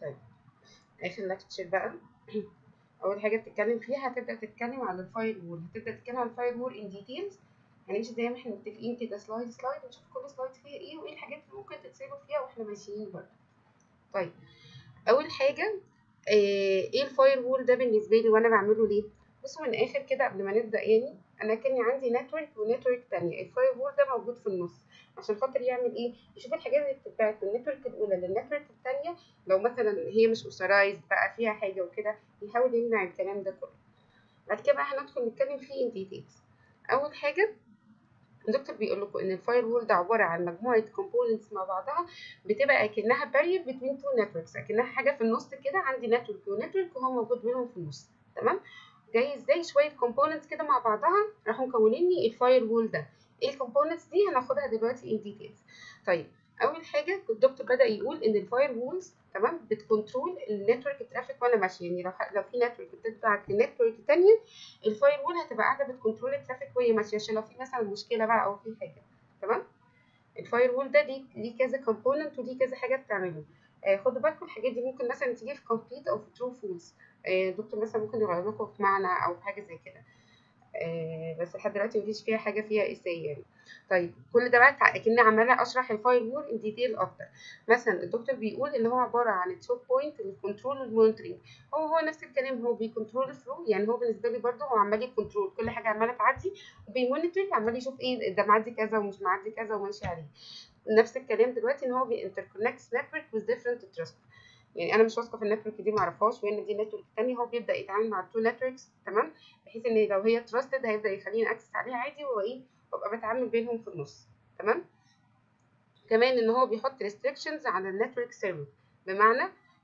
طيب اخر لكتشر بقى اول حاجه بتتكلم فيها هتبدا تتكلم عن الفاير وول هتبدا تتكلم عن الفاير وول ان ديتيلز هنمشي زي ما احنا متفقين كده سلايد سلايد ونشوف كل سلايد فيها ايه وايه الحاجات اللي ممكن تتسابوا فيها واحنا ماشيين برضه طيب اول حاجه آه، ايه الفاير وول ده بالنسبه لي وانا بعمله ليه بصوا من الاخر كده قبل ما نبدا يعني انا كان عندي نتورك ونتورك تانية الفاير وول ده موجود في النص عشان خاطر يعمل ايه يشوف الحاجات اللي بتتبعت من النتورك الاولى للنتورك التانية لو مثلا هي مش اوثرايزد بقى فيها حاجه وكده يحاول يمنع الكلام ده كله بعد كده بقى هندخل نتكلم فيه ان ديتيلز اول حاجه الدكتور بيقول لكم ان الفاير وول ده عباره عن مجموعه كومبوننتس مع بعضها بتبقى اكنها بارير بين تو نتوركس اكنها حاجه في النص كده عندي نتورك ونتورك وهو موجود بينهم في النص تمام جاي ازاي شويه كومبوننتس كده مع بعضها راحوا مكونين لي الفاير وول ده ايه الكومبوننتس دي هناخدها دلوقتي ان ديتيلز طيب اول حاجه الدكتور بدا يقول ان الفاير وولز تمام بتكنترول النتورك ترافيك وانا ماشيه يعني لو لو في نتورك بتبعت لنتورك تانية الفاير وول هتبقى قاعده بتكنترول الترافيك وهي ماشيه عشان لو في مثلا مشكله بقى او في حاجه تمام الفاير وول ده ليه ليه كذا كومبوننت وليه كذا حاجه بتعمله آه خدوا بالكم الحاجات دي ممكن مثلا تيجي في كومبليت او في ترو فولز آه دكتور مثلا ممكن يغير لكم في معنى او في حاجه زي كده آه بس لحد دلوقتي مفيش فيها حاجه فيها اساي يعني طيب كل ده بقى اكني عماله اشرح الفاير وول ان ديتيل اكتر مثلا الدكتور بيقول ان هو عباره عن التوب بوينت للكنترول والمونيتورنج هو هو نفس الكلام هو بيكنترول الفلو يعني هو بالنسبه لي برده هو عمال يكنترول كل حاجه عماله تعدي وبيمونيتور عمال يشوف ايه ده معدي كذا ومش معدي كذا وماشي عليه نفس الكلام دلوقتي ان هو بينتركونكت نتورك with different trust يعني انا مش واثقه في النتورك دي معرفهاش وان دي نتورك تانية هو بيبدا يتعامل مع التو نتوركس تمام بحيث ان لو هي تراستد هيبدا يخليني اكسس عليها عادي وايه وابقى بتعامل بينهم في النص تمام كمان ان هو بيحط restrictions على النتورك سيرفر بمعنى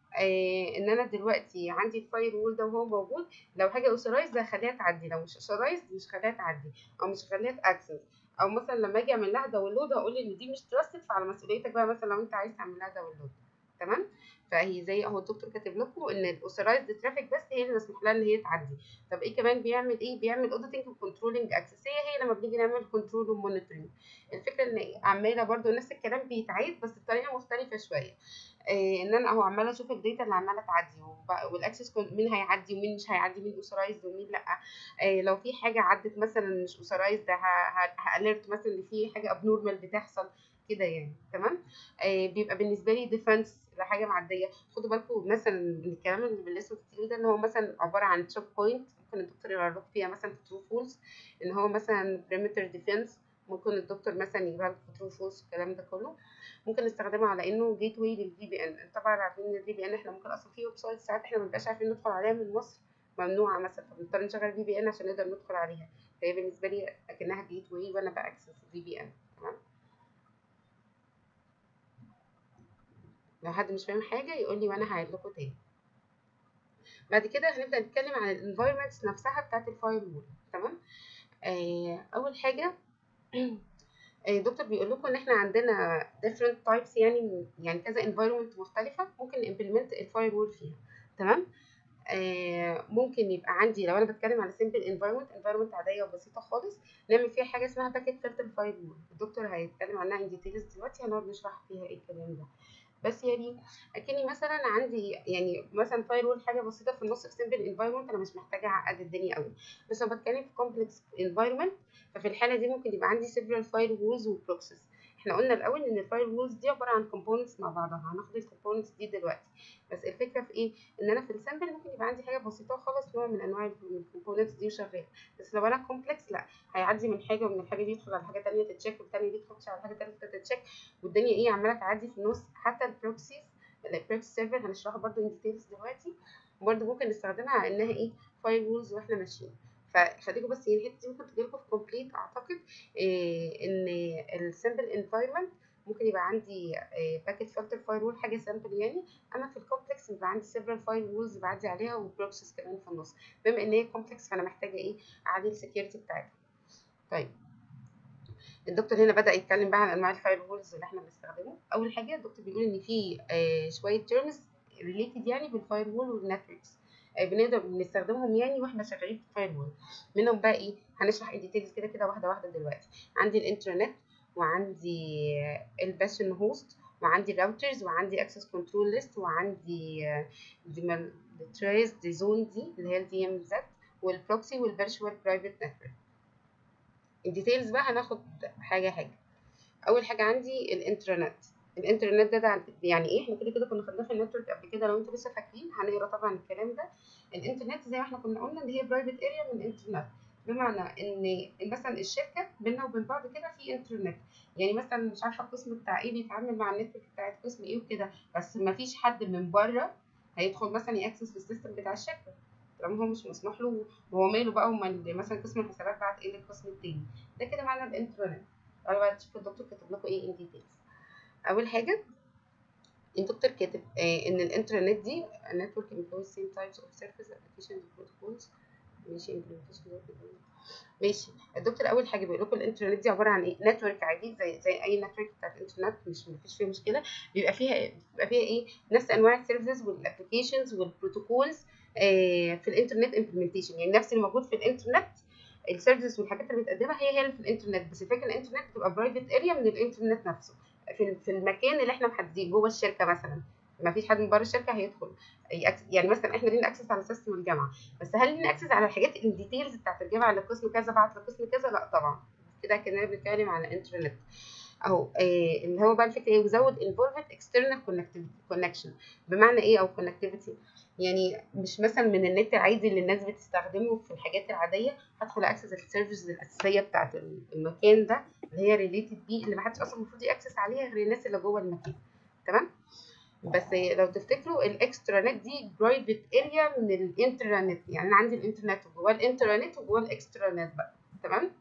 آه ان انا دلوقتي عندي الفاير وول ده وهو موجود لو حاجه اوثرايزد هخليها تعدي لو مش اوثرايزد مش هخليها تعدي او مش هخليها تاكسس او مثلا لما اجي اعمل لها داونلود هقول ان دي مش تراستد فعلى مسؤوليتك بقى مثلا لو انت عايز تعمل لها داونلود تمام فهي زي اهو الدكتور كاتب لكم ان الاوثرايزد ترافيك بس هي اللي مسموح لها ان هي تعدي طب ايه كمان بيعمل ايه بيعمل اوديتنج وكنترولنج اكسس هي هي لما بنيجي نعمل كنترول ومونيتورنج الفكره ان عماله برده نفس الكلام بيتعاد بس بطريقه مختلفه شويه إيه ان انا اهو عماله اشوف الداتا اللي عماله تعدي والاكسس مين هيعدي ومين مش هيعدي مين اوثرايزد ومين لا إيه لو في حاجه عدت مثلا مش اوثرايزد هاليرت مثلا ان في حاجه ابنورمال بتحصل كده يعني تمام آه بيبقى بالنسبه لي ديفنس لحاجه معديه خدوا بالكم مثلا من الكلام اللي بالاسم كتير ده ان هو مثلا عباره عن تشوك بوينت ممكن الدكتور يغير فيها مثلا في ترو فولس ان هو مثلا بريمتر ديفنس ممكن الدكتور مثلا يجيبها لكم في ترو فولس الكلام ده كله ممكن نستخدمه على انه جيت واي للفي بي ان طبعا عارفين ان الفي بي ان احنا ممكن اصلا في ويب سايت ساعات احنا مبنبقاش عارفين ندخل عليها من مصر ممنوعه مثلا فبنضطر نشغل في بي ان عشان نقدر ندخل عليها فهي بالنسبه لي اكنها جيت واي وانا باكسس في بي ان تمام لو حد مش فاهم حاجه يقول لي وانا هعيد لكم تاني بعد كده هنبدا نتكلم عن الانفايرمنتس نفسها بتاعه الفاير وول تمام آه اول حاجه الدكتور بيقول لكم ان احنا عندنا different types يعني يعني كذا environment مختلفه ممكن implement الفاير وول فيها تمام آه ممكن يبقى عندي لو انا بتكلم على simple environment environment عاديه وبسيطه خالص نعمل فيها حاجه اسمها باكيت فلتر فاير وول الدكتور هيتكلم عنها ان ديتيلز دلوقتي هنقعد نشرح فيها ايه الكلام ده بس يعني اكني مثلا عندي يعني مثلا فاير وول حاجه بسيطه في النص في سمبل انفايرمنت انا مش محتاجه اعقد الدنيا قوي بس لو بتكلم في كومبلكس انفايرمنت ففي الحاله دي ممكن يبقى عندي several فاير وولز وبروكسيز احنا قلنا الاول ان الفاير وولز دي عباره عن كومبوننتس مع بعضها هناخد الكومبوننتس دي دلوقتي بس الفكره في ايه ان انا في السامبل ممكن يبقى عندي حاجه بسيطه خالص نوع من انواع الكومبوننتس دي وشغال بس لو انا كومبلكس لا هيعدي من حاجه ومن الحاجه دي يدخل على حاجه ثانيه تتشيك والثانيه دي تخش على حاجه ثالثه تتشيك والدنيا ايه عماله تعدي في النص حتى البروكسيز البروكسي سيرفر هنشرحها برده ان ديتيلز دلوقتي وبرده ممكن نستخدمها على انها ايه فاير وولز واحنا ماشيين فخليكم بس هي الحته دي ممكن تجيلكم في كومبليت اعتقد إيه ان السمبل انفايرمنت ممكن يبقى عندي باكيت فلتر فاير وول حاجه سامبل يعني اما في الكومبلكس يبقى عندي سيفرال فاير وولز بعدي عليها وبروكسيس كمان في النص بما ان هي كومبلكس فانا محتاجه ايه اعدي السكيورتي بتاعتها طيب الدكتور هنا بدا يتكلم بقى عن انواع الفاير وولز اللي احنا بنستخدمه اول حاجه الدكتور بيقول ان في آه شويه تيرمز ريليتد يعني بالفاير وول والنتوركس آه بنقدر بنستخدمهم يعني واحنا شغالين في الفاير وول منهم بقى ايه هنشرح الديتيلز كده كده واحده واحده دلوقتي عندي الانترنت وعندي الباشن هوست وعندي راوترز وعندي اكسس كنترول ليست وعندي تريس دي زون دي اللي هي الدي ام زد والبروكسي والفيرتشوال برايفت نتورك الديتيلز بقى هناخد حاجه حاجه اول حاجه عندي الانترنت الانترنت ده, ده يعني ايه احنا كده كده كنا خدناه في النتورك قبل كده لو انتوا لسه فاكرين هنقرا طبعا الكلام ده الانترنت زي ما احنا كنا قلنا ان هي برايفت اريا من الانترنت بمعنى ان مثلا الشركه بيننا وبين بعض كده في انترنت يعني مثلا مش عارفه القسم بتاع ايه بيتعامل مع النتورك بتاعت قسم ايه وكده بس ما فيش حد من بره هيدخل مثلا ياكسس السيستم بتاع الشركه طالما هو مش مسموح له هو ماله بقى وما مثلا قسم الحسابات بعت ايه للقسم التاني ده كده معنى الانترنت انا بقى تشوف الدكتور كاتب لكم ايه ان ديتيلز اول حاجه الدكتور كاتب آه ان الانترنت دي network employs same types of service applications protocols ماشي implementation ماشي الدكتور اول حاجه بيقول لكم الانترنت دي عباره عن ايه نتورك عادي زي زي اي نتورك بتاعت الانترنت مش مفيش فيها مشكله بيبقى فيها بيبقى فيها ايه نفس انواع السيرفيسز والابلكيشنز والبروتوكولز آه في الانترنت امبلمنتيشن يعني نفس اللي موجود في الانترنت السيرفيسز والحاجات اللي بتقدمها هي هي اللي في الانترنت بس الفكره الانترنت بتبقى برايفت اريا من الانترنت نفسه في في المكان اللي احنا محددين جوه الشركه مثلا ما فيش حد من بره الشركه هيدخل يعني مثلا احنا لينا اكسس على سيستم الجامعه بس هل لينا اكسس على الحاجات الديتيلز بتاعت الجامعه اللي قسم كذا بعت لقسم كذا لا طبعا كده كنا بنتكلم على انترنت اهو آه اللي هو بقى الفكره ايه وزود انفولفد اكسترنال كونكشن بمعنى ايه او كونكتيفيتي يعني مش مثلا من النت العادي اللي الناس بتستخدمه في الحاجات العاديه هدخل اكسس السيرفيسز الاساسيه بتاعت المكان ده اللي هي ريليتد بيه اللي محدش اصلا المفروض ياكسس عليها غير الناس اللي جوه المكان تمام بس لو تفتكروا الاكسترا نت دي برايفت اريا من الانترنت يعني انا عندي الانترنت وجواه الانترنت وجواه الاكسترا نت بقى تمام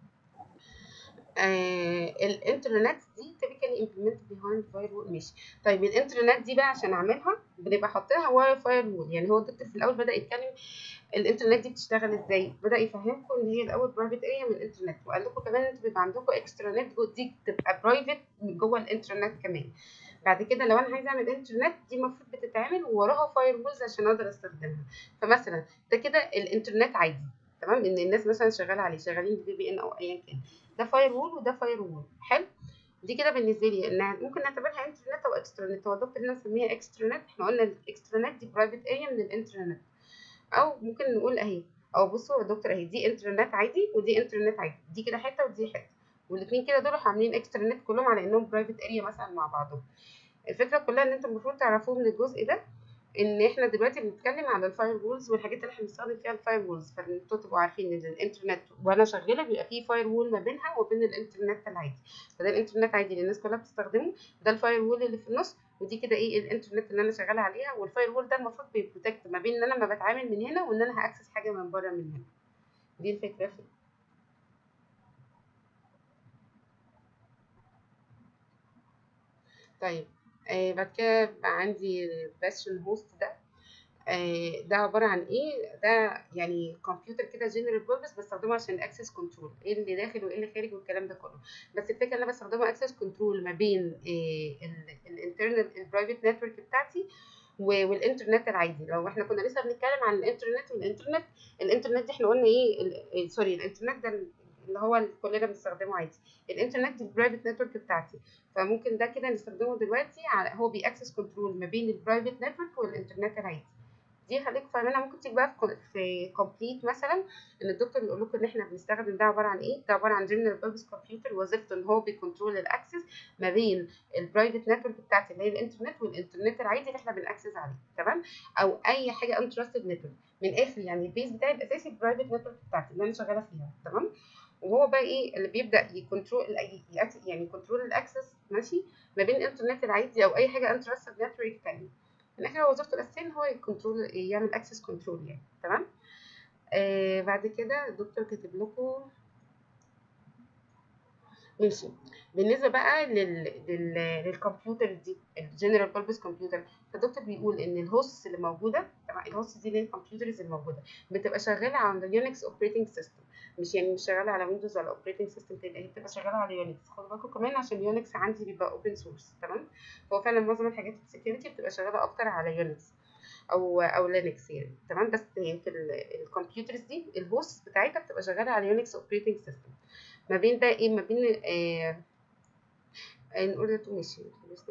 آه الانترنت دي typically implemented behind firewall ماشي طيب الانترنت دي بقى عشان اعملها بنبقى حاطينها ورا فاير يعني هو الدكتور في الاول بدا يتكلم الانترنت دي بتشتغل ازاي بدا يفهمكم ان هي الاول برايفت اريا من الانترنت وقال لكم كمان انتوا بيبقى عندكم اكسترا نت دي بتبقى برايفت جوه الانترنت كمان بعد كده لو انا عايزه اعمل انترنت دي المفروض بتتعمل ووراها فاير وولز عشان اقدر استخدمها فمثلا ده كده الانترنت عادي تمام ان الناس مثلا شغاله عليه شغالين بفي بي ان او ايا كان ده فاير وول وده فاير وول حلو دي كده بالنسبه لي ان ممكن نعتبرها انترنت او اكسترنت هو الدكتور هنا نسميها اكسترنت احنا قلنا الاكسترنت دي برايفت اريا من الانترنت او ممكن نقول اهي او بصوا يا دكتور اهي دي انترنت عادي ودي انترنت عادي دي كده حته ودي حته والاثنين كده دول عاملين اكسترنت كلهم على انهم برايفت اريا مثلا مع بعضهم الفكره كلها ان انتوا المفروض تعرفوه من الجزء ده ان احنا دلوقتي بنتكلم على الفاير وولز والحاجات اللي احنا بنستخدم فيها الفاير وولز فانتوا تبقوا عارفين ان الانترنت وانا شغاله بيبقى فيه فاير وول ما بينها وبين الانترنت العادي فده الانترنت عادي اللي الناس كلها بتستخدمه ده الفاير وول اللي في النص ودي كده ايه الانترنت اللي انا شغاله عليها والفاير وول ده المفروض بيبروتكت ما بين ان انا ما بتعامل من هنا وان انا هاكسس حاجه من بره من هنا دي الفكره في طيب آه بعد كده بقى عندي الباشن هوست ده آه ده عبارة عن ايه ده يعني كمبيوتر كده جنرال بيربز بستخدمه عشان الاكسس كنترول ايه اللي داخل وايه اللي خارج والكلام ده كله بس الفكرة ان انا بستخدمه اكسس كنترول ما بين الانترنت البرايفت نتورك بتاعتي والانترنت العادي لو احنا كنا لسه بنتكلم عن الانترنت والانترنت الانترنت دي احنا قلنا ايه سوري الانترنت ده اللي هو كلنا بنستخدمه عادي الانترنت دي البرايفت نتورك بتاعتي فممكن ده كده نستخدمه دلوقتي على هو بيأكسس كنترول ما بين البرايفت نتورك والانترنت العادي دي خليكم فاهمينها ممكن تيجي بقى في كومبليت مثلا ان الدكتور بيقول لكم ان احنا بنستخدم ده عباره عن ايه ده عباره عن جنرال بيربز كمبيوتر وظيفته ان هو بيكنترول الاكسس ما بين البرايفت نتورك بتاعتي اللي هي الانترنت والانترنت العادي اللي احنا بنأكسس عليه تمام او اي حاجه انترستد نتورك من الاخر يعني البيز بتاعي الاساسي البرايفت نتورك بتاعتي اللي انا شغاله فيها تمام وهو بقى ايه اللي بيبدا يكنترول يعني كنترول الاكسس ماشي ما بين الانترنت العادي او اي حاجه انترستد نتورك تاني في الاخر هو وظيفته الاساسيه ان هو يكنترول يعمل اكسس كنترول يعني تمام آه بعد كده الدكتور كاتب لكم ماشي بالنسبه بقى لل... لل... للكمبيوتر دي الجنرال بيربز كمبيوتر فالدكتور بيقول ان الهوست اللي موجوده طبعا الهوست دي اللي هي الكمبيوترز الموجوده بتبقى شغاله على اليونكس اوبريتنج سيستم مش يعني مش شغاله على ويندوز ولا اوبريتنج سيستم تاني هي بتبقى شغاله على يونكس خدوا بالكم كمان عشان يونكس عندي بيبقى اوبن سورس تمام فهو فعلا معظم الحاجات السكيورتي بتبقى شغاله اكتر على يونكس او او لينكس يعني تمام بس يعني في الكمبيوترز دي الهوست بتاعتها بتبقى شغاله على يونكس اوبريتنج سيستم ما بين بقى ايه ما بين آه in order to ماشي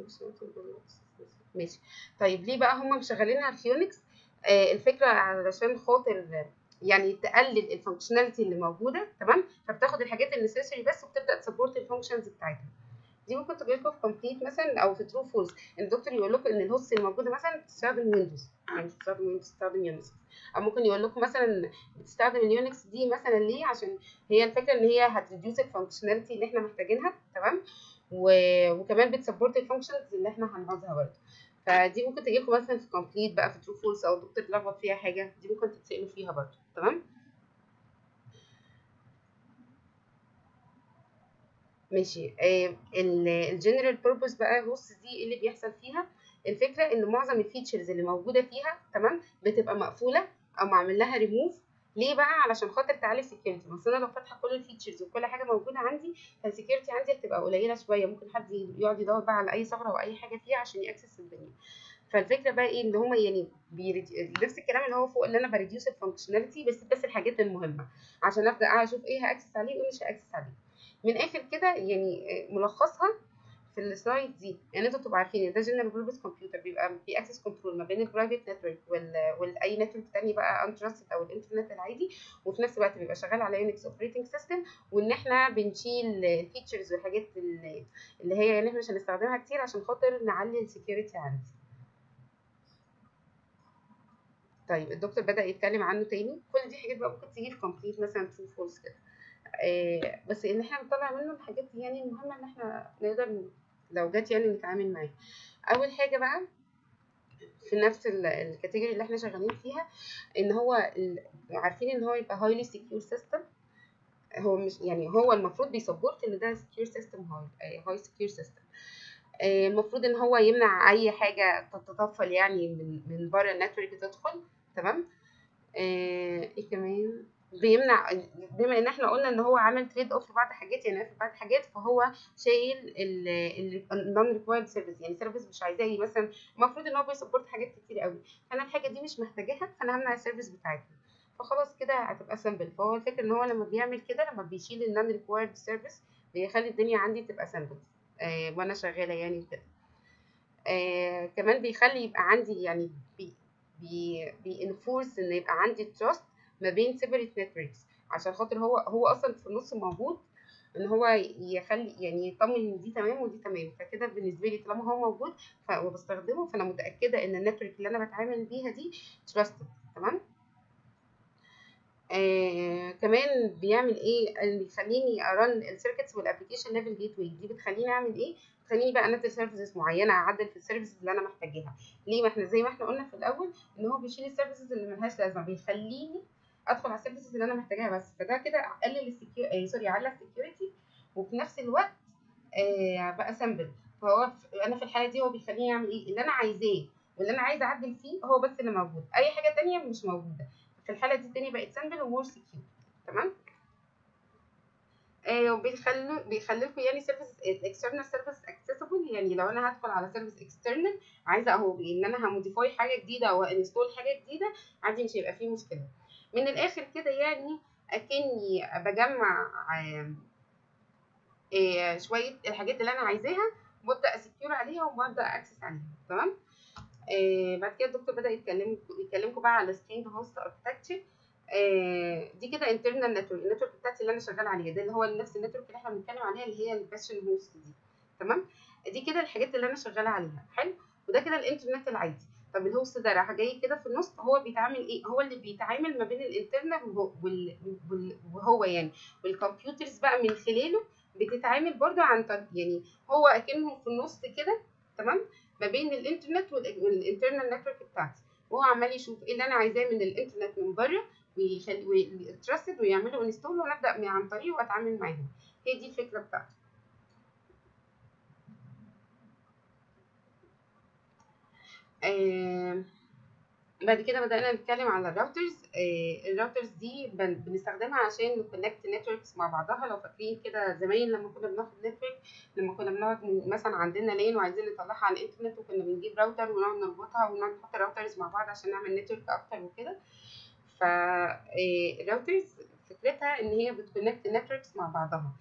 ماشي طيب ليه بقى هم مشغلينها على اليونكس آه الفكره علشان خاطر يعني تقلل الفانكشناليتي اللي موجوده تمام فبتاخد الحاجات النسيسري بس وبتبدا تسبورت الفانكشنز بتاعتها دي ممكن تجي لكم في كومبليت مثلا او في ترو فولس الدكتور يقول لكم ان الهوست الموجوده مثلا بتستخدم ويندوز يعني بتستخدم ويندوز بتستخدم يونكس او ممكن يقول لكم مثلا بتستخدم اليونكس دي مثلا ليه عشان هي الفكره ان هي هتريديوس الفانكشناليتي اللي احنا محتاجينها تمام و... وكمان بتسبورت الفانكشنز اللي احنا هنعوزها برضه فدي ممكن تجي لكم مثلا في كومبليت بقى في ترو فولس او الدكتور اتلخبط فيها حاجه دي ممكن تتسالوا فيها برضه تمام ماشي الجنرال بيربوس بقى هوست دي ايه اللي بيحصل فيها الفكره ان معظم الفيتشرز اللي موجوده فيها تمام بتبقى مقفوله او معمول لها ريموف ليه بقى علشان خاطر تعلي السكيورتي بس انا لو فاتحه كل الفيتشرز وكل حاجه موجوده عندي فالسكيورتي عندي هتبقى قليله شويه ممكن حد يقعد يدور بقى على اي ثغره او اي حاجه فيها عشان ياكسس الدنيا فالفكره بقى ايه ان هما يعني بيريدي... نفس الكلام اللي هو فوق اللي انا بريديوس الفانكشناليتي بس بس الحاجات المهمه عشان ابدا اشوف ايه هاكسس عليه وايه مش هاكسس عليه من الاخر كده يعني ملخصها في السلايد دي يعني انتوا تبقوا عارفين ان ده جنرال بيربز كمبيوتر بيبقى في اكسس كنترول ما بين البرايفت نتورك وال والاي نتورك تاني بقى انترستد او الانترنت العادي وفي نفس الوقت بيبقى شغال على يونكس اوبريتنج سيستم وان احنا بنشيل الفيتشرز والحاجات اللي, اللي هي يعني احنا مش هنستخدمها كتير عشان خاطر نعلي السكيورتي عندي طيب الدكتور بدا يتكلم عنه تاني كل دي حاجات بقى ممكن تيجي في كومبليت مثلا ترو فولس كده آه بس ان احنا نطلع منه الحاجات يعني المهمه ان احنا نقدر لو جت يعني نتعامل معاها اول حاجه بقى في نفس الكاتيجوري اللي احنا شغالين فيها ان هو عارفين ان هو يبقى هايلي سكيور سيستم هو مش يعني هو المفروض بيسبورت ان ده سكيور سيستم هاي هاي سكيور سيستم المفروض ان هو يمنع اي حاجه تتطفل يعني من من بره النتورك تدخل تمام آه ايه كمان بيمنع بما ان احنا قلنا ان هو عامل تريد اوف في بعض حاجات يعني في بعض حاجات فهو شايل النون ريكوايرد سيرفيس يعني سيرفيس مش عايزاه مثلا المفروض ان هو بيسبورت حاجات كتير قوي فانا الحاجه دي مش محتاجاها فانا همنع السيرفيس بتاعتها فخلاص كده هتبقى سامبل فهو الفكره ان هو لما بيعمل كده لما بيشيل النون ريكوايرد سيرفيس بيخلي الدنيا عندي تبقى سامبل آه وانا شغاله يعني كده آه كمان بيخلي يبقى عندي يعني بي بي بينفورس ان يبقى عندي تراست ما بين سيبريت نتوركس عشان خاطر هو هو اصلا في النص موجود ان هو يخلي يعني يطمن ان دي تمام ودي تمام فكده بالنسبه لي طالما هو موجود وبستخدمه فانا متاكده ان النتورك اللي انا بتعامل بيها دي تراستد تمام آه كمان بيعمل ايه اللي بيخليني ارن السيركتس والابلكيشن ليفل جيت واي دي بتخليني اعمل ايه بتخليني بقى انزل سيرفيسز معينه اعدل في السيرفيسز اللي انا محتاجاها ليه ما احنا زي ما احنا قلنا في الاول ان هو بيشيل السيرفيسز اللي ملهاش لازمه بيخليني ادخل على السيرفيسز اللي انا محتاجاها بس فده كده قلل السكيو آه سوري على السكيورتي وفي نفس الوقت آه بقى سامبل فهو انا في الحاله دي هو بيخليني اعمل ايه اللي انا عايزاه واللي انا عايزه اعدل فيه هو بس اللي موجود اي حاجه تانية مش موجوده في الحاله دي الدنيا بقت سامبل ومور سكيور تمام آه وبيخلوا بيخلوا لكم يعني سيرفيس الاكسترنال سيرفيس اكسسبل يعني لو انا هدخل على سيرفيس اكسترنال عايزه اهو ان انا هموديفاي حاجه جديده او انستول حاجه جديده عادي مش هيبقى فيه مشكله من الاخر كده يعني اكني بجمع آه آه شويه الحاجات اللي انا عايزاها وابدا اسكيور عليها وابدا اكسس عليها تمام آه بعد كده الدكتور بدا يتكلم يكلمكم بقى على سترينج هوست اركتكتشر آه دي كده انترنال نتورك النتورك بتاعتي اللي انا شغال عليها ده اللي هو نفس النتورك اللي احنا بنتكلم عليها اللي هي الباشن هوست دي تمام دي كده الحاجات اللي انا شغاله عليها حلو وده كده الانترنت العادي طب الهوست ده راح جاي كده في النص هو بيتعامل ايه هو اللي بيتعامل ما بين الانترنال وهو, وهو يعني والكمبيوترز بقى من خلاله بتتعامل برضو عن طريق يعني هو اكنه في النص كده تمام ما بين الانترنت والانترنال نتورك بتاعتي وهو عمال يشوف ايه اللي انا عايزاه من الانترنت من بره ويخلي تراستد ويعملوا انستول ونبدا عن طريقه واتعامل معاهم هي دي الفكره بتاعته آه بعد كده بدأنا نتكلم على الراوترز آه الراوترز دي بنستخدمها عشان نكونكت نتوركس مع بعضها لو فاكرين كده زمان لما كنا بناخد نتورك لما كنا بنقعد مثلا عندنا لين وعايزين نطلعها على الانترنت وكنا بنجيب راوتر ونقعد نربطها ونقعد نحط راوترز مع بعض عشان نعمل نتورك اكتر وكده فالراوترز فكرتها ان هي بتكونكت نتوركس مع بعضها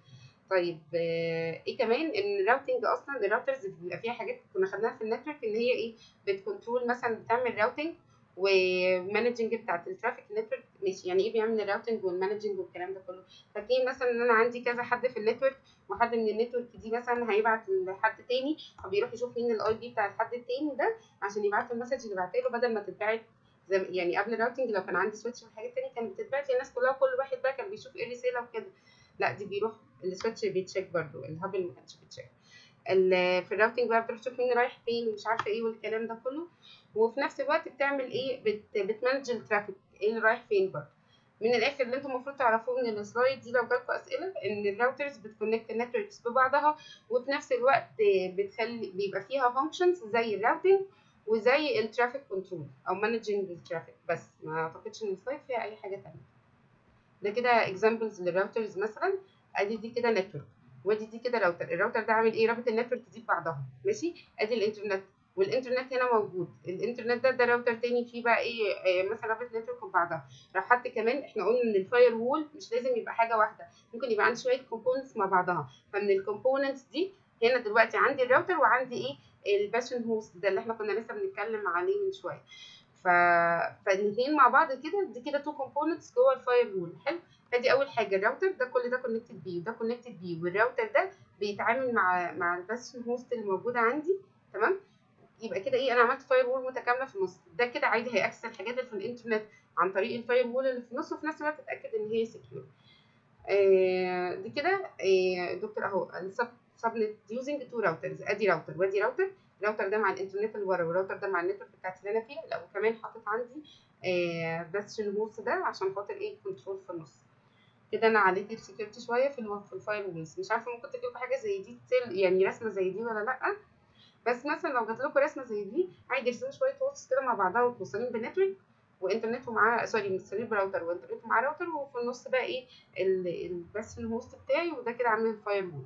طيب آه، ايه كمان ان الراوتنج اصلا الراوترز بيبقى فيها حاجات كنا خدناها في النتورك ان هي ايه بتكنترول مثلا بتعمل راوتنج ومانجنج بتاعت الترافيك نتورك ماشي يعني ايه بيعمل الراوتنج والمانجنج والكلام ده كله فتلاقي مثلا ان انا عندي كذا حد في النتورك وحد من النتورك دي مثلا هيبعت لحد تاني فبيروح يشوف مين الاي بي بتاع الحد التاني ده عشان يبعت له المسج اللي بعتها له بدل ما تتبعت زي يعني قبل الراوتنج لو كان عندي سويتش وحاجات تانية كانت بتتبعت للناس كلها وكل واحد بقى كان بيشوف ايه الرساله وكده لا دي بيروح السويتش بيتشيك برضو الهابل ما كانش بيتشيك ال- في الراوتنج بقى بتروح تشوف مين رايح فين ومش عارفه ايه والكلام ده كله وفي نفس الوقت بتعمل ايه بت بتمانج الترافيك ايه اللي رايح فين برضه من الاخر اللي انتم المفروض تعرفوه من السلايد دي لو جالكم اسئله ان الراوترز بتكونكت النتوركس ببعضها وفي نفس الوقت بتخلي بيبقى فيها فانكشنز زي الراوتنج وزي الترافيك كنترول او مانجنج الترافيك بس ما اعتقدش ان السلايد فيها اي حاجه تانية ده كده اكزامبلز للراوترز مثلا ادي دي كده نتورك وادي دي كده راوتر الراوتر ده عامل ايه رابط النتورك دي ببعضها ماشي ادي الانترنت والانترنت هنا موجود الانترنت ده ده راوتر تاني فيه بقى ايه آه مثلا رابط نتورك ببعضها راح حتى كمان احنا قلنا ان الفاير وول مش لازم يبقى حاجه واحده ممكن يبقى عندي شويه كومبوننتس مع بعضها فمن الكومبوننتس دي هنا دلوقتي عندي الراوتر وعندي ايه الباشن هوست ده اللي احنا كنا لسه بنتكلم عليه من شويه ف... فالاثنين مع بعض كده دي كده تو كومبوننتس جوه الفاير وول حلو ادي اول حاجه الراوتر ده كل ده كونكتد بيه وده كونكتد بيه والراوتر ده بيتعامل مع مع الباشن هوست اللي موجوده عندي تمام يبقى كده ايه انا عملت فاير وول متكامله في النص ده كده عادي هيأكسس الحاجات اللي في الانترنت عن طريق الفاير وول اللي في النص وفي نفس الوقت اتاكد ان هي سكيور آه دي كده آه دكتور اهو السب سبنت يوزنج تو راوترز ادي راوتر وادي راوتر الراوتر ده مع الانترنت اللي ورا والراوتر ده مع النتورك بتاعتي اللي انا فيها لا وكمان حاطط عندي آه بس الهوست ده عشان خاطر ايه كنترول في النص كده انا عليت السكيورتي شويه في الو- في الفاير وولز مش عارفه ممكن تجيبوا حاجه زي دي تل- يعني رسمه زي دي ولا لا بس مثلا لو جات لكم رسمه زي دي عادي ارسموا شويه وولز كده مع بعضها وموصلين بنتورك وانترنت ومعاه سوري موصلين براوتر وانترنت ومعاه راوتر وفي النص بقى ايه ال- ال- بس الهوست بتاعي وده كده عامل الفاير وول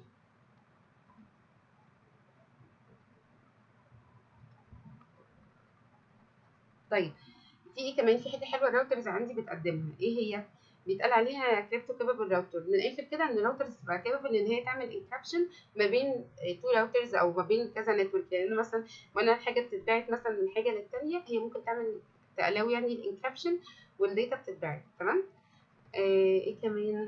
طيب في ايه كمان في حاجه حلوه الراوترز عندي بتقدمها ايه هي بيتقال عليها كريبتو كابابل راوتر من الاخر كده ان الراوترز تبقى كابابل ان هي تعمل انكربشن ما بين تو راوترز او ما بين كذا نتورك لان مثلا وانا حاجه بتتبعت مثلا من حاجه للتانيه هي ممكن تعمل تقلاو يعني الانكربشن والداتا بتتبعت تمام آه ايه كمان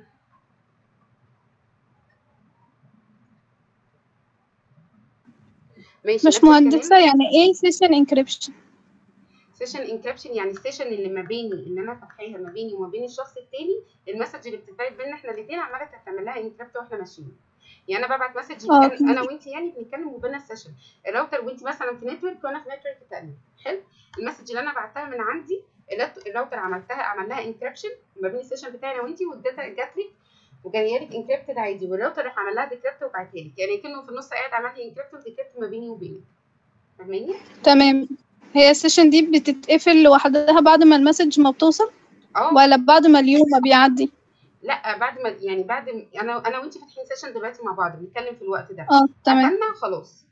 ماشي مش نفس الكلام مهندسة يعني ايه سيشن انكريبشن سيشن انكربشن يعني السيشن اللي ما بيني اللي انا فاتحاها ما بيني وما بين الشخص التاني المسج اللي بتتبعت بينا احنا الاثنين عماله تعمل لها انكربت واحنا ماشيين يعني انا ببعت مسج اه كان انا وانت يعني بنتكلم وبيننا السيشن الراوتر وانت مثلا في نتورك وانا في نتورك تانية حلو المسج اللي انا بعتها من عندي الرات- الراوتر عملتها عمل لها انكربشن ما بين السيشن بتاعي انا وانت والداتا جات لك وجايه لك انكربتد عادي والراوتر راح عمل لها ديكربت وبعتها لك يعني كانه في النص قاعد عمل لي انكربت وديكربت ما بيني وبينك فاهماني؟ تمام هي السيشن دي بتتقفل لوحدها بعد ما المسج ما بتوصل اه ولا بعد ما اليوم ما بيعدي لا بعد ما يعني بعد م- انا انا وانت فاتحين سيشن دلوقتي مع بعض بنتكلم في الوقت ده اه تمام قفلنا خلاص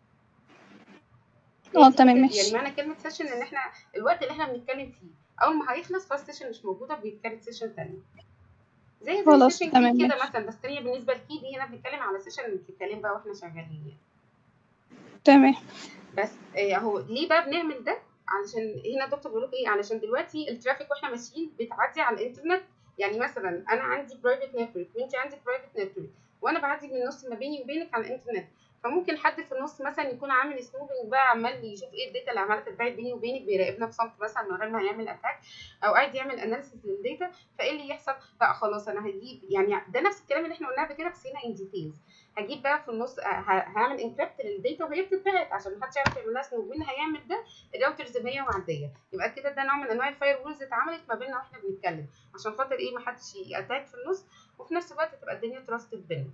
هي اه دي تمام فكرة- ماشي يعني معنى كلمة سيشن ان احنا الوقت اللي احنا بنتكلم فيه اول ما هيخلص فالسيشن مش موجودة بيتكلم سيشن تانية زي زي خلاص سيشن تمام كي كده ماشي مثلا بس تانية بالنسبة لكي دي هنا بنتكلم على سيشن بنتكلم بقى واحنا شغالين يعني تمام بس آه، اهو ليه بقى بنعمل ده علشان هنا الدكتور بيقول لك ايه علشان دلوقتي الترافيك واحنا ماشيين بتعدي على الانترنت يعني مثلا انا عندي برايفت نتورك وانت عندك برايفت نتورك وانا بعدي من النص ما بيني وبينك على الانترنت فممكن حد في النص مثلا يكون عامل سنوبنج بقى عمال يشوف ايه الداتا اللي عماله تتبعت بيني وبينك بيراقبنا بصمت مثلا من غير ما يعمل اتاك او قاعد يعمل اناليسيس للداتا فايه اللي يحصل لا خلاص انا هجيب يعني ده نفس الكلام اللي احنا قلناه قبل كده بس هنا ان ديتيلز هجيب بقى في النص ه- هعمل انكريبت للداتا وهي بتتبعت عشان محدش يعرف يعمل لها سنوب مين هيعمل ده الراوترز وهي معديه يبقى كده ده نوع من انواع الفاير وولز اتعملت ما بيننا واحنا بنتكلم عشان خاطر ايه محدش ياتاك في النص وفي نفس الوقت تبقى الدنيا تراستد بينا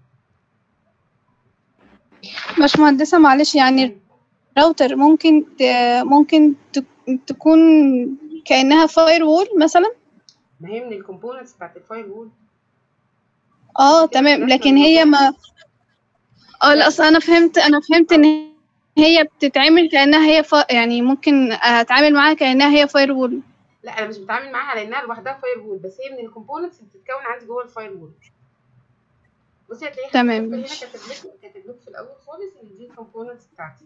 مش مهندسة معلش يعني الراوتر ممكن ت... ممكن ت... تكون كأنها فاير وول مثلا ما هي من الكومبوننتس بتاعت الفاير وول اه عشان كده تمام درسنا لكن هي الموضوع ما اه لا اصل انا فهمت انا فهمت ان هي بتتعامل كأنها هي ف... يعني ممكن اتعامل معاها كأنها هي فاير وول لا انا مش بتعامل معاها لانها لوحدها فاير وول بس هي من الكومبوننتس اللي بتتكون عندي جوه الفاير وول بصي هتلاقي تمام، هنا ماشي. كاتب لك كاتب لك في الاول خالص ان دي الكومبوننتس بتاعتي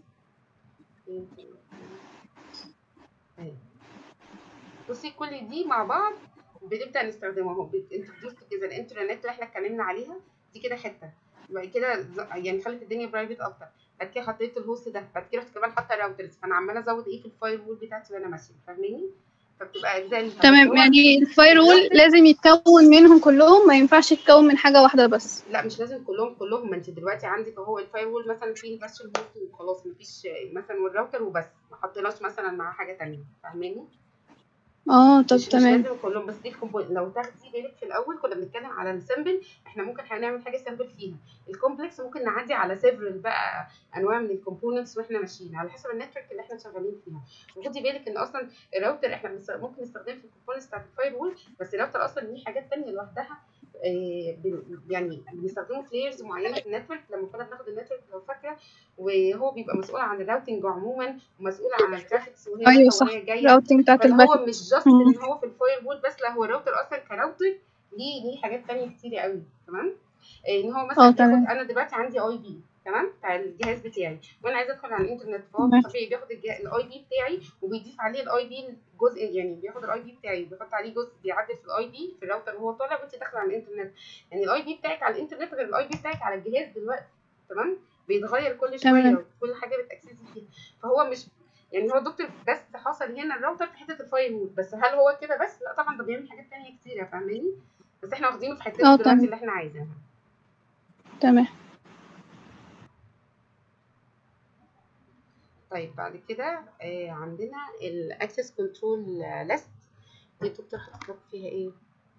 اهي بصي كل دي مع بعض بنبدا نستخدمها اهو انتروديوس كده الانترنت اللي احنا اتكلمنا عليها دي كده حته بعد كده ز- يعني خلت الدنيا برايفت اكتر بعد كده حطيت الهوست ده بعد كده رحت كمان حاطه الراوترز فانا عماله ازود ايه في الفاير وول بتاعتي وانا ماشيه فاهماني فبتبقى اجزاء ليها. بس تمام هو- يعني الفاير وول الراوتر- لازم يتكون منهم كلهم ما ينفعش يتكون من حاجة واحدة بس لا مش لازم كلهم كلهم ما انت دلوقتي عندك اهو الفاير وول مثلا فيه بس الهوست وخلاص مفيش مثلا والراوتر وبس ما حطيناش مثلا مع حاجه تانية فاهماني اه طب مش, مش تمام لازم كلهم بس دي الكومبوننت لو تاخدي بالك في الاول كنا بنتكلم على السمبل احنا ممكن هنعمل حاجه سمبل فيها الكومبلكس ممكن نعدي على سيفرال بقى انواع من الكومبوننتس واحنا ماشيين على حسب النتورك اللي احنا شغالين فيها وخدي بالك ان اصلا الراوتر احنا بنست- ممكن نستخدمه في الكومبوننتس بتاعت الفاير وول بس الراوتر اصلا ليه حاجات تانية لوحدها آه، بن- يعني بنستخدمه في لايرز معينه في النتورك لما كنا بناخد النتورك لو فاكره وهو بيبقى مسؤول عن الراوتنج عموما ومسؤول عن الترافيكس وهي ايوه رايحة صح وهي جايه الراوتنج بتاعت فاللي الباك هو مش جاست مم. ان هو في الفاير وول بس لا هو الراوتر اصلا كراوتر ليه ليه حاجات تانية كتير قوي تمام إيه، ان هو مثلا اه بياخد تمام انا دلوقتي عندي اي بي تمام بتاع الجهاز بتاعي وانا عايزه ادخل على الانترنت فهو تمام. طبيعي بياخد الاي بي بتاعي وبيضيف عليه الاي بي جزء يعني بياخد الاي بي بتاعي وبيحط عليه جزء بيعدل في الاي بي في الراوتر وهو طالع وانت داخله على الانترنت يعني الاي بي بتاعك على الانترنت غير الاي بي بتاعك على الجهاز دلوقتي تمام بيتغير كل تمام. شويه كل حاجه بتاكسسي فيها فهو مش يعني هو الدكتور بس حصل هنا الراوتر في حته الفاير وول بس هل هو كده بس لا طبعا ده بيعمل حاجات تانية كتيره فاهماني بس احنا واخدينه في حتته اه دلوقتي تمام اللي احنا عايزينها تمام طيب بعد كده آه عندنا الاكسس كنترول ليست دي الدكتور حاطط لكم فيها ايه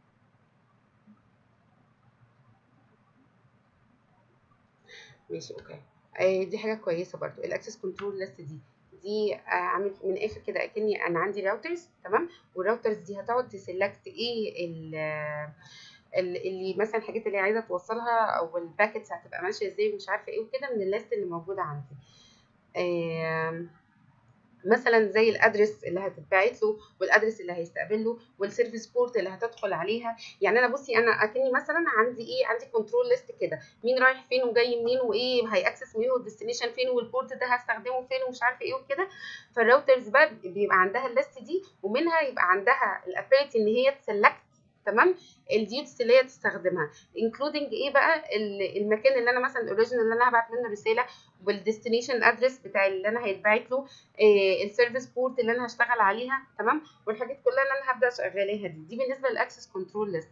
ماشي اوكي آه دي حاجه كويسه برضو الاكسس كنترول ليست دي دي آه عامل من الاخر كده اكني انا عندي راوترز تمام والراوترز دي هتقعد تسلكت ايه ال ال- اللي مثلا الحاجات اللي عايزه توصلها او الباكتس هتبقى ماشيه ازاي ومش عارفه ايه وكده من الليست اللي موجوده عندي آم، مثلا زي الادرس اللي هتتبعت له والادرس اللي هيستقبله والسيرفيس بورت اللي هتدخل عليها يعني انا بصي انا اكني مثلا عندي ايه عندي كنترول ليست كده مين رايح فين وجاي منين وايه هيأكسس منين والديستنيشن فين والبورت ده هستخدمه فين ومش عارفه ايه وكده فالراوترز بقى بيبقى عندها الليست دي ومنها يبقى عندها الابيلتي ان هي تسلكت تمام الديوتس اللي هي تستخدمها انكلودنج ايه بقى ال- المكان اللي انا مثلا الاوريجينال اللي انا هبعت منه رساله والديستنيشن ادرس بتاع اللي انا هيتبعت له السيرفيس بورت اللي انا هشتغل عليها تمام والحاجات كلها اللي انا هبدا شغالها دي دي بالنسبه للاكسس كنترول ليست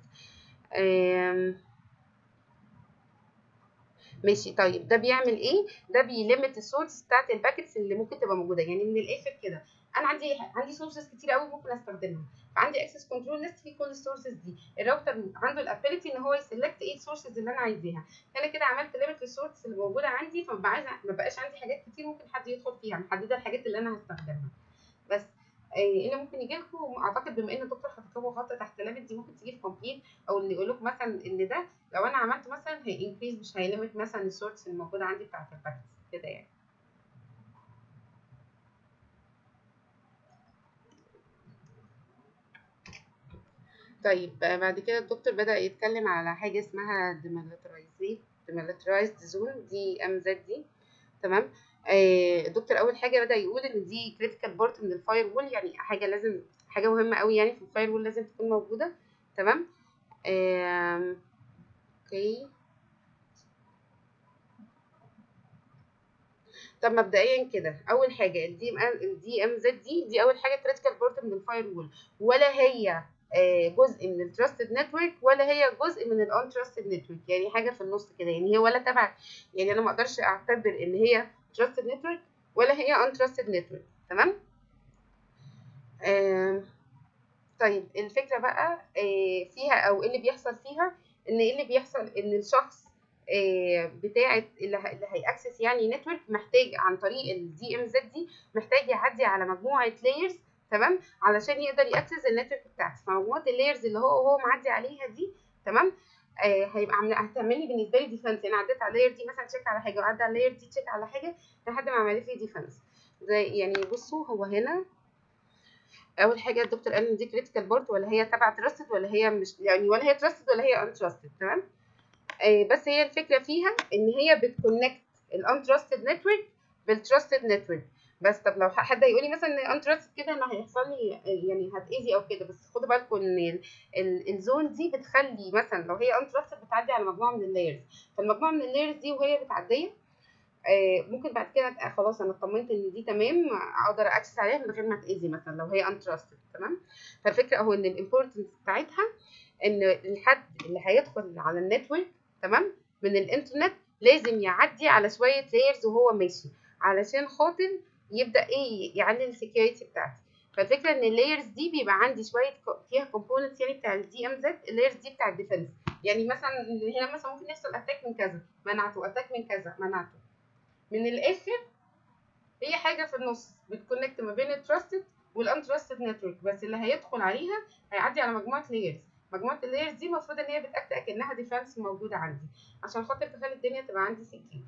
ماشي طيب ده بيعمل ايه ده بيليمت السورس بتاعت الباكتس اللي ممكن تبقى موجوده يعني من الاخر كده انا عندي عندي سورسز كتير قوي ممكن استخدمها فعندي اكسس كنترول ليست في كل السورسز دي الراوتر عنده الابيلتي ان هو يسلكت ايه السورسز اللي انا عايزاها فانا كده عملت ليميت للسورسز اللي موجوده عندي فما عايزه ما بقاش عندي حاجات كتير ممكن حد يدخل فيها محدده الحاجات اللي انا هستخدمها بس آه، ايه اللي ممكن يجي لكم اعتقد بما ان الدكتور حاطط لكم خط تحت ليميت دي ممكن تيجي في كومبليت او اللي يقول لكم مثلا ان ده لو انا عملت مثلا هي انكريز مش هيليمت مثلا السورس الموجوده عندي بتاعت الباكتس كده يعني طيب آه، بعد كده الدكتور بدأ يتكلم على حاجة اسمها demilitarized demilitarized zone دي ام زد دي تمام آه، الدكتور أول حاجة بدأ يقول إن دي critical part من الفاير وول يعني حاجة لازم حاجة مهمة قوي يعني في الفاير وول لازم تكون موجودة تمام آم، اوكي طب مبدئيا كده اول حاجه الدي ام الدي ام زد دي دي اول حاجه كريتيكال بارت من الفاير وول ولا هي آه، جزء من التراستد نتورك ولا هي جزء من الان تراستد نتورك يعني حاجه في النص كده يعني هي ولا تبع يعني انا ما اقدرش اعتبر ان هي تراستد نتورك ولا هي ان تراستد نتورك تمام آم، طيب الفكره بقى آه، فيها او ايه اللي بيحصل فيها ان ايه اللي بيحصل ان الشخص آه، بتاعه اللي ه- اللي هيأكسس يعني نتورك محتاج عن طريق الدي ام زد دي محتاج يعدي على مجموعه لايرز تمام علشان يقدر يأكسس النتورك بتاعتي فمجموعه اللايرز اللي هو هو معدي عليها دي تمام آه هيبقى عامله هتعمل لي بالنسبه لي ديفنس انا عديت على اللاير دي مثلا تشيك على حاجه وعدى على اللاير دي تشيك على حاجه لحد ما عملت لي ديفنس زي يعني بصوا هو هنا اول حاجه الدكتور قال ان دي كريتيكال بارت ولا هي تبع تراستد ولا هي مش يعني ولا هي تراستد ولا هي ان تراستد تمام آه بس هي الفكره فيها ان هي بتكونكت الانترستد نتورك بالتراستد نتورك بس طب لو حد يقول لي مثلا ان انترستد كده ان هيحصل لي يعني هتاذي او كده بس خدوا بالكم ان الزون دي بتخلي مثلا لو هي انترستد بتعدي على مجموعه من اللايرز فالمجموعه من اللايرز دي وهي بتعديه آه ممكن بعد كده خلاص انا اطمنت ان دي تمام اقدر اكسس عليها من غير ما تاذي مثلا لو هي انترستد تمام فالفكره اهو ان الامبورتنس بتاعتها ان الحد اللي هيدخل على النتورك تمام من الانترنت لازم يعدي على شويه لايرز وهو ماشي علشان خاطر يبدا ايه يعلي السكيورتي بتاعتي فالفكره ان اللايرز دي بيبقى عندي شويه فيها كومبوننتس يعني بتاع الدي ام زد اللايرز دي بتاع الديفنس يعني مثلا هنا مثلا ممكن يحصل اتاك من كذا منعته اتاك من كذا منعته من الاخر هي حاجه في النص بتكونكت ما بين التراستد والانتراستد نتورك بس اللي هيدخل عليها هيعدي على مجموعه لايرز مجموعه اللايرز دي المفروض ان هي بتاكت اكنها ديفنس موجوده عندي عشان خاطر تخلي الدنيا تبقى عندي سكيور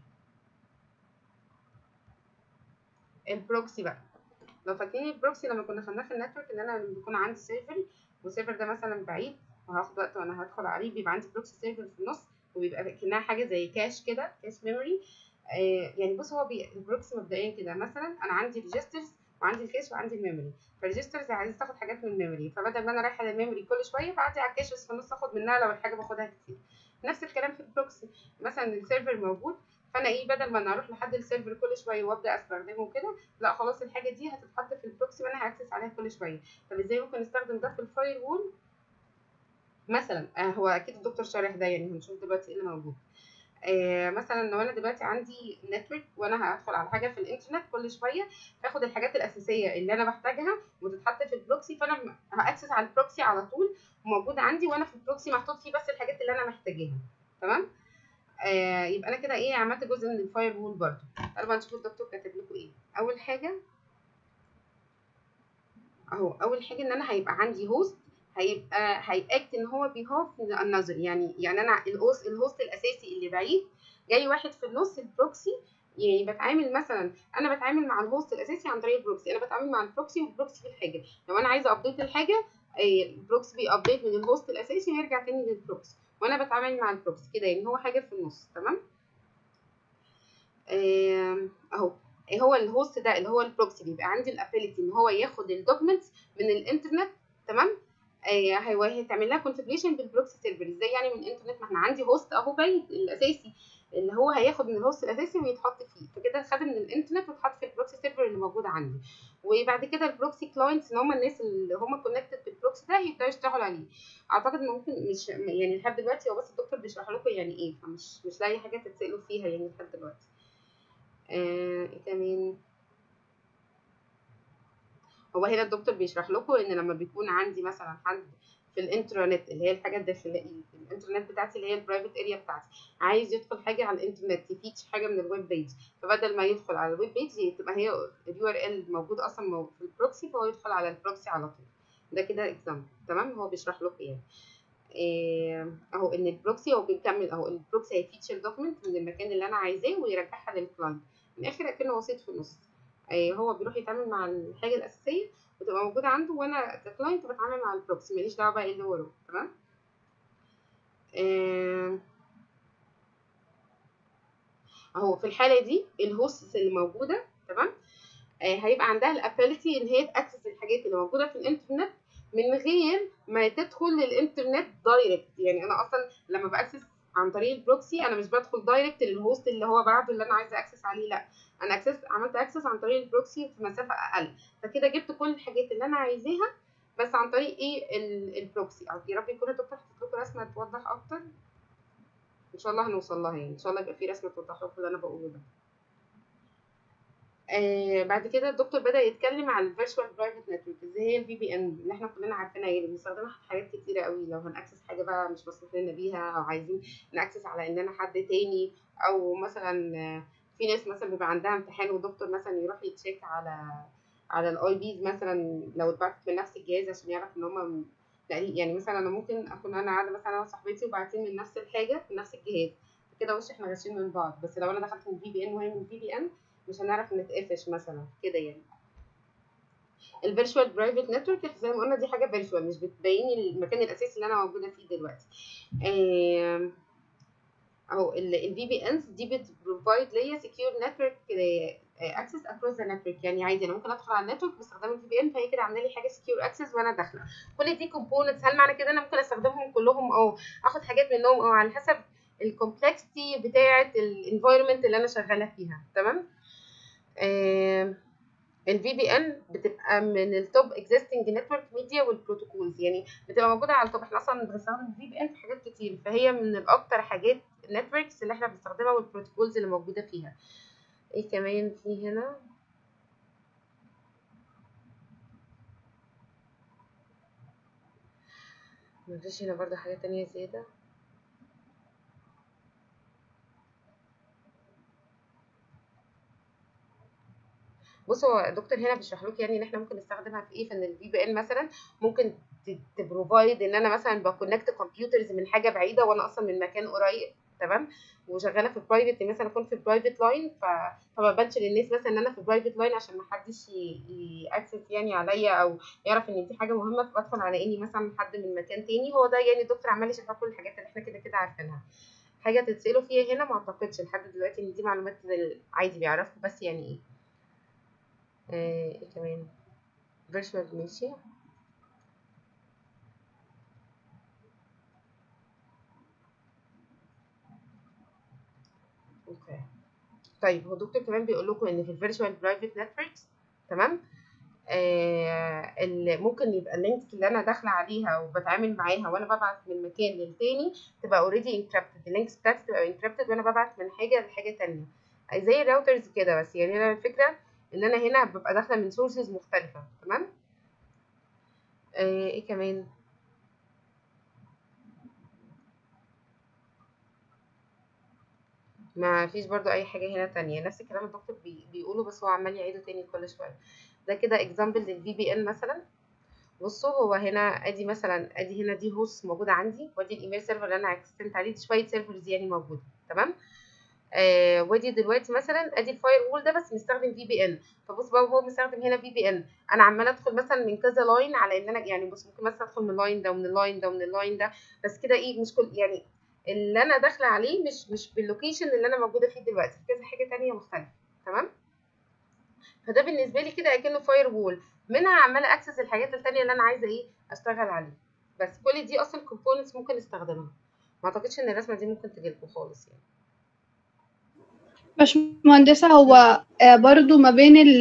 البروكسي بقى لو فاكرين البروكسي لما كنا خدناه في النتورك ان انا بيكون عندي سيرفر والسيرفر ده مثلا بعيد وهاخد وقت وانا هدخل عليه بيبقى عندي بروكسي سيرفر في النص وبيبقى كانها حاجه زي كاش كده كاش ميموري آه يعني بص هو بي... البروكسي مبدئيا كده مثلا انا عندي ريجسترز وعندي الكاش وعندي الميموري فالريجسترز عايز تاخد حاجات من الميموري فبدل ما انا رايحه للميموري كل شويه بعدي على الكاش بس في النص اخد منها لو الحاجه باخدها كتير نفس الكلام في البروكسي مثلا السيرفر موجود فانا ايه بدل ما انا اروح لحد السيرفر كل شويه وابدا استخدمه كده لا خلاص الحاجه دي هتتحط في البروكسي وانا هاكسس عليها كل شويه طب ازاي ممكن نستخدم ده في الفاير وول مثلا آه هو اكيد الدكتور شارح ده يعني هنشوف دلوقتي ايه اللي موجود آه مثلا لو انا دلوقتي عندي نتورك وانا هدخل على حاجه في الانترنت كل شويه هاخد الحاجات الاساسيه اللي انا بحتاجها وتتحط في البروكسي فانا هاكسس على البروكسي على طول وموجوده عندي وانا في البروكسي محطوط فيه بس الحاجات اللي انا محتاجاها تمام آه يبقى انا كده ايه عملت جزء من الفاير وول برضو تعالوا بقى نشوف الدكتور كاتب لكم ايه اول حاجه اهو اول حاجه ان انا هيبقى عندي هوست هيبقى هيأكت ان هو بيهاف النظر يعني يعني انا الهوست الهوست الاساسي اللي بعيد جاي واحد في النص البروكسي يعني بتعامل مثلا انا بتعامل مع الهوست الاساسي عن طريق البروكسي انا بتعامل مع البروكسي والبروكسي في الحاجه لو انا عايزه ابديت الحاجه البروكسي بيابديت من الهوست الاساسي ويرجع تاني للبروكسي وانا بتعامل مع البروكسي كده يعني هو حاجه في النص تمام اهو هو الهوست ده اللي هو البروكسي بيبقى عندي الابيليتي ان هو ياخد الدوكيومنتس من الانترنت تمام هو هيتعمل لها كونفجريشن بالبروكسي سيرفر ازاي يعني من الانترنت ما احنا عندي هوست اهو بعيد الاساسي اللي هو هياخد من الهوست الاساسي ويتحط فيه فكده خد من الانترنت واتحط في البروكسي سيرفر اللي موجود عندي وبعد كده البروكسي كلاينتس اللي هم الناس اللي هم كونكتد بالبروكسي ده يبداوا يشتغلوا عليه اعتقد ممكن مش يعني لحد دلوقتي هو بس الدكتور بيشرح لكم يعني ايه فمش مش لاقي حاجه تتسالوا فيها يعني لحد دلوقتي آه ايه كمان هو هنا الدكتور بيشرح لكم ان لما بيكون عندي مثلا حد في الانترنت اللي هي الحاجه الداخليه الانترنت بتاعتي اللي هي البرايفت اريا بتاعتي عايز يدخل حاجه على الانترنت يفيتش حاجه من الويب بيج فبدل ما يدخل على الويب بيج تبقى هي اليو ار ال موجود اصلا في البروكسي فهو يدخل على البروكسي على طول ده كده اكزامبل تمام هو بيشرح لكم يعني إيه اهو ان البروكسي هو بيكمل اهو البروكسي هيفيتشر دوكيمنت من المكان اللي انا عايزاه ويرجعها للكلاينت من الاخر اكنه وسيط في النص إيه هو بيروح يتعامل مع الحاجه الاساسيه وتبقى موجوده عنده وانا ككلاينت بتعامل مع البروكسي ماليش دعوه بقى ايه اللي وراه تمام إيه اهو في الحاله دي الهوستس اللي موجوده تمام آه هيبقى عندها الابيليتي ان هي تاكسس الحاجات اللي موجوده في الانترنت من غير ما تدخل للانترنت دايركت يعني انا اصلا لما باكسس عن طريق البروكسي انا مش بدخل دايركت للهوست اللي هو بعده اللي انا عايزه اكسس عليه لا انا اكسس عملت اكسس عن طريق البروكسي في مسافه اقل فكده جبت كل الحاجات اللي انا عايزاها بس عن طريق ايه البروكسي يا رب يكون الدكتور حاطط لكم رسمه توضح اكتر ان شاء الله هنوصل لها يعني ان شاء الله يبقى في رسمه توضح لكم اللي انا بقوله ده آه بعد كده الدكتور بدا يتكلم على الفيرتشوال برايفت نتورك اللي هي الفي بي ان اللي احنا كلنا عارفينها يعني بنستخدمها في حاجات كتيره قوي لو هنأكسس حاجه بقى مش مسموح لنا بيها او عايزين نأكسس على اننا حد تاني او مثلا في ناس مثلا بيبقى عندها امتحان ودكتور مثلا يروح يتشيك على على الاي بيز مثلا لو اتبعتت من نفس الجهاز عشان يعرف ان هم يعني مثلا انا ممكن اكون انا قاعده مثلا انا وصاحبتي وبعتين من نفس الحاجه من نفس الجهاز كده وش احنا غاشين من بعض بس لو انا دخلت من في بي ان وهي من في بي ان مش هنعرف نتقفش مثلا كده يعني الفيرتشوال برايفت نتورك زي ما قلنا دي حاجه فيرتشوال مش بتبين المكان الاساسي اللي انا موجوده فيه دلوقتي آه اهو الفي بي انز دي بتبروفايد ليا سكيور نتورك اكسس اكروس ذا نتورك يعني عادي انا ممكن ادخل على النتورك باستخدام الفي بي ان فهي كده عامله لي حاجه سكيور اكسس وانا داخله كل دي كومبوننتس هل معنى كده انا ممكن استخدمهم كلهم او اخد حاجات منهم او على حسب الكومبلكسيتي بتاعه الانفايرمنت اللي انا شغاله فيها تمام آه الفي بي ان بتبقى من التوب اكزيستنج نتورك ميديا والبروتوكولز يعني بتبقى موجوده على التوب احنا اصلا بنستخدم الفي بي ان في حاجات كتير فهي من الاكتر حاجات النتوركس اللي احنا بنستخدمها والبروتوكولز اللي موجوده فيها ايه كمان في هنا مفيش هنا برضه حاجه تانية زياده بص هو الدكتور هنا بيشرح لك يعني ان احنا ممكن نستخدمها في ايه فان الفي بي ان مثلا ممكن تبروفايد ان انا مثلا بكونكت كمبيوترز من حاجه بعيده وانا اصلا من مكان قريب تمام وشغاله في برايفت مثلا اكون في برايفت لاين فما بانش للناس مثلا ان انا في برايفت لاين عشان ما حدش ياكسس يعني عليا او يعرف ان دي حاجه مهمه فبدخل على اني مثلا حد من مكان تاني هو ده يعني الدكتور عمال يشرح كل الحاجات اللي احنا كده كده عارفينها حاجه تتسالوا فيها هنا ما اعتقدش لحد دلوقتي ان دي معلومات عادي بيعرفوا بس يعني ايه ايه كمان virtual ماشي اوكي طيب هو دكتور كمان بيقول لكم ان في الفيرتشوال برايفت نتوركس تمام آه اللي ممكن يبقى اللينكس اللي انا داخله عليها وبتعامل معاها وانا ببعت من مكان للتاني تبقى اوريدي انكريبتد اللينكس بتاعتي تبقى انكريبتد وانا ببعت من حاجه لحاجه تانية زي الراوترز كده بس يعني انا الفكره ان انا هنا ببقى داخله من سورسز مختلفه تمام آه ايه كمان ما فيش برضو اي حاجه هنا تانية نفس الكلام الدكتور بي بيقوله بس هو عمال يعيده تاني كل شويه ده كده اكزامبل للفي بي ان مثلا بصوا هو هنا ادي مثلا ادي هنا دي هوست موجوده عندي وادي الايميل سيرفر اللي انا اكستنت عليه دي شويه سيرفرز يعني موجوده تمام آه ودي دلوقتي مثلا ادي الفاير وول ده بس مستخدم في بي ان فبص بقى هو مستخدم هنا في بي ان انا عماله ادخل مثلا من كذا لاين على ان انا يعني بص ممكن مثلا ادخل من اللاين ده ومن اللاين ده ومن اللاين ده بس كده ايه مش كل يعني اللي انا داخله عليه مش مش باللوكيشن اللي انا موجوده فيه دلوقتي في كذا حاجه تانية مختلفه تمام فده بالنسبه لي كده اكنه فاير وول منها عماله اكسس الحاجات التانية اللي انا عايزه ايه اشتغل عليه بس كل دي اصلا كومبوننتس ممكن استخدمها ما اعتقدش ان الرسمه دي ممكن تجيلكم خالص يعني مش مهندسة هو برضو ما بين ال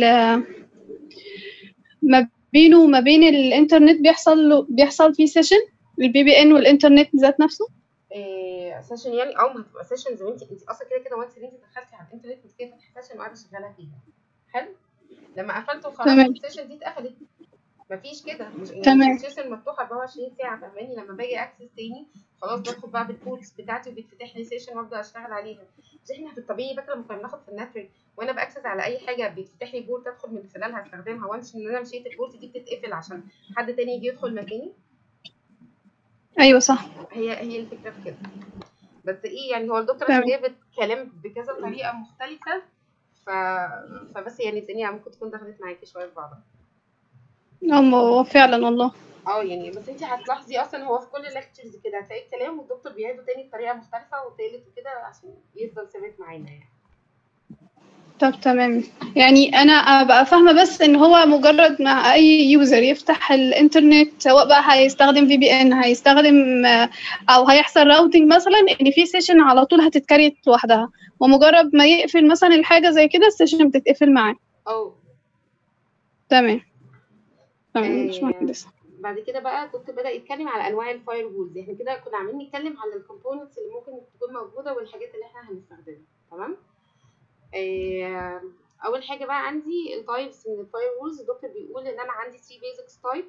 ما بينه وما بين الانترنت بيحصل بيحصل فيه سيشن البي بي ان والانترنت ذات نفسه إيه سيشن يعني او ما هتبقى سيشنز وانت انت اصلا كده كده وانس انت دخلتي على الانترنت انت كده فاتحه سيشن وقاعده شغاله فيها حلو لما قفلت وخلاص السيشن دي اتقفلت مفيش كده مش تمام السيشن مفتوحه 24 ساعه فاهماني لما باجي اكسس تاني خلاص بدخل بقى بالبولز بتاعتي وبيتفتح لي سيشن وابدا اشتغل عليها مش احنا في الطبيعي بقى لما كنا بناخد في النتورك وانا باكسس على اي حاجه بيتفتح لي بورت ادخل من خلالها استخدمها وانس ان انا مشيت البورت دي بتتقفل عشان حد تاني يجي يدخل مكاني ايوه صح هي هي الفكره في كده بس ايه يعني هو الدكتور عشان جايب الكلام بكذا طريقه مختلفه ف... فبس يعني الدنيا ممكن تكون دخلت معاكي شويه في بعضها اه فعلا والله اه يعني بس انت هتلاحظي اصلا هو في كل الليكتشرز كده هتلاقي الكلام والدكتور بيعيده تاني بطريقه مختلفه وتالت وكده عشان يفضل ثابت معانا يعني طب تمام يعني انا ابقى فاهمه بس ان هو مجرد ما اي يوزر يفتح الانترنت سواء بقى هيستخدم في بي ان هيستخدم او هيحصل راوتنج مثلا ان في سيشن على طول هتتكريت لوحدها ومجرد ما يقفل مثلا الحاجه زي كده السيشن بتتقفل معاه اه تمام تمام مش مهندسه بعد كده بقى الدكتور بدا يتكلم على انواع الفاير وولز احنا كده كنا عاملين نتكلم على الكومبوننتس اللي ممكن تكون موجوده والحاجات اللي احنا هنستخدمها تمام آه اول حاجه بقى عندي التايبس من الفاير وولز الدكتور بيقول ان انا عندي 3 بيزكس تايب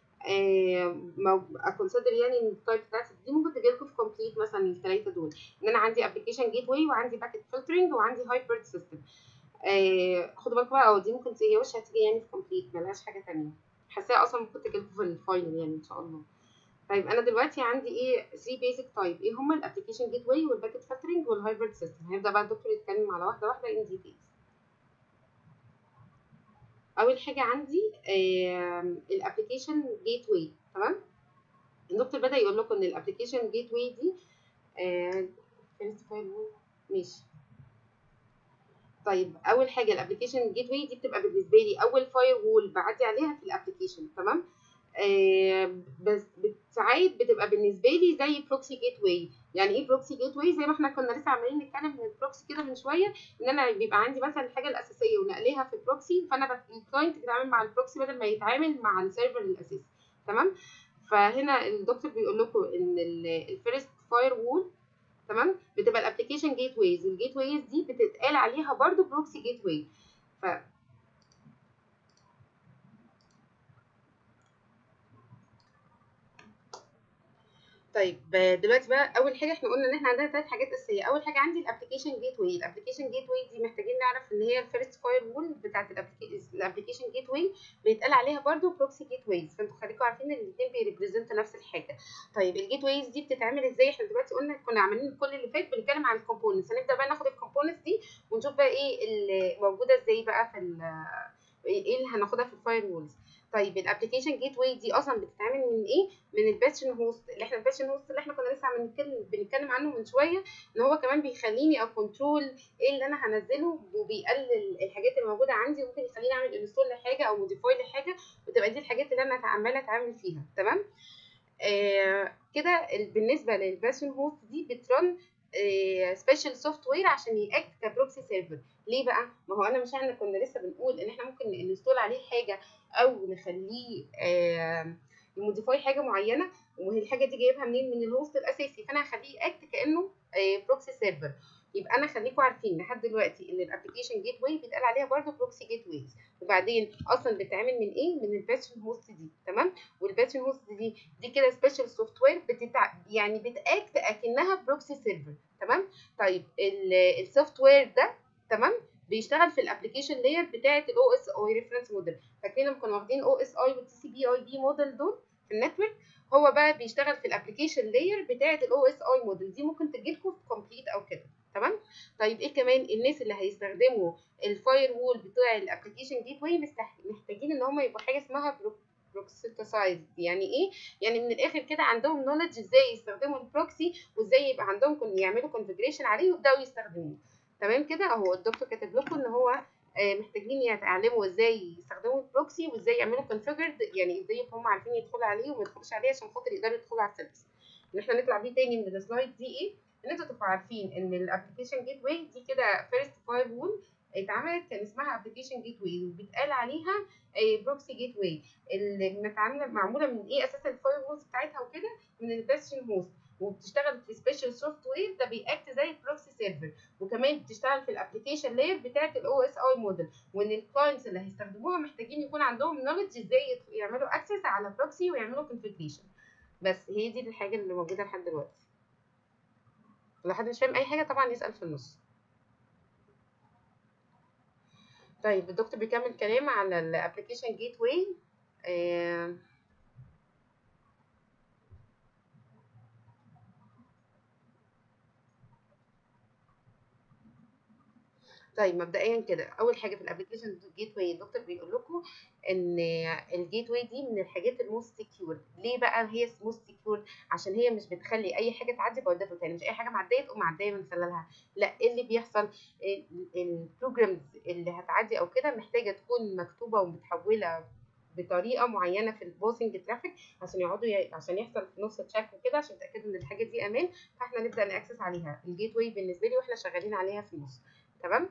اكونسيدر يعني ان التايب بتاعتي دي ممكن تجي لكم في كومبليت مثلا الثلاثه دول ان انا عندي ابلكيشن جيت واي وعندي باكيت فلترنج وعندي هايبرد سيستم آه خدوا بالكم بقى او دي ممكن هي وش هتيجي يعني في كومبليت ملهاش حاجه ثانيه حاساها اصلا ممكن تجي لكم في الفاينل يعني ان شاء الله طيب انا دلوقتي عندي ايه 3 بيزك تايب ايه هما الابلكيشن جيت واي والباكيت فلترنج والهايبرد سيستم هيبدا بقى الدكتور يتكلم على واحده واحده ان ديتيلز اول حاجه عندي الابلكيشن جيت واي تمام الدكتور بدا يقول لكم ان الابلكيشن جيت واي دي آه فيرست فاير وول ماشي طيب اول حاجه الابلكيشن جيت واي دي بتبقى بالنسبه لي اول فاير وول بعدي عليها في الابلكيشن تمام آه بس ساعات بتبقى بالنسبه لي زي بروكسي جيت واي يعني ايه بروكسي جيت واي زي ما احنا كنا لسه عمالين نتكلم من البروكسي كده من شويه ان انا بيبقى عندي مثلا الحاجه الاساسيه ونقليها في بروكسي فانا الكلاينت بيتعامل مع البروكسي بدل ما يتعامل مع السيرفر الاساسي تمام فهنا الدكتور بيقول لكم ان الفيرست فاير وول تمام بتبقى الابلكيشن جيت ويز والجيت ويز دي بتتقال عليها برضو بروكسي جيت واي ف طيب دلوقتي بقى اول حاجه احنا قلنا ان احنا عندنا ثلاث حاجات اساسيه اول حاجه عندي الابلكيشن جيت واي الابلكيشن جيت واي دي محتاجين نعرف ان هي الفيرست فاير وول بتاعت الابلكيشن جيت واي بيتقال عليها برضو بروكسي جيت ويز فانتوا خليكم عارفين ان الاثنين بيريبريزنت نفس الحاجه طيب الجيت ويز دي بتتعمل ازاي احنا دلوقتي قلنا كنا عاملين كل اللي فات بنتكلم عن الكومبوننتس هنبدا بقى ناخد الكومبوننتس دي ونشوف بقى ايه اللي موجوده ازاي بقى في ايه اللي هناخدها في الفاير وولز طيب الابلكيشن جيت واي دي اصلا بتتعمل من ايه من الباتشن هوست اللي احنا الباتشن هوست اللي احنا كنا لسه عم بنتكلم بنتكلم عنه من شويه ان هو كمان بيخليني اكونترول ايه اللي انا هنزله وبيقلل الحاجات اللي موجوده عندي وممكن يخليني اعمل انستول لحاجه او موديفاي لحاجه وتبقى دي الحاجات اللي انا عماله اتعامل فيها تمام آه كده بالنسبه للباتشن هوست دي بترن سبيشال سوفت وير عشان ياكت كبروكسي سيرفر ليه بقى ما هو انا مش احنا كنا لسه بنقول ان احنا ممكن ننستول عليه حاجه او نخليه آه يموديفاي حاجه معينه وهي الحاجه دي جايبها منين من الهوست الاساسي فانا هخليه اكت كانه آه بروكسي سيرفر يبقى انا خليكم عارفين لحد دلوقتي ان الابلكيشن جيت واي بيتقال عليها برضه بروكسي جيت ويز وبعدين اصلا بتتعمل من ايه من الباتشن هوست دي تمام والباتشن هوست دي دي كده سبيشال سوفت وير بتتع... يعني بتاكت اكنها بروكسي سيرفر تمام طيب السوفت وير ده تمام بيشتغل في الابلكيشن لاير بتاعه الاو اس اي ريفرنس موديل فاكرين لما كنا واخدين او اس اي والتي سي بي اي بي موديل دول في النتورك هو بقى بيشتغل في الابلكيشن لاير بتاعه الاو اس اي موديل دي ممكن تجيلكم في كومبليت او كده تمام طيب ايه كمان الناس اللي هيستخدموا الفاير وول بتاع الابلكيشن جيت واي محتاجين ان هم يبقوا حاجه اسمها بروكسيتاسايز يعني ايه يعني من الاخر كده عندهم نولج ازاي يستخدموا البروكسي وازاي يبقى عندهم يعملوا كونفجريشن عليه ويبداوا يستخدموه تمام كده اهو الدكتور كاتب لكم ان هو محتاجين يتعلموا ازاي يستخدموا البروكسي وازاي يعملوا كونفجرد يعني ازاي هم عارفين يدخلوا عليه وما يدخلوش عليه عشان خاطر يقدروا يدخلوا على السيرفيس ان احنا نطلع بيه تاني من السلايد دي ايه ان انتوا تبقوا عارفين ان الابلكيشن جيت واي دي كده فيرست فاير وول اتعملت كان اسمها ابلكيشن جيت واي وبيتقال عليها بروكسي جيت واي اللي متعامله معموله من ايه اساسا الفاير وولز بتاعتها وكده من الباتشن هوست وبتشتغل في سبيشال سوفت وير ده بيأكت زي البروكسي سيرفر وكمان بتشتغل في الابلكيشن لاير بتاعه الاو اس اي موديل وان الكلاينتس اللي هيستخدموها محتاجين يكون عندهم نولج ازاي يعملوا اكسس على بروكسي ويعملوا كونفيجريشن بس هي دي الحاجه اللي موجوده لحد دلوقتي لو حد مش فاهم اي حاجه طبعا يسال في النص طيب الدكتور بيكمل كلام على الابلكيشن جيت واي آه طيب مبدئيا كده اول حاجه في الابلكيشن جيت واي الدكتور بيقول لكم ان الجيت واي دي من الحاجات الموست سكيور ليه بقى هي موست سكيور عشان هي مش بتخلي اي حاجه تعدي باي ديفولت يعني مش اي حاجه معديه تقوم معديه من خلالها لا ايه اللي بيحصل البروجرامز اللي هتعدي او كده محتاجه تكون مكتوبه ومتحوله بطريقه معينه في البوسنج ترافيك عشان يقعدوا ي... عشان يحصل في نص تشيك وكده عشان يتاكدوا ان الحاجه دي امان فاحنا نبدا ناكسس عليها الجيت واي بالنسبه لي واحنا شغالين عليها في النص تمام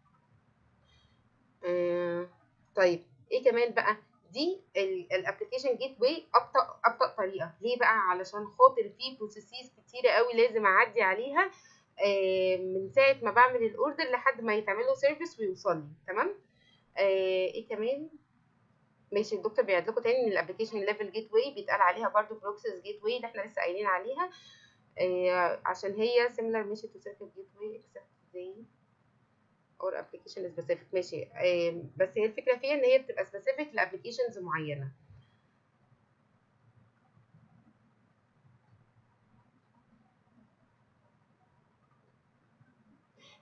آه طيب ايه كمان بقى دي الابلكيشن جيت واي ابطا ابطا طريقه ليه بقى علشان خاطر في بروسيسز كتيره قوي لازم اعدي عليها آه من ساعه ما بعمل الاوردر لحد ما يتعمل له سيرفيس ويوصل لي تمام آه ايه كمان ماشي الدكتور بيعد لكم تاني ان الابلكيشن ليفل جيت واي بيتقال عليها برضو بروكسيس جيت واي اللي احنا لسه قايلين عليها آه عشان هي similar ماشي to circuit gateway except they or application specific ماشي آه بس هي الفكره فيها ان هي بتبقى specific لابلكيشنز معينه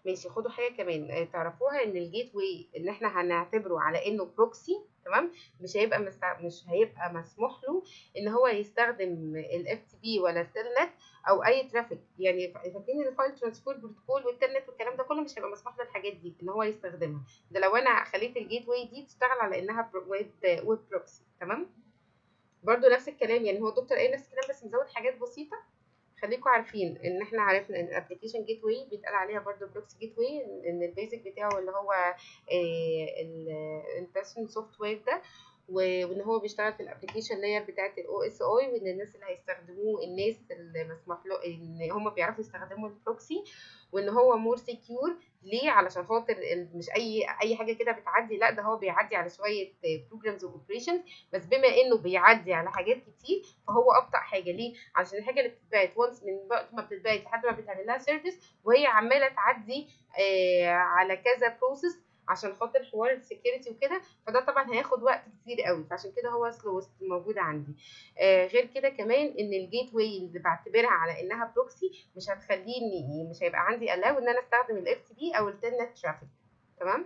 ماشي خدوا حاجه كمان آه، تعرفوها ان الجيت واي ان احنا هنعتبره على انه بروكسي تمام مش هيبقى مستع... مش هيبقى مسموح له ان هو يستخدم الاف تي بي ولا التلنت او اي ترافيك يعني فاكرين الفايل ترانسفير بروتوكول والتلنت والكلام ده كله مش هيبقى مسموح له الحاجات دي ان هو يستخدمها ده لو انا خليت الجيت واي دي تشتغل على انها برو- ويب ويب بروكسي تمام برضو نفس الكلام يعني هو الدكتور قال نفس الكلام بس مزود حاجات بسيطه خليكم عارفين ان احنا عرفنا ان الابلكيشن جيت واي بيتقال عليها برضو بروكسي جيت واي ان البيزك بتاعه اللي هو البيرسون سوفت وير ده و- وان هو بيشتغل في الابلكيشن لاير بتاعه الاو اس اي وان الناس اللي هيستخدموه الناس اللي مسموح له ان هم بيعرفوا يستخدموا البروكسي وان هو مور سكيور ليه علشان خاطر ال- مش اي اي حاجه كده بتعدي لا ده هو بيعدي على شويه بروجرامز واوبريشنز بس بما انه بيعدي على حاجات كتير فهو ابطا حاجه ليه علشان الحاجه اللي بتتبعت وانس من وقت ما بتتبعت لحد ما بتعمل لها سيرفيس وهي عماله تعدي آه على كذا بروسيس عشان خاطر حوار السكيورتي وكده فده طبعا هياخد وقت كتير قوي فعشان كده هو سلو موجود عندي آه غير كده كمان ان الجيت واي اللي بعتبرها على انها بروكسي مش هتخليني مش هيبقى عندي الاو ان انا استخدم الاف تي بي او التلنت ترافيك تمام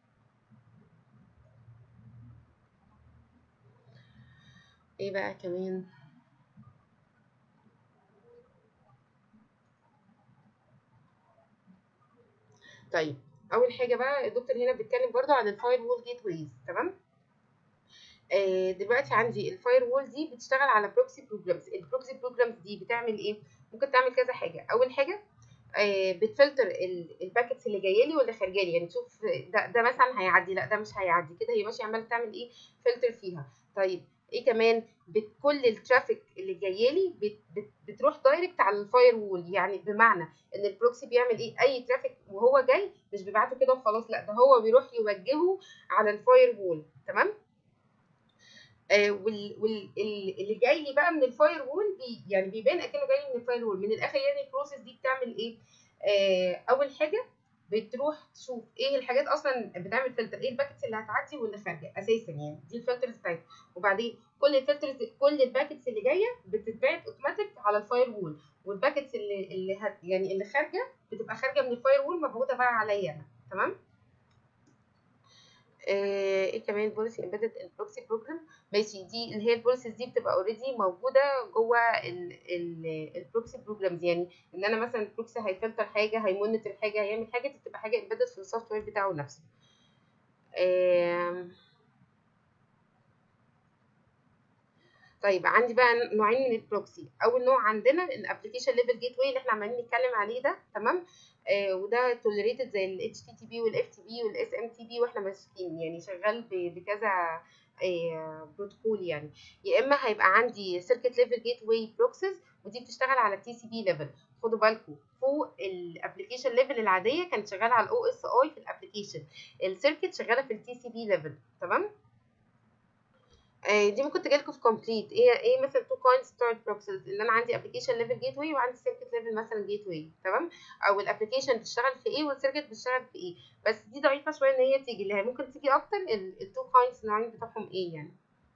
ايه بقى كمان طيب اول حاجه بقى الدكتور هنا بيتكلم برضو عن الفاير وول جيت ويز تمام آه دلوقتي عندي الفاير وول دي بتشتغل على بروكسي بروجرامز البروكسي بروجرامز دي بتعمل ايه ممكن تعمل كذا حاجه اول حاجه آه بتفلتر ال- الباكتس اللي جايه لي واللي خارجه لي يعني تشوف ده ده مثلا هيعدي لا ده مش هيعدي كده هي ماشيه عماله تعمل ايه فلتر فيها طيب ايه كمان بت كل الترافيك اللي جايه لي بت بت بتروح دايركت على الفاير وول يعني بمعنى ان البروكسي بيعمل ايه اي ترافيك وهو جاي مش بيبعته كده وخلاص لا ده هو بيروح يوجهه على الفاير وول تمام آه وال وال ال- اللي جاي لي بقى من الفاير وول بي يعني بيبان اكنه جاي من الفاير وول من الاخر يعني البروسيس دي بتعمل ايه آه اول حاجه بتروح تشوف ايه الحاجات اصلا بتعمل فلتر ايه الباكتس اللي هتعدي واللي خارجه اساسا يعني دي الفلترز بتاعتها وبعدين كل الفلترز كل الباكتس اللي جايه بتتبعت اوتوماتيك على الفاير وول والباكتس اللي اللي هت يعني اللي خارجه بتبقى خارجه من الفاير وول مبعوثه بقى عليا انا تمام آه، ايه كمان بوليسي امبيدد البروكسي بروجرام ماشي دي اللي هي البوليسيز دي بتبقى اوريدي موجوده جوه البروكسي بروجرامز يعني ان انا مثلا البروكسي هيفلتر حاجه هيمونيتور حاجه هيعمل حاجه دي بتبقى حاجه امبيدد في السوفت وير بتاعه نفسه آم، طيب عندي بقى نوعين من البروكسي اول نوع عندنا الابلكيشن ليفل جيت واي اللي احنا عمالين نتكلم عليه ده تمام آه وده توليريتد زي ال HTTP وال FTP وال SMTP واحنا ماسكين يعني شغال ب- بكذا آه بروتوكول يعني يا اما هيبقى عندي سيركت ليفل جيت واي بروكسيز ودي بتشتغل على التي سي بي ليفل خدوا بالكم فوق الابلكيشن ليفل العاديه كانت شغاله على الاو اس اي في الابلكيشن السيركت شغاله في التي سي بي ليفل تمام آه، دي ممكن تجيلكوا في كومبليت ايه ايه مثلا تو كايند ستارت بروكسز اللي انا عندي ابلكيشن ليفل جيت واي وعندي سيركت ليفل مثلا جيت واي تمام او الابلكيشن بتشتغل في ايه والسيركت بتشتغل في ايه بس دي ضعيفه شويه ان هي تيجي اللي هي ممكن تيجي اكتر التو كايندز النوعين بتاعهم ايه يعني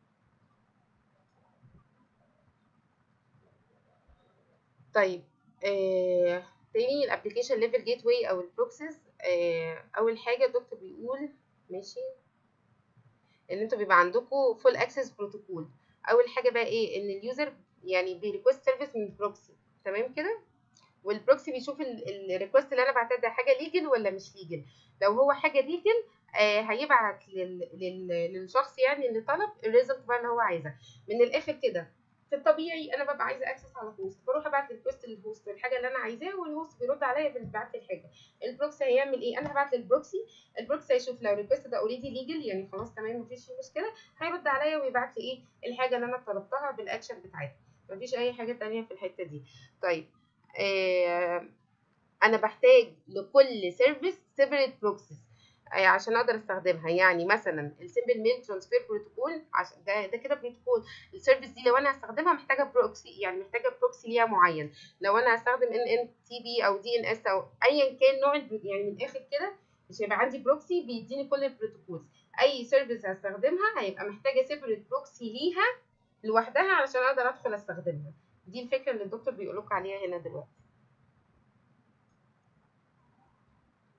طيب آه تاني الابلكيشن ليفل جيت واي او البروكسز آه اول حاجه الدكتور بيقول ماشي ان انتوا بيبقى عندكم فول اكسس بروتوكول اول حاجه بقى ايه ان اليوزر يعني بيريكوست سيرفيس من البروكسي تمام كده والبروكسي بيشوف الريكوست اللي انا بعتها ده حاجه ليجل ولا مش ليجل لو هو حاجه ليجل آه هيبعت لل... لل... للشخص يعني اللي طلب الريزلت بقى اللي هو عايزها من الاخر كده في الطبيعي انا ببقى عايزه اكسس على هوست بروح ابعت ريكوست للهوست الحاجه اللي انا عايزاها والهوست بيرد عليا بيبعت لي الحاجه البروكسي هيعمل ايه انا هبعت للبروكسي البروكسي هيشوف لو الريكوست ده اوريدي ليجل يعني خلاص تمام مفيش فيه مشكله هيرد عليا ويبعت لي ايه الحاجه اللي انا طلبتها بالاكشن بتاعتها مفيش اي حاجه تانية في الحته دي طيب آه انا بحتاج لكل سيرفيس سيبريت بروكسيز عشان اقدر استخدمها يعني مثلا السمبل ميل ترانسفير بروتوكول عشان ده ده كده بروتوكول السيرفيس دي لو انا هستخدمها محتاجه بروكسي يعني محتاجه بروكسي ليها معين لو انا هستخدم ان ان تي بي او دي ان اس او ايا كان نوع يعني من الاخر كده مش هيبقى عندي بروكسي بيديني كل البروتوكولز اي سيرفيس هستخدمها هيبقى محتاجه سيبريت بروكسي ليها لوحدها علشان اقدر ادخل استخدمها دي الفكره اللي الدكتور بيقول لكم عليها هنا دلوقتي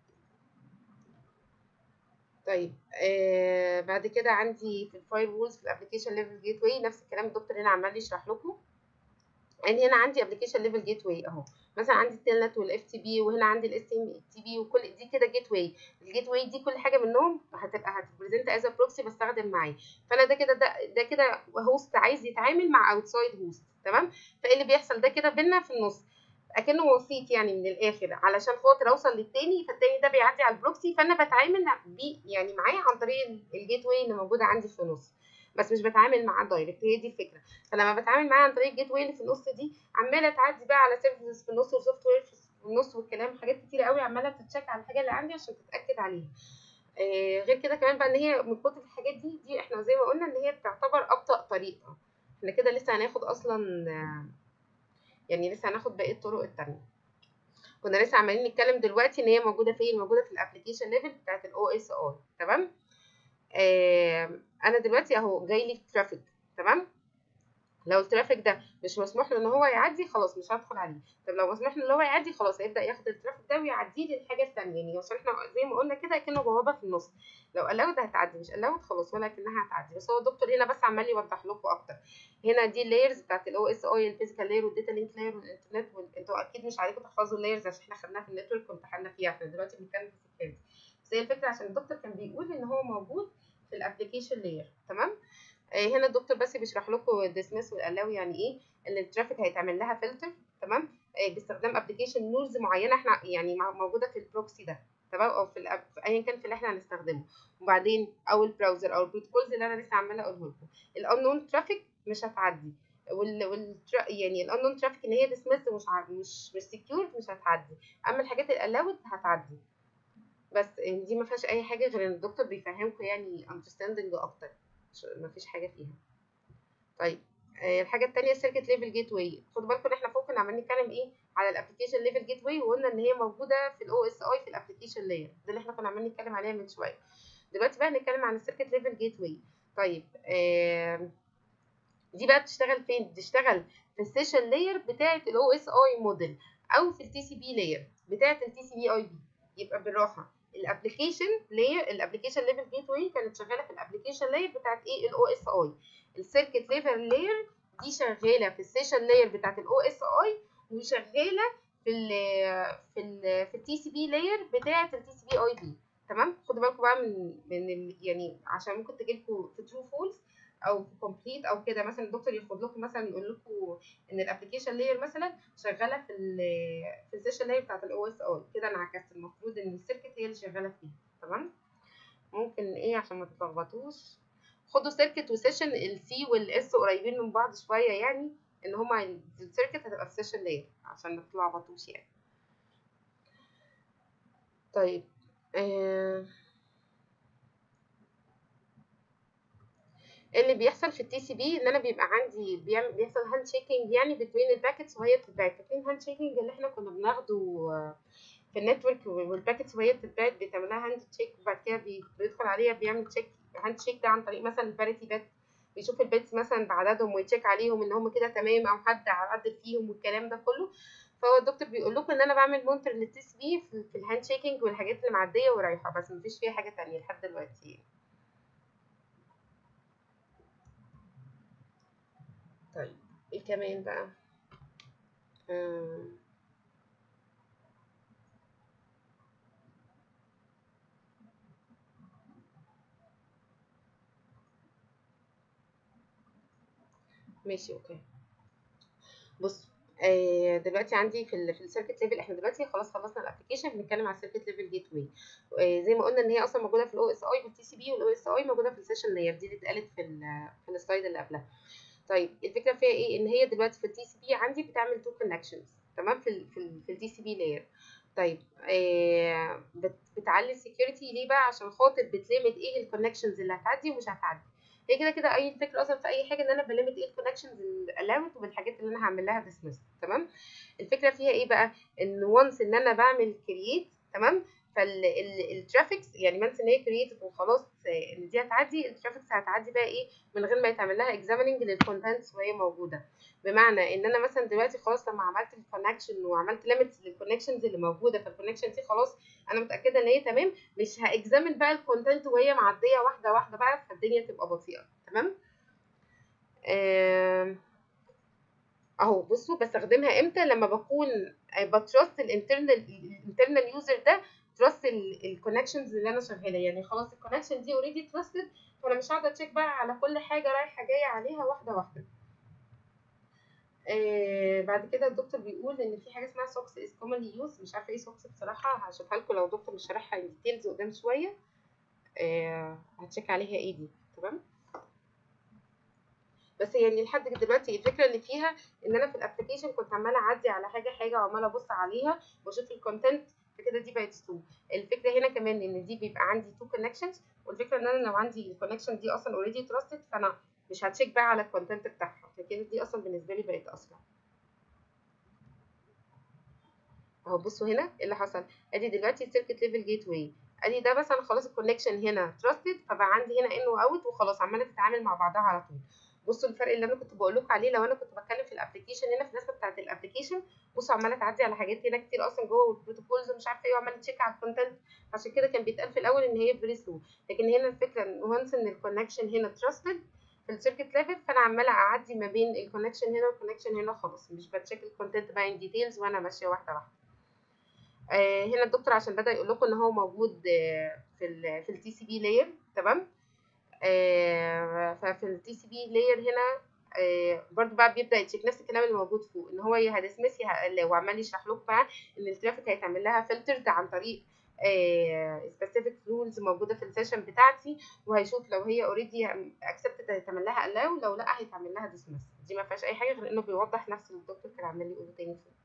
طيب آه بعد كده عندي في الفاير وولز في الابلكيشن ليفل جيت واي نفس الكلام الدكتور هنا عمال يشرح لكم يعني هنا عندي ابلكيشن ليفل جيت واي اهو مثلا عندي التلنت والاف تي بي وهنا عندي الاس تي بي وكل دي كده جيت واي الجيت واي دي كل حاجه منهم هتبقى هتبريزنت از بروكسي بستخدم معاه فانا ده كده ده, ده كده هوست عايز يتعامل مع اوتسايد هوست تمام فايه اللي بيحصل ده كده بينا في النص اكنه وسيط يعني من الاخر علشان خاطر اوصل للتاني فالتاني ده بيعدي على البروكسي فانا بتعامل بيه يعني معاه عن طريق الجيت واي اللي موجوده عندي في النص بس مش بتعامل معاه دايركت هي دي الفكره فلما بتعامل معاه عن طريق الجيت واي اللي في النص دي عماله تعدي بقى على سيرفيسز في النص وسوفت وير في النص والكلام حاجات كتيره قوي عماله تتشيك على الحاجه اللي عندي عشان تتاكد عليها آه غير كده كمان بقى ان هي من كتر الحاجات دي دي احنا زي ما قلنا ان هي بتعتبر ابطا طريقه احنا كده لسه هناخد اصلا آه يعني لسه هناخد باقي الطرق التانية كنا لسه عمالين نتكلم دلوقتي ان هي موجوده فين موجوده في الابلكيشن ليفل بتاعت الاو اس اي تمام آه انا دلوقتي اهو جاي لي ترافيك تمام لو الترافيك ده مش مسموح له ان هو يعدي خلاص مش هدخل عليه طب لو مسموح له ان هو يعدي خلاص هيبدا ياخد الترافيك ده ويعديه للحاجه الثانيه يعني عشان احنا زي ما قلنا كده كأنه بوابه في النص لو الاود هتعدي مش الاود خلاص ولا كانها هتعدي بس هو الدكتور هنا بس عمال يوضح لكم اكتر هنا دي اللايرز بتاعت الاو اس اي الفيزيكال لاير والداتا لينك لاير والانترنت وال... انتوا اكيد مش عليكم تحفظوا اللايرز عشان احنا خدناها في النتورك وامتحنا فيها احنا دلوقتي بنتكلم في السكيورتي بس هي الفكره عشان الدكتور كان بيقول ان هو موجود في الابلكيشن لاير تمام هنا الدكتور بس بيشرح لكم الديسمس والالاو يعني ايه ان الترافيك هيتعمل لها فلتر تمام باستخدام ابلكيشن نولز معينه احنا يعني موجوده في البروكسي ده تمام او في الأب... في ايا كان في اللي احنا هنستخدمه وبعدين او البراوزر او البروتوكولز اللي انا لسه عماله اقوله لكم الانون ترافيك مش هتعدي وال, وال... يعني الانون ترافيك ان هي ديسمس مش ع... مش مش سكيور مش هتعدي اما الحاجات الالاود هتعدي بس دي ما فيهاش اي حاجه غير ان الدكتور بيفهمكم يعني اندرستاندنج اكتر ما فيش حاجه فيها طيب آه الحاجه الثانيه السيركت ليفل جيت واي خدوا بالكم ان احنا فوق كنا عمالين نتكلم ايه على الابلكيشن ليفل جيت واي وقلنا ان هي موجوده في الاو اس اي في الابلكيشن لاير ده اللي احنا كنا عمالين نتكلم عليها من شويه دلوقتي بقى هنتكلم عن السيركت ليفل جيت واي طيب آه دي بقى بتشتغل فين بتشتغل في السيشن لاير بتاعه الاو اس اي موديل او في التي سي بي لاير بتاعه التي سي بي اي بي يبقى بالراحه الابلكيشن لاير الابلكيشن ليفل جيت واي كانت شغاله في الابلكيشن لاير بتاعت ايه الاو اس اي السيركت ليفل لاير دي شغاله في السيشن لاير بتاعت الاو اس اي وشغاله في ال في ال في التي سي بي لاير بتاعت التي سي بي اي بي تمام خدوا بالكم بقى من من ال يعني عشان ممكن تجيلكوا في ترو فولس او في كومبليت او كده مثلا الدكتور ياخد لكم مثلا يقول لكم ان الابلكيشن لاير مثلا شغاله في ال في السيشن لاير بتاعت الاو اس اي كده انا عكست المفروض ان السيركت هي اللي شغاله فيها تمام ممكن ايه عشان ما تتلخبطوش خدوا سيركت وسيشن السي والاس قريبين من بعض شويه يعني ان هما السيركت هتبقى في سيشن لاير عشان ما تتلخبطوش يعني طيب آه اللي بيحصل في التي سي بي ان انا بيبقى عندي بيعمل بيحصل هاند شيكنج يعني بين الباكتس وهي بتتبعت فاكرين هاند شيكنج اللي احنا كنا بناخده في النتورك والباكتس وهي بتتبعت بتعمل لها هاند تشيك وبعد كده بيدخل عليها بيعمل تشيك هاند تشيك ده عن طريق مثلا الباريتي بات بيشوف البيتس مثلا بعددهم ويتشيك عليهم ان هم كده تمام او حد عدل فيهم والكلام ده كله فهو الدكتور بيقول لكم ان انا بعمل مونتر للتي سي بي في الهاند شيكنج والحاجات اللي معديه ورايحه بس مفيش فيها حاجه تانية لحد دلوقتي يعني. طيب ايه كمان بقى آم. ماشي اوكي بص آه دلوقتي عندي في ال في السيركت ليفل احنا دلوقتي خلاص خلصنا الابلكيشن بنتكلم على السيركت ليفل جيت واي آه زي ما قلنا ان هي اصلا موجوده في الاو اس اي والتي سي بي والاو اس اي موجوده في السيشن لاير دي اللي اتقالت في في السلايد اللي قبلها طيب الفكره فيها ايه ان هي دلوقتي في التي سي بي عندي بتعمل تو كونكشنز تمام في ال في ال في التي سي بي لاير طيب آه بت بتعلي السكيورتي ليه بقى عشان خاطر بتليمت ايه الكونكشنز اللي هتعدي ومش هتعدي هي كده كده اي الفكره اصلا في اي حاجه ان انا بليمت ايه الكونكشنز الالاود والحاجات اللي انا هعمل لها ديسمس تمام الفكره فيها ايه بقى ان وانس ان انا بعمل كرييت تمام فالترافيكس يعني مانس ان هي كرييتد وخلاص آه، ان دي هتعدي الترافيكس هتعدي بقى ايه من غير ما يتعمل لها اكزاميننج للكونتنتس وهي موجوده بمعنى ان انا مثلا دلوقتي خلاص لما عملت الكونكشن وعملت ليميتس للكونكشنز اللي موجوده فالكونكشن دي خلاص انا متاكده ان هي تمام مش هاكزامن بقى الكونتنت وهي معديه واحده واحده بقى فالدنيا تبقى بطيئه تمام آم، اهو بصوا بستخدمها امتى لما بكون بترست الانترنال الانترنال يوزر ده ترست الكونكشنز اللي انا شغاله يعني خلاص الكونكشن دي اوريدي ترستد فانا مش قاعده اتشيك بقى على كل حاجه رايحه جايه عليها واحده واحده آه بعد كده الدكتور بيقول ان في حاجه اسمها سوكس از كومنلي يوز مش عارفه ايه سوكس بصراحه هشوفها لكم لو الدكتور مش شارحها ان ديتيلز قدام شويه آه هتشيك عليها ايه دي تمام بس يعني لحد دلوقتي الفكره اللي فيها ان انا في الابلكيشن كنت عماله اعدي على حاجه حاجه وعماله ابص عليها واشوف الكونتنت فكده دي بقت تو الفكره هنا كمان ان دي بيبقى عندي تو كونكشنز والفكره ان انا لو عندي الكونكشن دي اصلا اوريدي تراستد فانا مش هتشيك بقى على الكونتنت بتاعها فكده دي اصلا بالنسبه لي بقت اسرع اهو بصوا هنا ايه اللي حصل ادي دلوقتي السيركت ليفل جيت واي ادي ده مثلا خلاص الكونكشن هنا تراستد فبقى عندي هنا ان واوت وخلاص عماله تتعامل مع بعضها على طول بصوا الفرق اللي انا كنت بقول لكم عليه لو انا كنت بتكلم في الابلكيشن هنا في النسبه بتاعه الابلكيشن بصوا عماله تعدي على حاجات هنا كتير اصلا جوه والبروتوكولز ومش عارفه ايه وعماله تشيك على الكونتنت عشان كده كان بيتقال في الاول ان هي فيري سلو لكن هنا الفكره ان وانس ان الكونكشن هنا تراستد في السيركت ليفل فانا عماله اعدي ما بين الكونكشن هنا والكونكشن هنا خلاص مش بتشيك الكونتنت بقى ان ديتيلز وانا ماشيه واحده واحده آه هنا الدكتور عشان بدا يقول لكم ان هو موجود آه في ال في التي سي بي لاير تمام آه ففي التي سي بي لاير هنا آه برضو بقى بيبدا يتشيك نفس الكلام اللي موجود فوق ان هو يا هدسمس يا وعمال يشرح لكم بقى ان الترافيك هيتعمل لها فلترد عن طريق سبيسيفيك رولز موجوده في السيشن بتاعتي وهيشوف لو هي اوريدي اكسبتد هيتعمل لها الاو لو لا هيتعمل لها ديسمس دي ما فيهاش اي حاجه غير انه بيوضح نفس اللي الدكتور كان عمال يقوله تاني فوق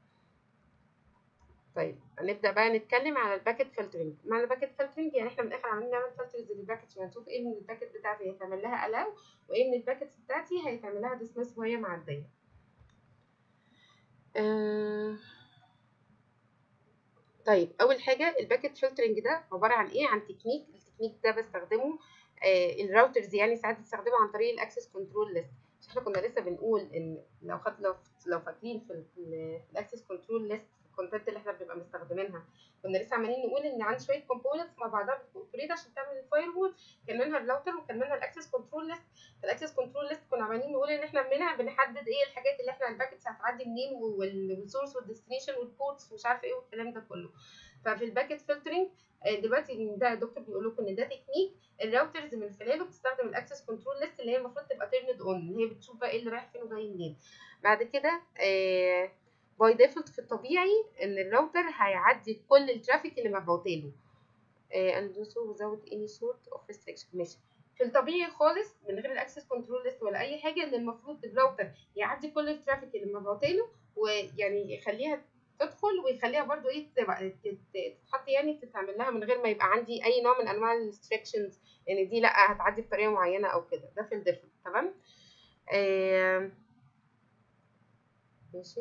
طيب هنبدا بقى نتكلم على الباكت فلترنج معنى الباكت فلترنج يعني احنا من الاخر عاملين نعمل فلترز للباكتس وهنشوف ايه من الباكت بتاعتي هيتعمل لها الاو وايه من الباكتس بتاعتي هيتعمل لها ديسمس وهي معديه آه طيب اول حاجه الباكت فلترنج ده عباره عن ايه عن تكنيك التكنيك ده بستخدمه آه الراوترز يعني ساعات بتستخدمه عن طريق الاكسس كنترول ليست احنا كنا لسه بنقول ان لو خد لو لو فاكرين في الاكسس كنترول ليست الكونتنت اللي احنا بنبقى مستخدمينها كنا لسه عمالين نقول ان عندي شويه كومبوننتس مع بعضها بتكوبريت عشان تعمل الفاير وول كان منها الراوتر وكان منها الاكسس كنترول ليست الاكسس كنترول ليست كنا عمالين نقول ان احنا منها بنحدد ايه الحاجات اللي احنا الباكتس هتعدي منين والسورس والديستنيشن والبورتس ومش عارفه ايه والكلام ده كله ففي الباكت فلترنج دلوقتي ده الدكتور بيقول لكم ان ده تكنيك الراوترز من خلاله بتستخدم الاكسس كنترول ليست اللي هي المفروض تبقى تيرند اون ان هي بتشوف بقى ايه اللي رايح فين وجاي منين بعد كده آه باي ديفولت في الطبيعي ان الراوتر هيعدي كل الترافيك اللي مبعوتله and do so without any sort of restriction ماشي في الطبيعي خالص من غير الاكسس كنترول ليست ولا اي حاجه ان المفروض الراوتر يعدي كل الترافيك اللي مبعوتله ويعني يخليها تدخل ويخليها برضو ايه تتحط يعني تتعمل لها من غير ما يبقى عندي اي نوع من انواع الريستريكشنز ان دي لا هتعدي بطريقه معينه او كده ده في الديفولت تمام آه ماشي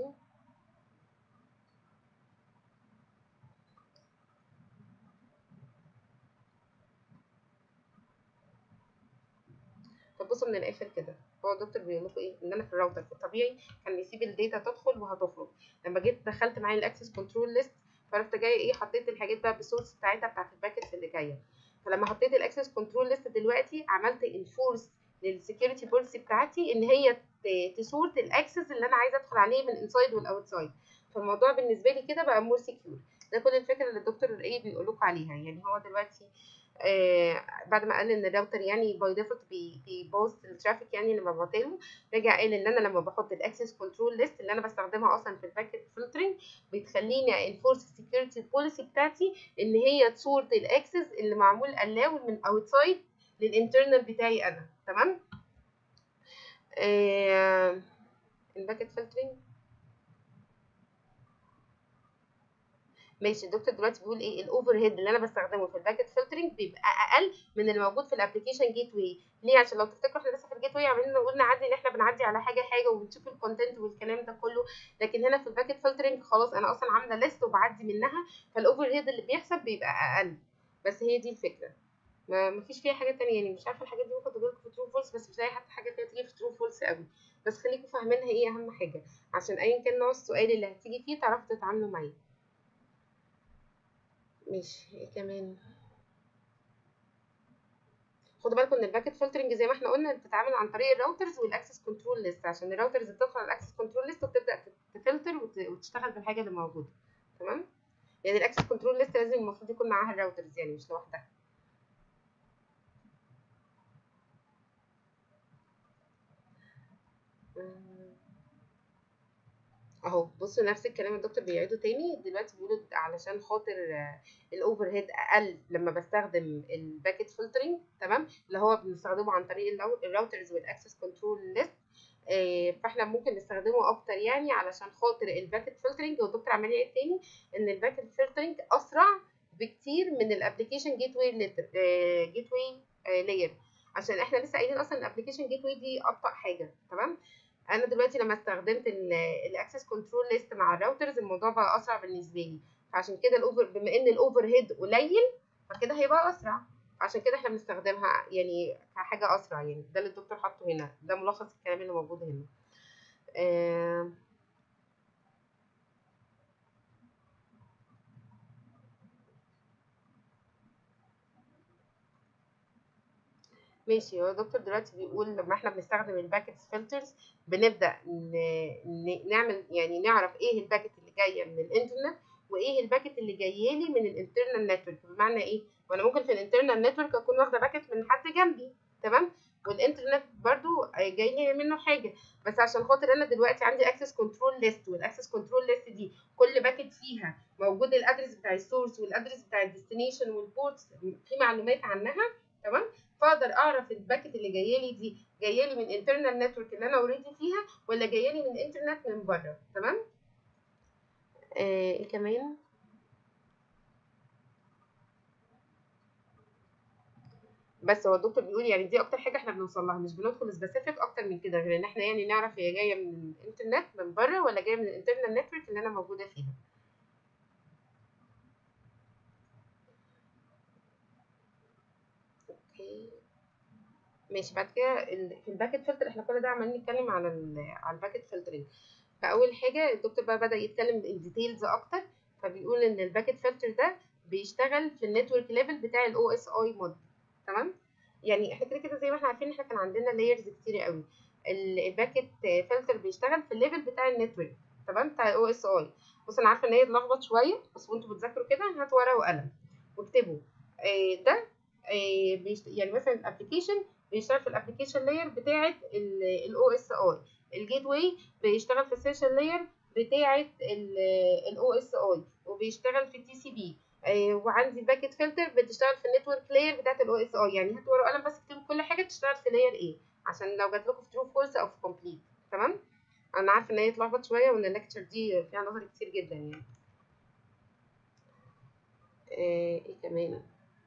طب بصوا من الاخر كده هو الدكتور بيقول لكم ايه ان انا في الراوتر في الطبيعي كان يسيب الداتا تدخل وهتخرج لما جيت دخلت معايا الاكسس كنترول ليست فرحت جايه ايه حطيت الحاجات بقى بالسورس بتاعتها بتاعت الباكتس اللي جايه فلما حطيت الاكسس كنترول ليست دلوقتي عملت انفورس للسكيورتي بوليسي بتاعتي ان هي تسورت الاكسس اللي انا عايزه ادخل عليه من انسايد والاوتسايد فالموضوع بالنسبه لي كده بقى مور سكيور ده كل الفكره اللي الدكتور ايه بيقول لكم عليها يعني هو دلوقتي آه بعد ما قال ان الراوتر يعني باي ديفولت بيبوظ الترافيك يعني اللي ببعتله رجع قال ان انا لما بحط الاكسس كنترول ليست اللي انا بستخدمها اصلا في الباكت فلترنج بتخليني انفورس السكيورتي بوليسي بتاعتي ان هي تصورت الاكسس اللي معمول الاو من اوتسايد للانترنال بتاعي انا تمام آه الباكت فلترنج ماشي الدكتور دلوقتي بيقول ايه الاوفر هيد اللي انا بستخدمه في الباكت فلترنج بيبقى اقل من اللي موجود في الابلكيشن جيت واي ليه عشان لو تفتكروا احنا لسه في الجيت واي عمالين قلنا عادي ان احنا بنعدي على حاجه حاجه وبنشوف الكونتنت والكلام ده كله لكن هنا في الباكت فلترنج خلاص انا اصلا عامله ليست وبعدي منها فالاوفر هيد اللي بيحسب بيبقى اقل بس هي دي الفكره ما مفيش فيها حاجه تانية يعني مش عارفه الحاجات دي ممكن تجيلكوا في ترو فولس بس مش لاقي حتى حاجه فيها تيجي في ترو فولس قوي بس خليكوا فاهمينها ايه اهم حاجه عشان ايا كان نوع السؤال اللي هتيجي فيه تعرفوا تتعاملوا معاه ماشي ايه كمان خدوا بالكم ان الباكت فلترنج زي ما احنا قلنا بتتعامل عن طريق الراوترز والاكسس كنترول ليست عشان الراوترز بتدخل على الاكسس كنترول ليست وبتبدا تفلتر وتشتغل بالحاجه اللي موجوده تمام يعني الاكسس كنترول ليست لازم المفروض يكون معاها الراوترز يعني مش لوحدها اهو بصوا نفس الكلام الدكتور بيعيده تاني دلوقتي بيقولوا علشان خاطر الاوفر هيد اقل لما بستخدم الباكت فلترنج تمام اللي هو بنستخدمه عن طريق الراوترز والاكسس كنترول ليست فاحنا ممكن نستخدمه اكتر يعني علشان خاطر الباكت فلترنج والدكتور عمال يعيد تاني ان الباكت فلترنج اسرع بكتير من الابلكيشن جيت واي جيت واي لاير عشان احنا لسه قايلين اصلا الابلكيشن جيت واي دي ابطا حاجه تمام انا دلوقتي لما استخدمت الاكسس كنترول ليست مع الراوترز الموضوع بقى اسرع بالنسبه لي فعشان كده الاوفر بما ان الاوفر هيد قليل فكده هيبقى اسرع عشان كده احنا بنستخدمها يعني كحاجه اسرع يعني ده اللي الدكتور حاطه هنا ده ملخص الكلام اللي موجود هنا آه ماشي هو الدكتور دلوقتي بيقول لما احنا بنستخدم الباكت فلترز بنبدا نعمل يعني نعرف ايه الباكت اللي جايه من الانترنت وايه الباكت اللي جايه لي من الانترنال نتورك بمعنى ايه وانا ممكن في الانترنال نتورك اكون واخده باكت من حد جنبي تمام والانترنت برضو جاي لي منه حاجه بس عشان خاطر انا دلوقتي عندي اكسس كنترول ليست والاكسس كنترول ليست دي كل باكت فيها موجود الادرس بتاع السورس والادرس بتاع الديستنيشن والبورتس في معلومات عنها تمام فاقدر اعرف الباكت اللي جايه لي دي جايه لي من انترنال نتورك اللي انا اوريدي فيها ولا جايه لي من انترنت من بره تمام ايه آه كمان بس هو الدكتور بيقول يعني دي اكتر حاجه احنا بنوصل لها مش بندخل سبيسيفيك اكتر من كده غير ان احنا يعني نعرف هي جايه من الانترنت من بره ولا جايه من الانترنال نتورك اللي انا موجوده فيها ماشي بعد كده في الباكت فلتر احنا كل ده عمالين نتكلم على على الباكت فلترنج فاول حاجه الدكتور بقى بدا يتكلم الديتيلز اكتر فبيقول ان الباكت فلتر ده بيشتغل في النتورك ليفل بتاع الاو اس اي مود تمام يعني احنا كده كده زي ما احنا عارفين احنا كان عندنا لايرز كتير قوي الباكت فلتر بيشتغل في الليفل بتاع النتورك تمام بتاع الاو اس اي بص انا عارفه ان هي اتلخبط شويه بس وانتوا بتذاكروا كده هاتوا ورقه وقلم واكتبوا اه ده اه بيشت... يعني مثلا الابلكيشن بيشتغل في الابلكيشن لاير بتاعه الاو اس اي الجيت واي بيشتغل في السيشن لاير بتاعه الاو اس اي وبيشتغل في التي سي بي وعندي باكيت فلتر بتشتغل في النتورك لاير بتاعه الاو اس اي يعني هاتوا ورقه وقلم بس اكتبوا كل حاجه تشتغل في لاير ايه عشان لو جات لكم في ترو فولس او في كومبليت تمام انا عارفه ان هي اتلخبط شويه وان الليكتشر دي فيها نظر كتير جدا يعني ايه كمان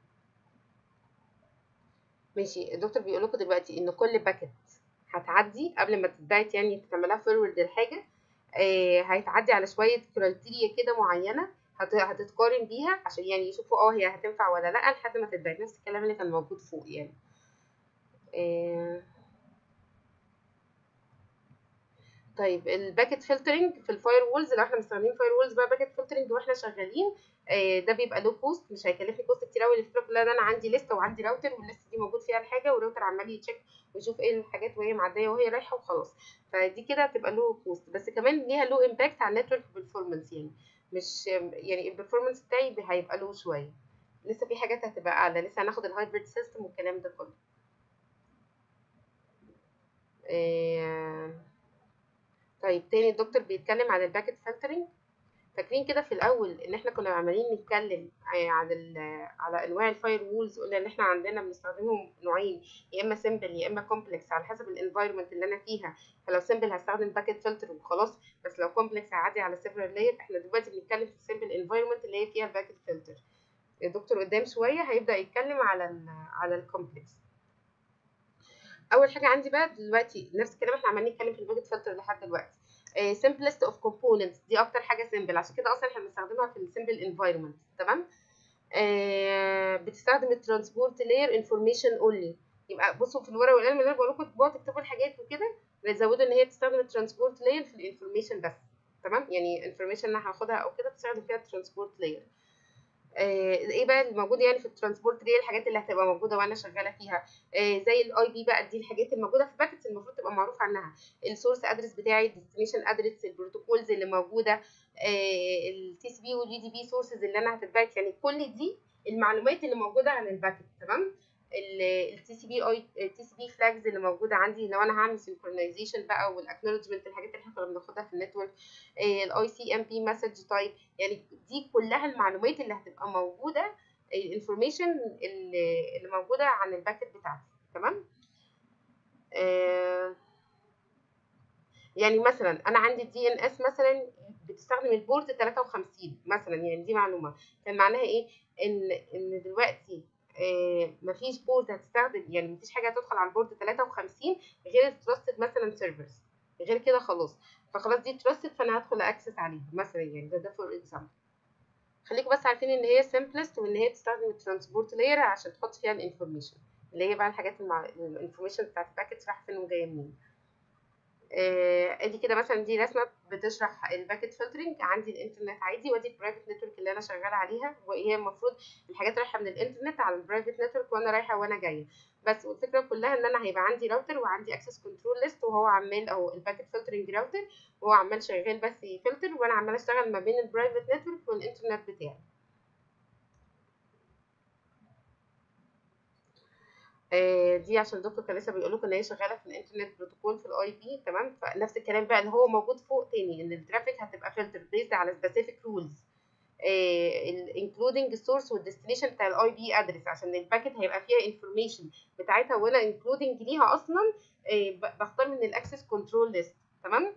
ماشي الدكتور بيقول لكم دلوقتي ان كل باكت هتعدي قبل ما تتبعت يعني تعملها فورورد للحاجه آه هيتعدي على شويه كرايتيريا كده معينه هت... هتتقارن بيها عشان يعني يشوفوا اه هي هتنفع ولا لا لحد ما تتبعت نفس الكلام اللي كان موجود فوق يعني آه طيب الباكت فلترنج في الفاير وولز لو احنا مستخدمين فاير وولز بقى باكت فلترنج واحنا شغالين آه ده بيبقى له كوست مش هيكلفني كوست كتير قوي الفكره كلها ده انا عندي لسته وعندي راوتر والليست دي موجود فيها الحاجه والراوتر عمال يتشيك ويشوف ايه الحاجات وهي معديه وهي رايحه وخلاص فدي كده هتبقى له كوست بس كمان ليها له امباكت على النتورك بيرفورمانس يعني مش يعني البرفورمانس بتاعي هيبقى له شويه لسه في حاجات هتبقى اعلى لسه هناخد الهايبرد سيستم والكلام ده كله آه طيب تاني الدكتور بيتكلم على الباكت فلترنج فاكرين كده في الاول ان احنا كنا عمالين نتكلم على ال على انواع الفاير وولز قلنا ان احنا عندنا بنستخدمهم نوعين يا اما سيمبل يا اما كومبلكس على حسب الانفايرمنت اللي انا فيها فلو سيمبل هستخدم باكيت فلتر وخلاص بس لو كومبلكس هعدي على سيفرال لاير احنا دلوقتي بنتكلم في السيمبل انفايرمنت اللي هي فيها الباكيت فلتر الدكتور قدام شويه هيبدا يتكلم على ال على الكومبلكس اول حاجه عندي بقى دلوقتي نفس الكلام احنا عمالين نتكلم في الباكيت فلتر لحد دلوقتي simplest of components دي اكتر حاجه سيمبل عشان كده اصلا احنا بنستخدمها في السيمبل انفايرمنت تمام آه بتستخدم الترانسبورت لاير انفورميشن اونلي يبقى بصوا في الورقه والقلم اللي انا بقول لكم تكتبوا تكتبوا الحاجات وكده بتزودوا ان هي بتستخدم الترانسبورت لاير في الانفورميشن بس تمام يعني انفورميشن انا هاخدها او كده بتستخدم فيها الترانسبورت لاير آه ايه بقى الموجود يعني في الترانسبورت دي الحاجات اللي هتبقى موجوده وانا شغاله فيها آه زي الاي بي بقى دي الحاجات الموجوده في الباكتس المفروض تبقى معروف عنها السورس ادرس بتاعي الديستنيشن ادرس البروتوكولز اللي موجوده آه التي سي بي واليو دي بي سورسز اللي انا هتتبعت يعني كل دي المعلومات اللي موجوده عن الباكت تمام التي سي بي اي التي سي بي فلاجز اللي موجوده عندي لو انا هعمل سينكرونايزيشن بقى والاكنولجمنت الحاجات اللي احنا كنا بناخدها في النتورك الاي سي ام بي مسج تايب يعني دي كلها المعلومات اللي هتبقى موجوده الانفورميشن اللي, اللي موجوده عن الباكت بتاعتي تمام آه يعني مثلا انا عندي الدي ان اس مثلا بتستخدم البورت 53 مثلا يعني دي معلومه كان معناها ايه ان ان دلوقتي آه مفيش بورد هتستخدم يعني مفيش حاجه هتدخل على البورد 53 غير التراستد مثلا سيرفرز غير كده خلاص فخلاص دي تراستد فانا هدخل اكسس عليها مثلا يعني ده ده فور اكزامبل خليكم بس عارفين ان هي سمبلست وان هي بتستخدم الترانسبورت لاير عشان تحط فيها الانفورميشن اللي هي بقى الحاجات المع... الانفورميشن بتاعت الباكيتس رايحه فين وجايه منين ادي كده مثلا دي رسمه بتشرح الباكيت فلترنج عندي الانترنت عادي وادي البرايفت نتورك اللي انا شغاله عليها وهي المفروض الحاجات رايحه من الانترنت على البرايفت نتورك وانا رايحه وانا جايه بس والفكره كلها ان انا هيبقى عندي راوتر وعندي اكسس كنترول ليست وهو عمال اهو الباكيت فلترنج راوتر وهو عمال شغال بس يفلتر وانا عمال اشتغل ما بين البرايفت نتورك والانترنت بتاعي دي عشان الدكتور كان لسه بيقول لكم ان هي شغاله في الانترنت بروتوكول في الاي بي تمام فنفس الكلام بقى اللي هو موجود فوق تاني ان الترافيك هتبقى فلتر بيزد على سبيسيفيك رولز انكلودنج السورس والديستنيشن بتاع الاي بي ادرس عشان الباكت هيبقى فيها انفورميشن بتاعتها وانا انكلودنج ليها اصلا بختار من الاكسس كنترول ليست تمام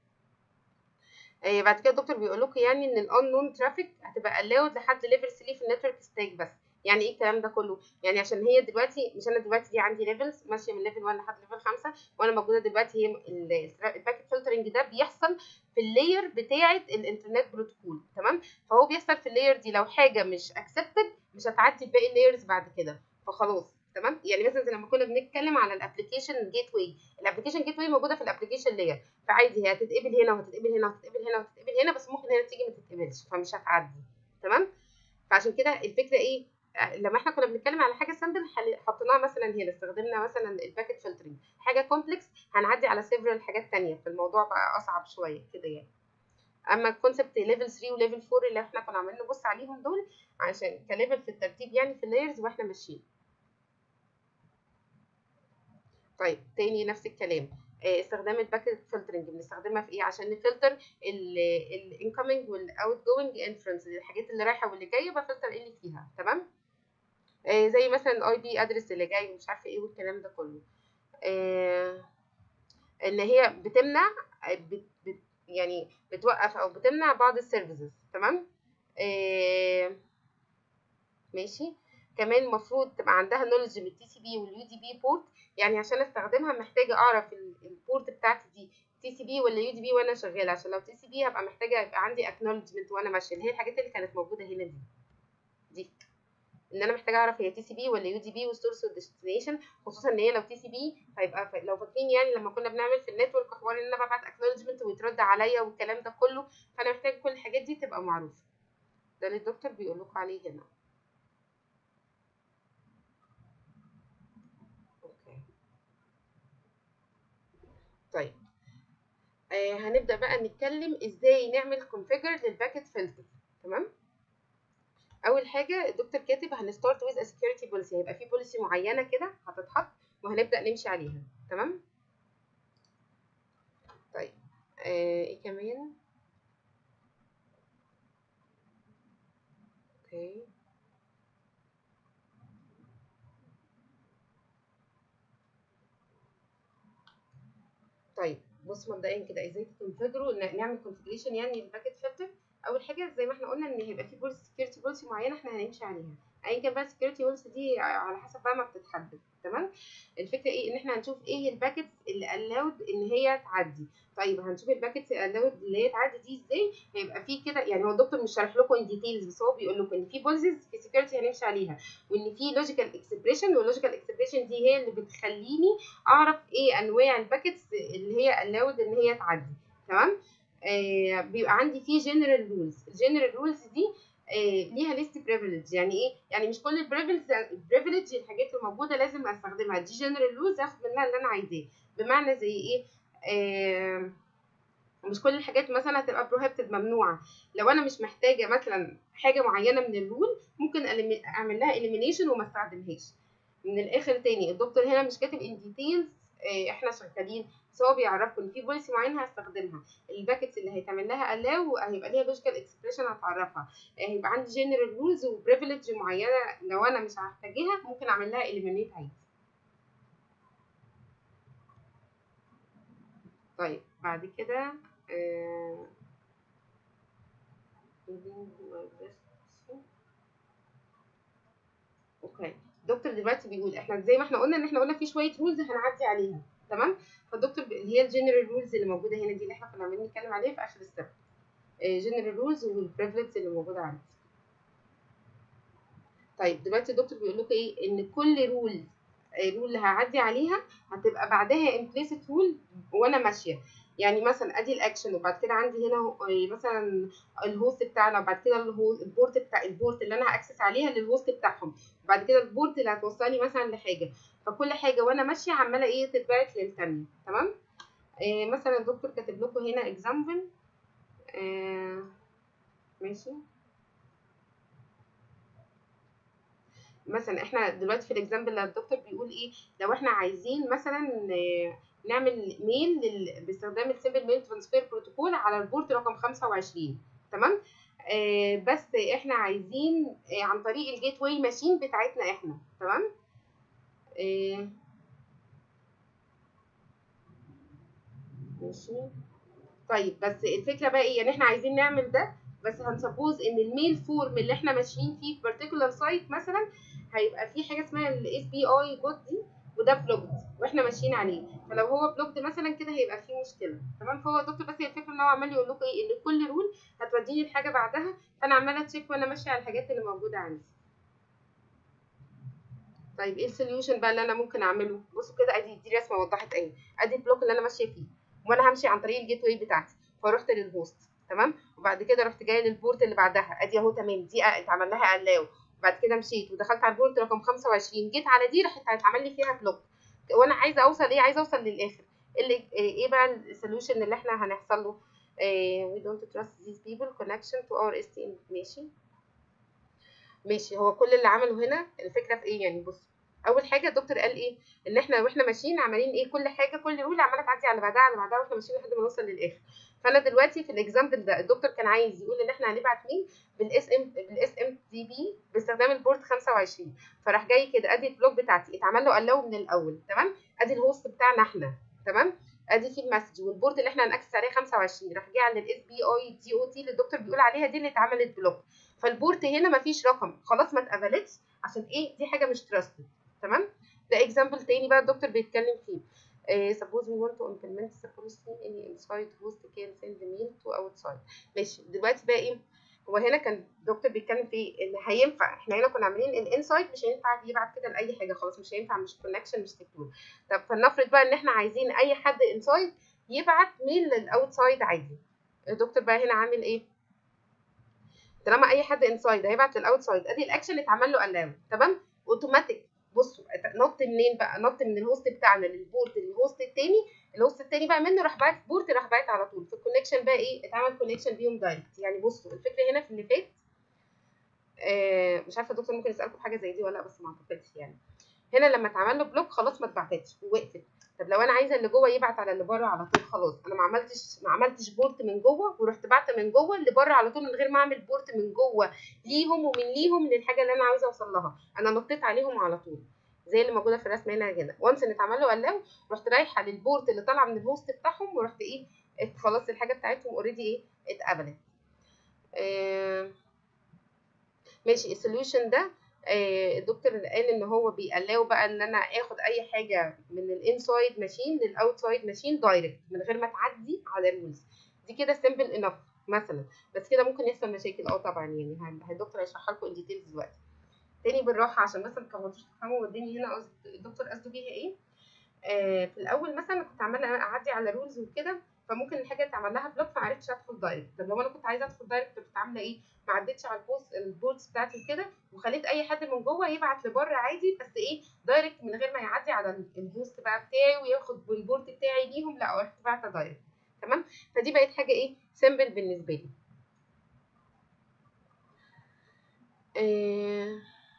بعد كده الدكتور بيقول لكم يعني ان الانون ترافيك هتبقى allowed لحد ليفل 3 في النتورك ستاك بس يعني ايه الكلام ده كله يعني عشان هي دلوقتي مش انا دلوقتي دي عندي ليفلز ماشيه من ليفل 1 لحد ليفل 5 وانا موجوده دلوقتي هي الباكيت فلترنج ده بيحصل في اللاير بتاعه الانترنت بروتوكول تمام فهو بيحصل في اللاير دي لو حاجه مش اكسبتد مش هتعدي باقي اللايرز بعد كده فخلاص تمام يعني مثلا زي لما كنا بنتكلم على الابلكيشن جيت واي الابلكيشن جيت واي موجوده في الابلكيشن لاير فعادي هي هتتقبل هنا وهتتقبل هنا وهتتقبل هنا وهتتقبل هنا بس ممكن هنا تيجي ما تتقبلش فمش هتعدي تمام فعشان كده الفكره ايه لما احنا كنا بنتكلم على حاجه سامبل حطيناها مثلا هنا استخدمنا مثلا الباكيت فلترنج حاجه كومبلكس هنعدي على سيفرال حاجات تانية فالموضوع بقى اصعب شويه كده يعني اما الكونسبت ليفل 3 وليفل 4 اللي احنا كنا عمالين نبص عليهم دول عشان كليفل في الترتيب يعني في اللايرز واحنا ماشيين طيب تاني نفس الكلام استخدام الباكيت فلترنج بنستخدمها في ايه عشان نفلتر الانكoming والاوت جوينج انفرنس الحاجات اللي رايحه واللي جايه بفلتر ايه اللي فيها تمام آه زي مثلا الاي بي ادرس اللي جاي ومش عارفه ايه والكلام ده كله آه ان هي بتمنع بت بت يعني بتوقف او بتمنع بعض السيرفيسز تمام آه ماشي كمان المفروض تبقى عندها نولج من التي سي بي واليو دي بي بورت يعني عشان استخدمها محتاجه اعرف البورت بتاعتي دي تي سي بي ولا يو دي بي وانا شغاله عشان لو تي سي بي هبقى محتاجه يبقى عندي اكنولجمنت وانا ماشيه اللي هي الحاجات اللي كانت موجوده هنا دي دي ان انا محتاجه اعرف هي تي سي بي ولا يو دي بي والسورس والديستنيشن خصوصا ان هي لو تي سي بي هيبقى لو فاكرين يعني لما كنا بنعمل في النتورك حوار ان انا ببعت اكنولجمنت ويترد عليا والكلام ده كله فانا محتاج كل الحاجات دي تبقى معروفه ده اللي الدكتور بيقول لكم عليه هنا طيب آه هنبدا بقى نتكلم ازاي نعمل كونفيجر للباكيت فلتر تمام اول حاجه الدكتور كاتب هنستارت ويز سكيورتي بوليسي هيبقى في بوليسي معينه كده هتتحط وهنبدا نمشي عليها تمام طيب آه ايه كمان طيب بص مبدئيا كده ازاي تكونفيجروا نعمل كونفيجريشن يعني للباكيت فلتر اول حاجه زي ما احنا قلنا ان هيبقى في بوليسي سكيورتي بوليسي معينه احنا هنمشي عليها ايا كان بقى السكيورتي بوليسي دي على حسب بقى ما بتتحدد تمام الفكره ايه ان احنا هنشوف ايه الباكيتس اللي الاود ان هي تعدي طيب هنشوف الباكيتس الاود اللي هي تعدي دي ازاي هيبقى في كده يعني هو الدكتور مش شارح لكم ان ديتيلز بس هو بيقول لكم ان في بوليسيز في سكيورتي هنمشي عليها وان في لوجيكال اكسبريشن واللوجيكال اكسبريشن دي هي اللي بتخليني اعرف ايه انواع الباكيتس اللي هي الاود ان هي تعدي تمام آه بيبقى عندي في جنرال رولز الجنرال رولز دي آه ليها ليست بريفليج يعني ايه يعني مش كل البريفليج البريفليج الحاجات الموجوده لازم استخدمها دي جنرال رولز اخد منها اللي انا عايزاه بمعنى زي ايه آه مش كل الحاجات مثلا هتبقى بروهيبتد ممنوعه لو انا مش محتاجه مثلا حاجه معينه من الرول ممكن اعمل لها اليمينيشن وما استخدمهاش من الاخر تاني الدكتور هنا مش كاتب ان ديتيلز احنا شغالين بس هو بيعرفكم ان في بوليسي معينه هستخدمها الباكتس اللي هيتعمل لها الاو هيبقى ليها لوجيكال اكسبريشن هتعرفها هيبقى عندي جنرال رولز وبريفليج معينه لو انا مش هحتاجها ممكن اعمل لها اليمينيت عادي طيب بعد كده آه اوكي الدكتور دلوقتي بيقول احنا زي ما احنا قلنا ان احنا قلنا في شويه رولز هنعدي عليها تمام فالدكتور اللي هي الجنرال رولز اللي موجوده هنا دي اللي احنا كنا عمالين نتكلم عليها في اخر السبت جنرال رولز والبريفليجز اللي موجوده عندي طيب دلوقتي الدكتور بيقول لكم ايه ان كل رول رول اللي هعدي عليها هتبقى بعدها امبليسيت رول وانا ماشيه يعني مثلا ادي الاكشن وبعد كده عندي هنا مثلا الهوست بتاعنا وبعد كده البورت بتاع البورت اللي انا هاكسس عليها للهوست بتاعهم وبعد كده البورت اللي هتوصلني مثلا لحاجه فكل حاجه وانا ماشيه عماله ايه تتبعت للتانيه تمام آه مثلا الدكتور كاتب لكم هنا اكزامبل آه ماشي مثلا احنا دلوقتي في الاكزامبل اللي الدكتور بيقول ايه لو احنا عايزين مثلا آه نعمل ميل لل... باستخدام السيمبل ميل ترانسفير بروتوكول على البورت رقم 25 تمام آه بس احنا عايزين آه عن طريق الجيت واي ماشين بتاعتنا احنا تمام آه ماشي طيب بس الفكره بقى ايه يعني احنا عايزين نعمل ده بس هنسبوز ان الميل فورم اللي احنا ماشيين فيه في بارتيكولار سايت مثلا هيبقى في حاجه اسمها الاس بي اي بوت دي وده بلوكد واحنا ماشيين عليه فلو هو بلوكد مثلا كده هيبقى فيه مشكله تمام فهو الدكتور بس هي الفكره ان هو عمال يقول لكم ايه ان كل رول هتوديني لحاجه بعدها فانا عماله تشيك وانا ماشيه على الحاجات اللي موجوده عندي طيب ايه السوليوشن بقى اللي انا ممكن اعمله بصوا كده ادي دي رسمه وضحت ايه ادي البلوك اللي انا ماشيه فيه وانا همشي عن طريق الجيت واي بتاعتي فرحت للهوست تمام وبعد كده رحت جايه للبورت اللي بعدها ادي اهو تمام دي اتعمل لها الاو بعد كده مشيت ودخلت على البورت رقم 25 جيت على دي راحت هيتعمل لي فيها بلوك وانا عايزه اوصل ايه عايزه اوصل للاخر اللي ايه بقى السوليوشن اللي احنا هنحصل له we don't trust these people connection to our STM ماشي ماشي هو كل اللي عمله هنا الفكره في ايه يعني بص اول حاجه الدكتور قال ايه ان احنا واحنا ماشيين عمالين ايه كل حاجه كل رول عماله تعدي على بعدها على بعدها واحنا ماشيين لحد ما نوصل للاخر فانا دلوقتي في الاكزامبل ده الدكتور كان عايز يقول ان احنا هنبعت مين بالاس ام بالاس ام دي بي باستخدام البورت 25 فراح جاي كده ادي البلوك بتاعتي اتعمل له الاو من الاول تمام ادي الهوست بتاعنا احنا تمام ادي في المسج والبورت اللي احنا هنأكسس عليه 25 راح جاي على الاس بي اي دي او تي اللي الدكتور بيقول عليها دي اللي اتعملت بلوك فالبورت هنا مفيش رقم خلاص ما اتقبلتش عشان ايه دي حاجه مش تراستد تمام ده اكزامبل تاني بقى الدكتور بيتكلم فيه uh, suppose we want to implement the policy any inside host can send the mail to outside ماشي دلوقتي بقى ايه هو هنا كان الدكتور بيتكلم في ان هينفع احنا هنا كنا عاملين الانسايد مش هينفع يبعت كده لاي حاجه خلاص مش هينفع مش كونكشن مش سكيور طب فلنفرض بقى ان احنا عايزين اي حد انسايد يبعت ميل للاوتسايد عادي الدكتور بقى هنا عامل ايه طالما اي حد انسايد هيبعت للاوتسايد ادي الاكشن اتعمل له الاو تمام اوتوماتيك بصوا نط منين بقى نط من الهوست بتاعنا للبورت للهوست التاني الهوست التاني بقى منه راح باعت بورت راح باعت على طول في الكونكشن بقى ايه اتعمل كونكشن بيهم دايركت يعني بصوا الفكره هنا في اللي فات آه مش عارفه الدكتور ممكن يسالكم حاجه زي دي ولا لا بس ما اعتقدش يعني هنا لما اتعمل له بلوك خلاص ما اتبعتتش ووقفت طب لو انا عايزه اللي جوه يبعت على اللي بره على طول خلاص انا ما عملتش ما عملتش بورت من جوه ورحت بعت من جوه اللي بره على طول من غير ما اعمل بورت من جوه ليهم ومن ليهم للحاجه اللي انا عاوزه اوصل لها انا نطيت عليهم على طول زي اللي موجوده في الرسمه هنا هنا وانس ان اتعمل له الاو رحت رايحه للبورت اللي طالعه من الهوست بتاعهم ورحت ايه ات- خلاص الحاجه بتاعتهم اوريدي ايه اتقبلت آه ماشي السوليوشن ده آه، الدكتور قال ان هو بيقلاو بقى ان انا اخد اي حاجه من الانسايد ماشين للاوتسايد ماشين دايركت من غير ما تعدي على الرولز دي كده سيمبل انف مثلا بس كده ممكن يحصل مشاكل اه طبعا يعني ه- الدكتور هيشرحها لكم ان ديتيلز دلوقتي تاني بالراحه عشان مثلا ما كنتوش تفهموا الدنيا هنا قصد الدكتور قصده بيها ايه آه في الاول مثلا كنت عماله اعدي على رولز وكده فممكن الحاجه تعمل لها بلوك فمعرفتش ادخل دايركت طب لو انا كنت عايزه ادخل دايركت كنت عامله ايه ما عدتش على البوست البورتس بتاعتي وكده وخليت اي حد من جوه يبعت لبره عادي بس ايه دايركت من غير ما يعدي على ال- البوست بقى بتاعي وياخد بالبورت بتاعي ليهم لا رحت بعتها دايركت تمام فدي بقت حاجه ايه سيمبل بالنسبه لي آه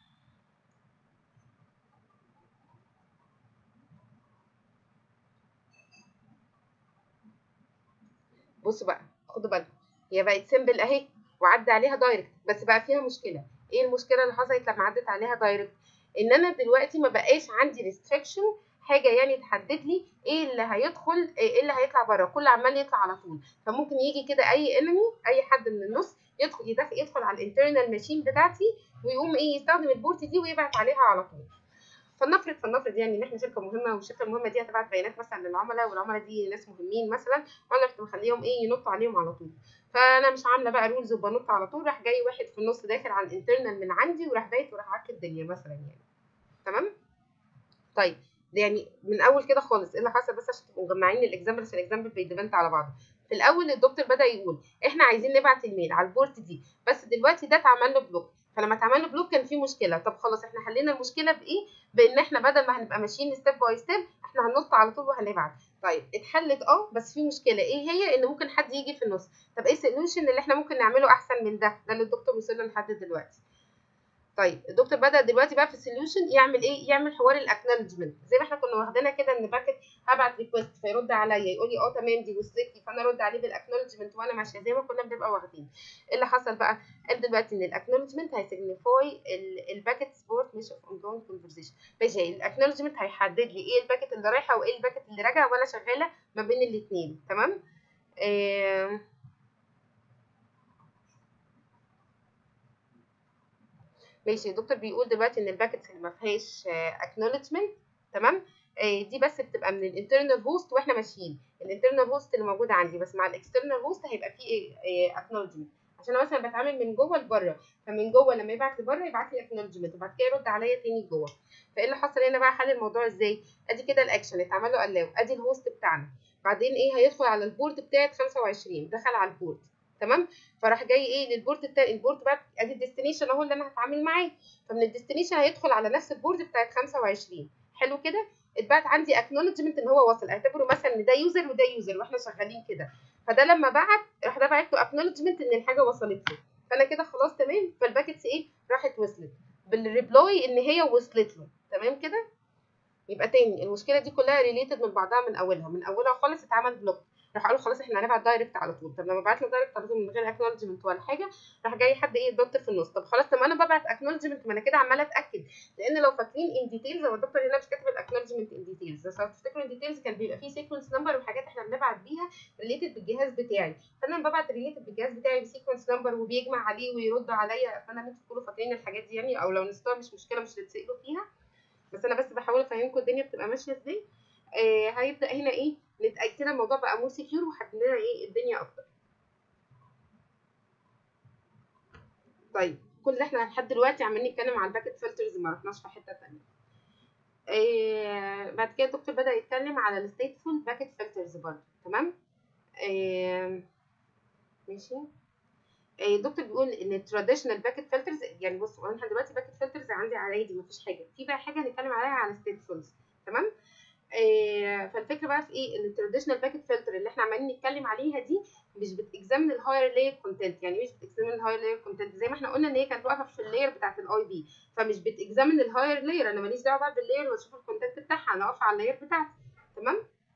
بصوا بقى خدوا بالكم هي بقت سيمبل اهي وعدى عليها دايركت بس بقى فيها مشكله ايه المشكله اللي حصلت لما عدت عليها دايركت ان انا دلوقتي ما بقاش عندي ريستريكشن حاجه يعني تحدد لي ايه اللي هيدخل ايه اللي هيطلع بره كل عمال يطلع على طول فممكن يجي كده اي انمي اي حد من النص يدخل يدخل, يدخل على الانترنال ماشين بتاعتي ويقوم ايه يستخدم البورت دي ويبعت عليها على طول فلنفرض فلنفرض يعني ان احنا شركه مهمه والشركه المهمه دي هتبعت بيانات مثلا للعملاء والعملاء دي ناس مهمين مثلا وانا رحت مخليهم ايه ينطوا عليهم على طول فانا مش عامله بقى رولز وبنط على طول راح جاي واحد في النص داخل على الانترنال من عندي وراح بايت وراح عك الدنيا مثلا يعني تمام طيب ده يعني من اول كده خالص ايه اللي حصل بس عشان تبقوا مجمعين الاكزامبل عشان الاكزامبل بيديبنت على بعضه في الاول الدكتور بدا يقول احنا عايزين نبعت الميل على البورت دي بس دلوقتي ده اتعمل له بلوك فلما اتعمل له بلوك كان في مشكله طب خلاص احنا حلينا المشكله بايه بان احنا بدل ما هنبقى ماشيين ستيب باي ستيب احنا هننط على طول وهنبعت طيب اتحلت اه بس في مشكله ايه هي ان ممكن حد يجي في النص طب ايه السوليوشن اللي احنا ممكن نعمله احسن من ده ده اللي الدكتور وصل له لحد دلوقتي طيب الدكتور بدا دلوقتي بقى في السوليوشن يعمل ايه يعمل حوار الاكنولجمنت زي ما احنا كنا واخدينها كده ان باكت هبعت ريكوست فيرد عليا يقول لي اه تمام دي وصلت لي فانا ارد عليه بالاكنولجمنت وانا ماشيه زي ما كنا بنبقى واخدين ايه اللي حصل بقى قال دلوقتي ان الاكنولجمنت هيسيجنيفاي الباكت سبورت مش اوف اونجوينج كونفرسيشن ماشي الاكنولجمنت هيحدد لي ايه الباكت اللي رايحه وايه الباكت اللي راجعه وانا شغاله ما بين الاثنين تمام آه ماشي الدكتور بيقول دلوقتي ان الباكتس اللي ما فيهاش اكنولجمنت تمام آه دي بس بتبقى من الانترنال هوست واحنا ماشيين الانترنال هوست اللي موجود عندي بس مع الاكسترنال هوست هيبقى فيه اكنولجمنت عشان انا مثلا بتعامل من جوه لبره فمن جوه لما يبعت لبره يبعت لي اكنولجمنت وبعد كده يرد عليا تاني جوه فايه اللي حصل هنا بقى حل الموضوع ازاي ادي كده الاكشن اتعمل له الاو ادي الهوست بتاعنا بعدين ايه هيدخل على البورد بتاعت 25 دخل على البورد تمام فراح جاي ايه للبورد التاني البورد بقى ادي الديستنيشن اهو اللي انا هتعامل معاه فمن الديستنيشن هيدخل على نفس البورد بتاعت 25 حلو كده اتبعت عندي اكنولجمنت ان هو وصل اعتبره مثلا ان ده يوزر وده يوزر واحنا شغالين كده فده لما بعت راح ده بعت له اكنولجمنت ان الحاجه وصلت له فانا كده خلاص تمام فالباكتس ايه راحت وصلت بالريبلاي ان هي وصلت له تمام كده يبقى تاني المشكله دي كلها ريليتد من بعضها من اولها من اولها خالص اتعمل بلوك راح قالوا خلاص احنا هنبعت دايركت على طول طب لما بعت له دايركت على طول من غير اكنولجمنت ولا حاجه راح جاي حد ايه الدكتور في النص طب خلاص لما انا ببعت اكنولجمنت ما انا كده عماله اتاكد لان لو فاكرين ان ديتيلز هو الدكتور هنا مش كاتب الاكنولجمنت ان ديتيلز بس لو تفتكروا ان ديتيلز كان بيبقى فيه سيكونس نمبر وحاجات احنا بنبعت بيها ريليتد بالجهاز بتاعي فانا لما ببعت ريليتد بالجهاز بتاعي بسيكونس نمبر وبيجمع عليه ويرد عليا فانا انتوا تكونوا فاكرين الحاجات دي يعني او لو نسيتوها مش مشكله مش هتتسالوا فيها بس انا بس بحاول افهمكم الدنيا بتبقى ماشيه ازاي آه هيبدا هنا ايه نتاكد كده الموضوع بقى مور سكيور وحددنا ايه الدنيا اكتر طيب كل ده احنا لحد دلوقتي عمالين نتكلم عن الباكت فلترز ما رحناش في حته ثانيه آه بعد كده الدكتور بدا يتكلم على الستيتفول باكت فلترز برضه تمام آه ماشي الدكتور بيقول ان التراديشنال باكت فلترز يعني بصوا انا دلوقتي باكت فلترز عندي عادي مفيش حاجه في بقى حاجه هنتكلم عليها على ستيتفولز تمام آه فالفكره بقى في ايه ان التراديشنال باكت فلتر اللي احنا عمالين نتكلم عليها دي مش بتكزامن الهاير لاير كونتنت يعني مش بتكزامن الهاير لاير كونتنت زي ما احنا قلنا ان هي كانت واقفه في اللاير بتاعت الاي بي فمش بتكزامن الهاير لاير انا ماليش دعوه بقى باللاير واشوف الكونتنت بتاعها انا واقفه على اللاير بتاعتي تمام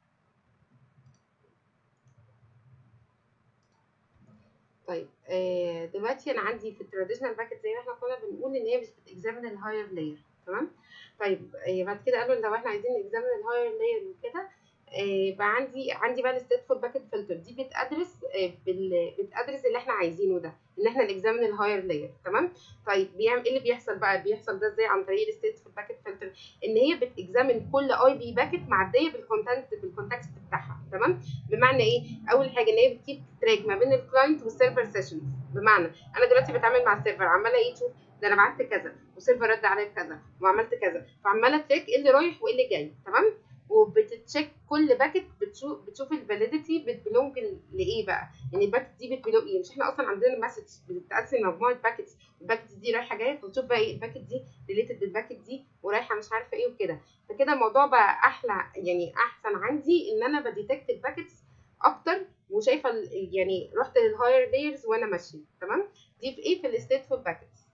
طيب آه دلوقتي انا عندي في التراديشنال باكت زي ما احنا كنا بنقول ان هي مش بتكزامن الهاير لاير تمام طيب آه، بعد كده قالوا لو احنا عايزين اكزامن الهاير لاير وكده آه، بقى عندي عندي بقى الستيتفول باكيت فلتر دي بتدرس آه، بال بتدرس اللي احنا عايزينه ده ان احنا نكزامن الهاير لاير تمام طيب بيعمل ايه اللي بيحصل بقى بيحصل ده ازاي عن طريق الستيتفول باكيت فلتر ان هي بتكزامن كل اي بي باكيت معديه بالكونتنت بالكونتكست بتاعها تمام بمعنى ايه اول حاجه ان هي بتكيب تراك ما بين الكلاينت والسيرفر سيشنز بمعنى انا دلوقتي بتعامل مع السيرفر عماله ايه تشوف ده انا بعت كذا والسيرفر رد عليا بكذا وعملت كذا فعماله تراك ايه اللي رايح وايه اللي جاي تمام وبتتشيك كل باكت بتشوف بتشوف الفاليديتي بتبلونج لايه بقى يعني الباكت دي بتبلونج ايه مش احنا اصلا عندنا مسج بتتقسم مجموعه باكتس الباكت دي رايحه جايه فبتشوف بقى ايه الباكت دي ريليتد بالباكت دي ورايحه مش عارفه ايه وكده فكده الموضوع بقى احلى يعني احسن عندي ان انا بديتكت الباكتس اكتر وشايفه ال- يعني رحت للهاير لايرز وانا ماشيه تمام دي في ايه في الستيتفول باكتس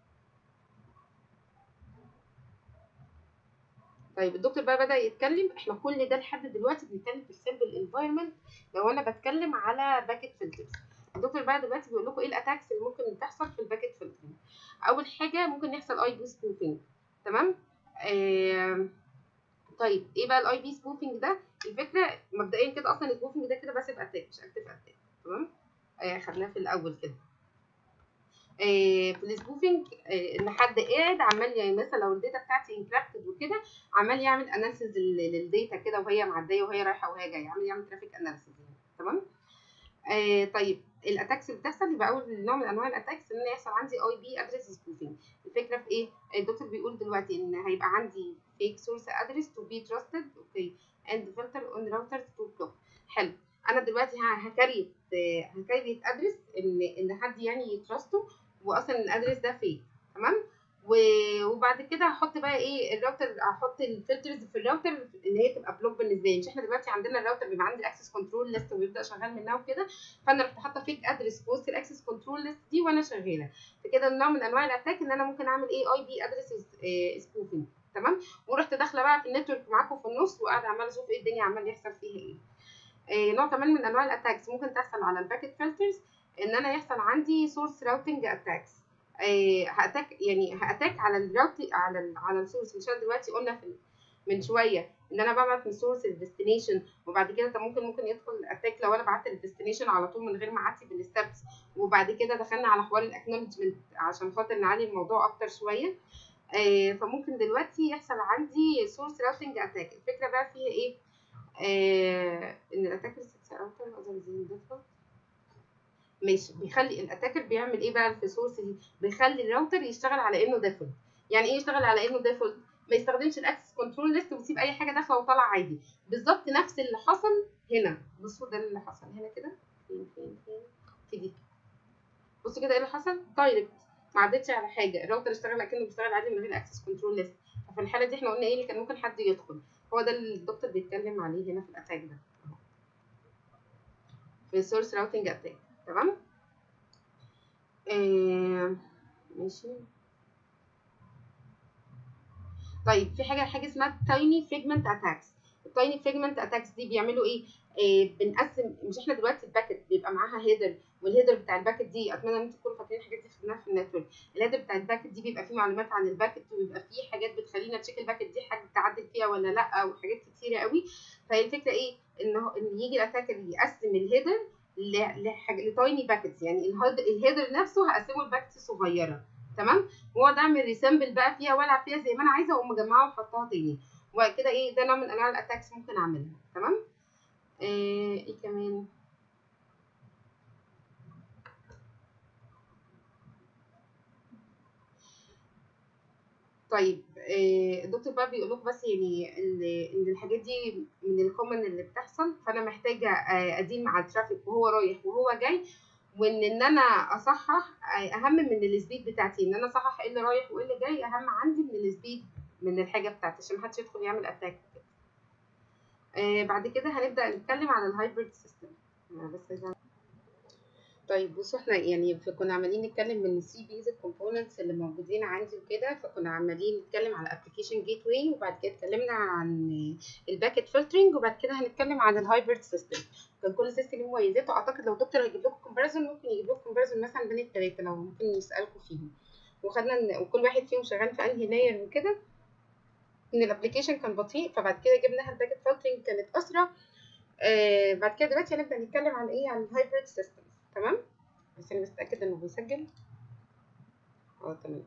طيب الدكتور بقى بدأ يتكلم احنا كل ده لحد دلوقتي بنتكلم في السيمبل انفايرمنت لو انا بتكلم على باكيت فلترز الدكتور بقى دلوقتي بيقول لكم ايه الاتاكس اللي ممكن تحصل في الباكيت فلترنج اول حاجه ممكن يحصل اي بي سبوفنج تمام آه طيب ايه بقى الاي بي سبوفنج ده الفكره مبدئيا كده اصلا السبوفنج ده كده باسيف اتاك مش اكتف اتاك تمام آه خدناه في الاول كده آه، في السبوفنج آه، ان حد قاعد عمال يعني مثلا لو الداتا بتاعتي انكريبتد وكده عمال يعمل اناليسيز للداتا كده وهي معديه وهي رايحه وهي جايه عمال يعمل ترافيك اناليسيز يعني تمام آه طيب الاتاكس اللي بتحصل يبقى اول نوع من انواع الاتاكس ان يحصل عندي اي بي ادرس سبوفنج الفكره في ايه الدكتور بيقول دلوقتي ان هيبقى عندي fake source address to be trusted اوكي and filter on routers to block حلو انا دلوقتي ه- هكريت آه، هكريت ادرس ان ان حد يعني يترسته واصلا الادرس ده فيك تمام و- وبعد كده هحط بقى ايه الراوتر هحط الفلترز في الراوتر ان هي تبقى بلوك بالنسبه لي مش احنا دلوقتي عندنا الراوتر بيبقى عندي الاكسس كنترول ليست وبيبدا شغال منها وكده فانا رحت حاطه فيك ادرس في وسط الاكسس كنترول ليست دي وانا شغاله فكده نوع من انواع الاتاك ان انا ممكن اعمل ايه اي بي ادرس سبوفنج تمام ورحت داخله بقى في النتورك معاكم في النص وقاعده عماله اشوف ايه الدنيا عمال يحصل فيها ايه آه، نوع كمان من انواع الاتاكس ممكن تحصل على الباكيت فلترز ان انا يحصل عندي سورس راوتنج اتاكس هاتاك يعني هاتاك على الراوت على ال على السورس مش احنا دلوقتي قلنا في من شويه ان انا ببعت من سورس الديستنيشن وبعد كده طب ممكن ممكن يدخل اتاك لو انا بعت الديستنيشن على طول من غير ما اعدي بالستبس وبعد كده دخلنا على حوار الاكنولجمنت عشان خاطر نعلي الموضوع اكتر شويه آه، فممكن دلوقتي يحصل عندي سورس راوتنج اتاك الفكره بقى فيها ايه آه ان الاتاكر راوتر اذر ذان ديفولت ماشي بيخلي الاتاكر بيعمل ايه بقى في السورس دي بيخلي الراوتر يشتغل على انه ديفولت يعني ايه يشتغل على انه ديفولت ما يستخدمش الاكسس كنترول ليست ويسيب اي حاجه داخله وطالعه عادي بالظبط نفس اللي حصل هنا بصوا ده اللي حصل هنا كده فين فين فين في دي بصوا كده ايه اللي حصل دايركت ما عدتش على حاجه الراوتر اشتغل اكنه بيشتغل عادي من غير اكسس كنترول ليست ففي الحاله دي احنا قلنا ايه اللي كان ممكن حد يدخل هو ده اللي الدكتور بيتكلم عليه هنا في الاتاك ده أهو. في السورس راوتنج اتاك تمام آه ماشي طيب في حاجه حاجه اسمها تايني فيجمنت اتاكس التايني فيجمنت اتاكس دي بيعملوا ايه آه بنقسم مش احنا دلوقتي الباكت بيبقى معاها هيدر والهيدر بتاع الباكت دي اتمنى ان انتم تكونوا فاكرين الحاجات دي خدناها في النتورك الهيدر بتاع الباكت دي بيبقى فيه معلومات عن الباكت وبيبقى فيه حاجات بتخلينا تشيك الباكت دي حد تعدل فيها ولا لا وحاجات كتيره قوي فهي الفكره ايه ان هو ان يجي الاتاكر يقسم الهيدر ل- لحاجه لتايني باكتس يعني الهيد- الهيدر نفسه هقسمه لباكتس صغيره تمام واقعد اعمل ريسامبل بقى فيها والعب فيها زي ما انا عايزه واقوم مجمعها واحطها تاني وبعد كده ايه ده نوع من انواع الاتاكس ممكن اعملها تمام آه، ايه كمان طيب آه، الدكتور بقى بيقول لكم بس يعني ال- ان الحاجات دي من الكومن اللي بتحصل فانا محتاجه آه، ادين مع الترافيك وهو رايح وهو جاي وان ان انا اصحح آه، اهم من السبيد بتاعتي ان انا اصحح ايه اللي رايح وايه اللي جاي اهم عندي من السبيد من الحاجه بتاعتي عشان محدش يدخل يعمل اتاك آه بعد كده هنبدا نتكلم على الهايبرد سيستم بس عايزة- طيب بصوا احنا يعني ف- كنا عمالين نتكلم من السي بيزك كومبوننتس اللي موجودين عندي وكده فكنا عمالين نتكلم على الابلكيشن جيت واي وبعد كده اتكلمنا عن الباكيت فلترنج وبعد كده هنتكلم عن الهايبرد سيستم كان كل سيستم له مميزاته اعتقد لو دكتور هيجيب لكم كومباريزون ممكن يجيب لكم كومباريزون مثلا بين الثلاثه لو ممكن يسالكم فيهم وخدنا ان وكل واحد فيهم شغال في انهي لاير وكده ان الابلكيشن كان بطيء فبعد كده جبناها الباكت فلترنج كانت اسرع آه بعد كده دلوقتي هنبدا نتكلم عن ايه عن الهايبريد سيستمز تمام بس انا بس اتاكد انه بيسجل اه تمام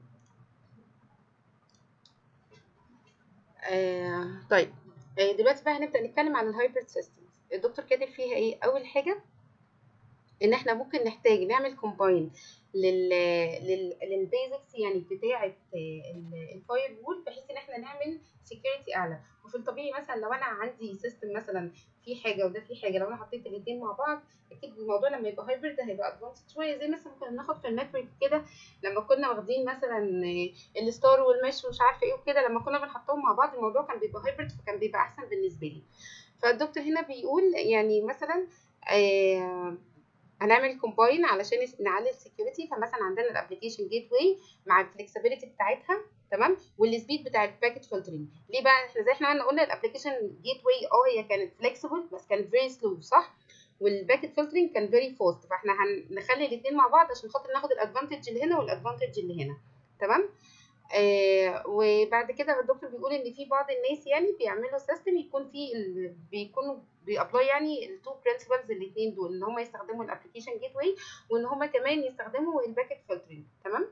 آه طيب آه دلوقتي بقى هنبدا نتكلم عن الهايبريد سيستمز الدكتور كاتب فيها ايه اول حاجه ان احنا ممكن نحتاج نعمل كومباين لل لل للبيزكس يعني بتاعه الفاير وول بحيث ان احنا نعمل سكيورتي اعلى وفي الطبيعي مثلا لو انا عندي سيستم مثلا في حاجه وده في حاجه لو انا حطيت الاثنين مع بعض اكيد الموضوع لما يبقى هايبرد هيبقى ادفانسد شويه زي مثلا كنا بناخد في النتورك كده لما كنا واخدين مثلا الستار والمش ومش عارفه ايه وكده لما كنا بنحطهم مع بعض الموضوع كان بيبقى هايبرد فكان بيبقى احسن بالنسبه لي فالدكتور هنا بيقول يعني مثلا آه هنعمل كومباين علشان نعلي السكيورتي فمثلا عندنا الابلكيشن جيت واي مع الفلكسبيليتي بتاعتها تمام والسبيد بتاع الباكيت فلترنج ليه بقى احنا زي احنا قلنا الابلكيشن جيت واي اه هي كانت فلكسبل بس كانت فيري سلو صح والباكيت فلترنج كان فيري فاست فاحنا هنخلي الاثنين مع بعض عشان خاطر ناخد الادفانتج اللي هنا والادفانتج اللي هنا تمام آه وبعد كده الدكتور بيقول ان في بعض الناس يعني بيعملوا سيستم يكون فيه بيكونوا بيابلاي يعني التو برنسبلز الاثنين دول ان هم يستخدموا الابلكيشن جيت واي وان هم كمان يستخدموا الباكيت فلترنج تمام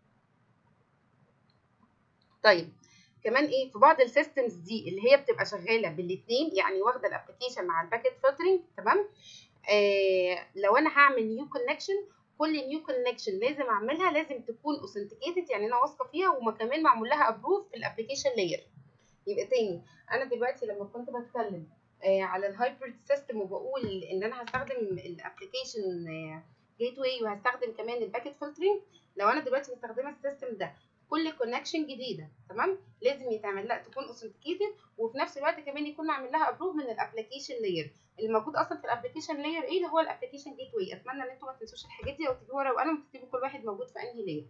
طيب كمان ايه في بعض السيستمز دي اللي هي بتبقى شغاله بالاثنين يعني واخده الابلكيشن مع الباكيت فلترنج تمام آه لو انا هعمل نيو كونكشن كل نيو كونكشن لازم اعملها لازم تكون اوثنتيكيتد يعني انا واثقه فيها وما كمان معمول لها ابروف في الابلكيشن لاير يبقى تاني انا دلوقتي لما كنت بتكلم آه على الهايبرد سيستم وبقول ان انا هستخدم الابلكيشن جيت واي وهستخدم كمان الباكيت فلترنج لو انا دلوقتي مستخدمه السيستم ده كل كونكشن جديده تمام لازم يتعمل لها تكون اوثنتيكيتد وفي نفس الوقت كمان يكون معمول لها ابروف من الابلكيشن لاير اللي موجود اصلا في الابلكيشن لاير ايه اللي هو الابلكيشن جيت واي اتمنى ان انتم ما تنسوش الحاجات دي او تجيبوا ورقه وقلم وتكتبوا كل واحد موجود في انهي لاير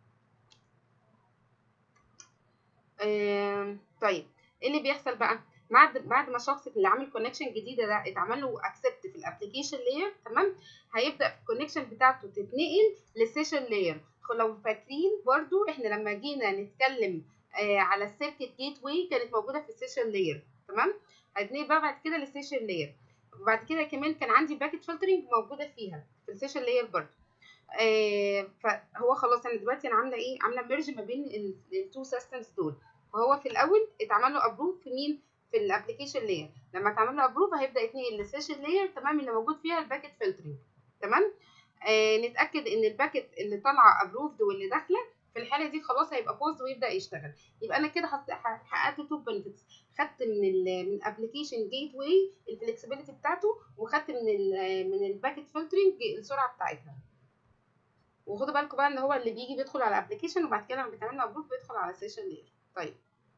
آه طيب ايه اللي بيحصل بقى بعد بعد ما الشخص اللي عامل كونكشن جديده ده اتعمل له اكسبت في الابلكيشن لاير تمام هيبدا الكونكشن بتاعته تتنقل للسيشن لاير لو فاكرين برضو احنا لما جينا نتكلم آه على السيركت جيت واي كانت موجوده في السيشن لاير تمام هتنقل بقى بعد كده للسيشن لاير وبعد كده كمان كان عندي باكيت فلترنج موجوده فيها في السيشن لاير برضو آه فهو خلاص انا دلوقتي انا عامله ايه عامله ميرج ما بين التو سيستمز دول فهو في الاول اتعمل له ابروف في مين في الابلكيشن لاير لما اتعمل له ابروف هيبدا يتنقل للسيشن لاير تمام اللي موجود فيها الباكيت فلترنج تمام آه نتاكد ان الباكيت اللي طالعه ابروفد واللي داخله في الحاله دي خلاص هيبقى بوز ويبدا يشتغل يبقى انا كده حققت تو بنفيتس خدت من ال من الابلكيشن جيت واي الفلكسبيليتي بتاعته وخدت من ال من الباكيت فلترنج السرعه بتاعتها وخدوا بالكم بقى ان هو اللي بيجي بيدخل على الابلكيشن وبعد كده لما بيتعمل له ابروف بيدخل على سيشن لاير طيب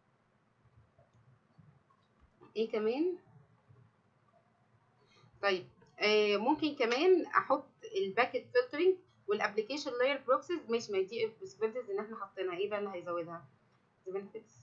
ايه كمان طيب آه ممكن كمان احط الباكيت فلترنج والابلكيشن لاير بروكسيز ماشي ما دي البوسيبيلتيز ان احنا حاطينها ايه بقى اللي هيزودها the benefits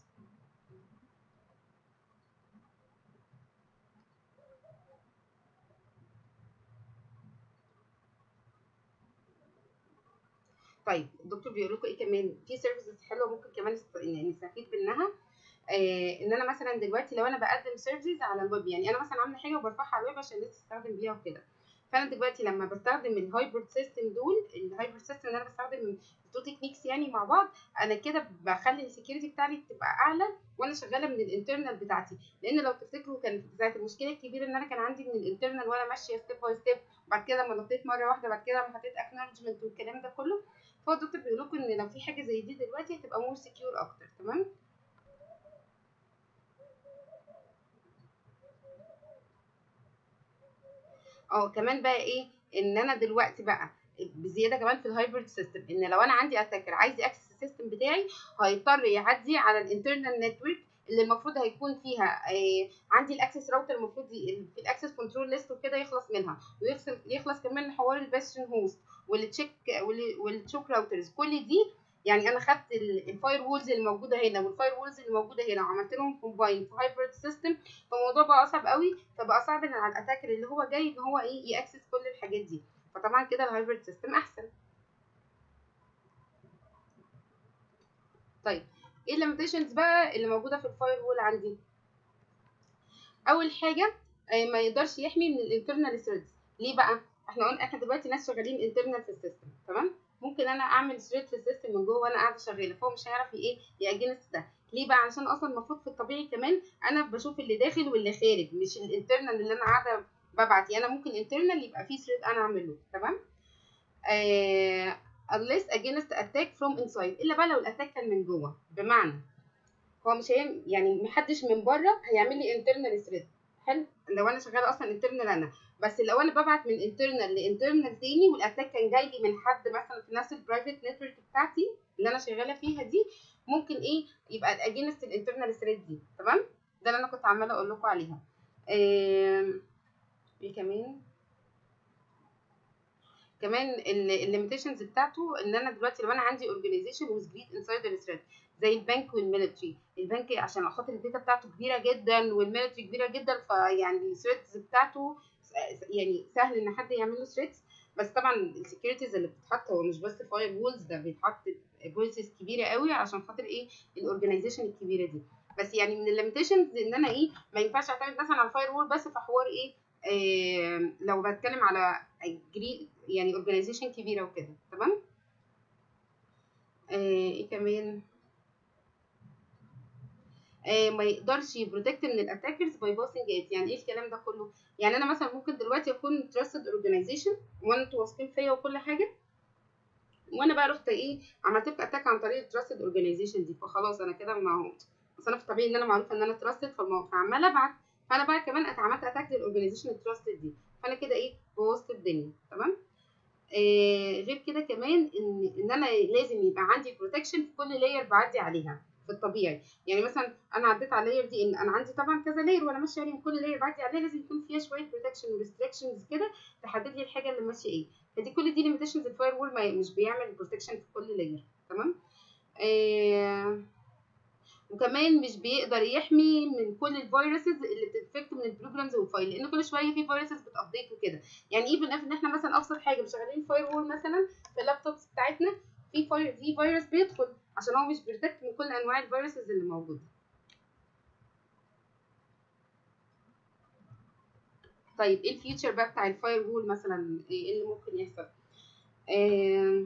طيب الدكتور بيقول لكم ايه كمان في سيرفيسز حلوه ممكن كمان نستفيد منها آه ان انا مثلا دلوقتي لو انا بقدم سيرفيسز على الويب يعني انا مثلا عامله حاجه وبرفعها على الويب عشان الناس تستخدم بيها وكده فانا دلوقتي لما بستخدم الهايبرد سيستم دول الهايبرد سيستم اللي انا بستخدم تو تكنيكس يعني مع بعض انا كده بخلي السكيورتي بتاعتي تبقى اعلى وانا شغاله من الانترنال بتاعتي لان لو تفتكروا كان ساعه المشكله الكبيره ان انا كان عندي من الانترنال وانا ماشيه ستيب باي ستيب وبعد كده لما نطيت مره واحده بعد كده لما حطيت اكنولجمنت والكلام ده كله فهو الدكتور بيقول لكم ان لو في حاجه زي دي دلوقتي هتبقى مور سكيور اكتر تمام اه كمان بقى ايه ان انا دلوقتي بقى بزياده كمان في الهايبرد سيستم ان لو انا عندي اتاكر عايز ياكسس السيستم بتاعي هيضطر يعدي على الانترنال نتورك اللي المفروض هيكون فيها آه عندي الاكسس راوتر المفروض في الاكسس كنترول ليست وكده يخلص منها ويخلص يخلص كمان حوار الباستن هوست والتشيك والتشوك راوترز كل دي يعني انا خدت الفاير وولز اللي موجوده هنا والفاير وولز اللي موجوده هنا وعملت لهم كومباين في هايبرد سيستم فالموضوع بقى اصعب قوي فبقى صعب ان على الاتاكر اللي هو جاي ان هو ايه ياكسس كل الحاجات دي فطبعا كده الهايبرد سيستم احسن طيب ايه الليميتيشنز بقى اللي موجوده في الفاير وول عندي اول حاجه آه، ما يقدرش يحمي من الانترنال ثريدز ليه بقى احنا قلنا احنا دلوقتي ناس شغالين انترنال في السيستم تمام ممكن انا اعمل ثريد في السيستم من جوه وانا قاعده شغاله فهو مش هيعرف ايه يأجنست ده ليه بقى علشان اصلا المفروض في الطبيعي كمان انا بشوف اللي داخل واللي خارج مش الانترنال اللي انا قاعده ببعت يعني انا ممكن انترنال يبقى فيه ثريد انا اعمله تمام آه unless against attack from inside الا بقى لو الاتاك كان من جوه بمعنى هو مش هي يعني محدش من بره هيعمل لي انترنال ثريد حلو لو انا شغاله اصلا انترنال انا بس لو انا ببعت من انترنال لانترنال تاني والاتاك كان جاي لي من حد مثلا في نفس البرايفت نتورك بتاعتي اللي انا شغاله فيها دي ممكن ايه يبقى اجينست الانترنال ثريد دي تمام ده اللي انا كنت عماله اقول لكم عليها آم، ايه كمان كمان الليميتيشنز بتاعته ان انا دلوقتي لو انا عندي اورجانيزيشن وذ جريد انسايدر ثريد زي البنك والميلتري البنك عشان خاطر الداتا بتاعته كبيره جدا والميلتري كبيره جدا فيعني الثريدز بتاعته س- يعني سهل ان حد يعمل له ثريدز بس طبعا السكيورتيز اللي بتتحط هو مش بس فاير وولز ده بيتحط بوليسيز كبيره قوي عشان خاطر ايه الاورجانيزيشن الكبيره دي بس يعني من الليميتيشنز ان انا ايه ما ينفعش اعتمد مثلا على الفاير وول بس في حوار ايه آه لو بتكلم على جري يعني اورجانيزيشن كبيره وكده تمام آه ايه كمان آه ما يقدرش يبروتكت من الاتاكرز باي باسنج ات يعني ايه الكلام ده كله يعني انا مثلا ممكن دلوقتي اكون تراستد اورجانيزيشن وانا انتوا واثقين فيا وكل حاجه وانا بقى رحت ايه عملت لك اتاك عن طريق التراستد اورجانيزيشن دي فخلاص انا كده ما هو بس انا في الطبيعي ان انا معروفه ان انا تراستد فعماله ابعت فانا بقى كمان عملت اتاك للاورجانيزيشن التراستد دي فانا كده ايه بوظت الدنيا تمام آه غير كده كمان ان ان انا لازم يبقى عندي بروتكشن في كل لاير بعدي عليها في الطبيعي يعني مثلا انا عديت على اللاير دي ان انا عندي طبعا كذا لاير وانا ماشيه عليهم كل لاير بعدي عليها لازم يكون فيها شويه بروتكشن وريستريكشنز كده تحدد لي الحاجه اللي ماشيه ايه فدي كل دي ليميتيشنز الفاير وول مش بيعمل بروتكشن في كل لاير تمام آه وكمان مش بيقدر يحمي من كل الفيروسز اللي بتتفكت من البروجرامز والفايل لان كل شويه في فيروسز بتابديت وكده يعني ايفن ان احنا مثلا ابسط حاجه مش شغالين فاير وول مثلا في اللابتوبس بتاعتنا في فاير في فيروس بيدخل عشان هو مش بيرتكت من كل انواع الفيروسز اللي موجوده طيب ايه الفيوتشر بقى بتاع الفاير وول مثلا ايه اللي ممكن يحصل آه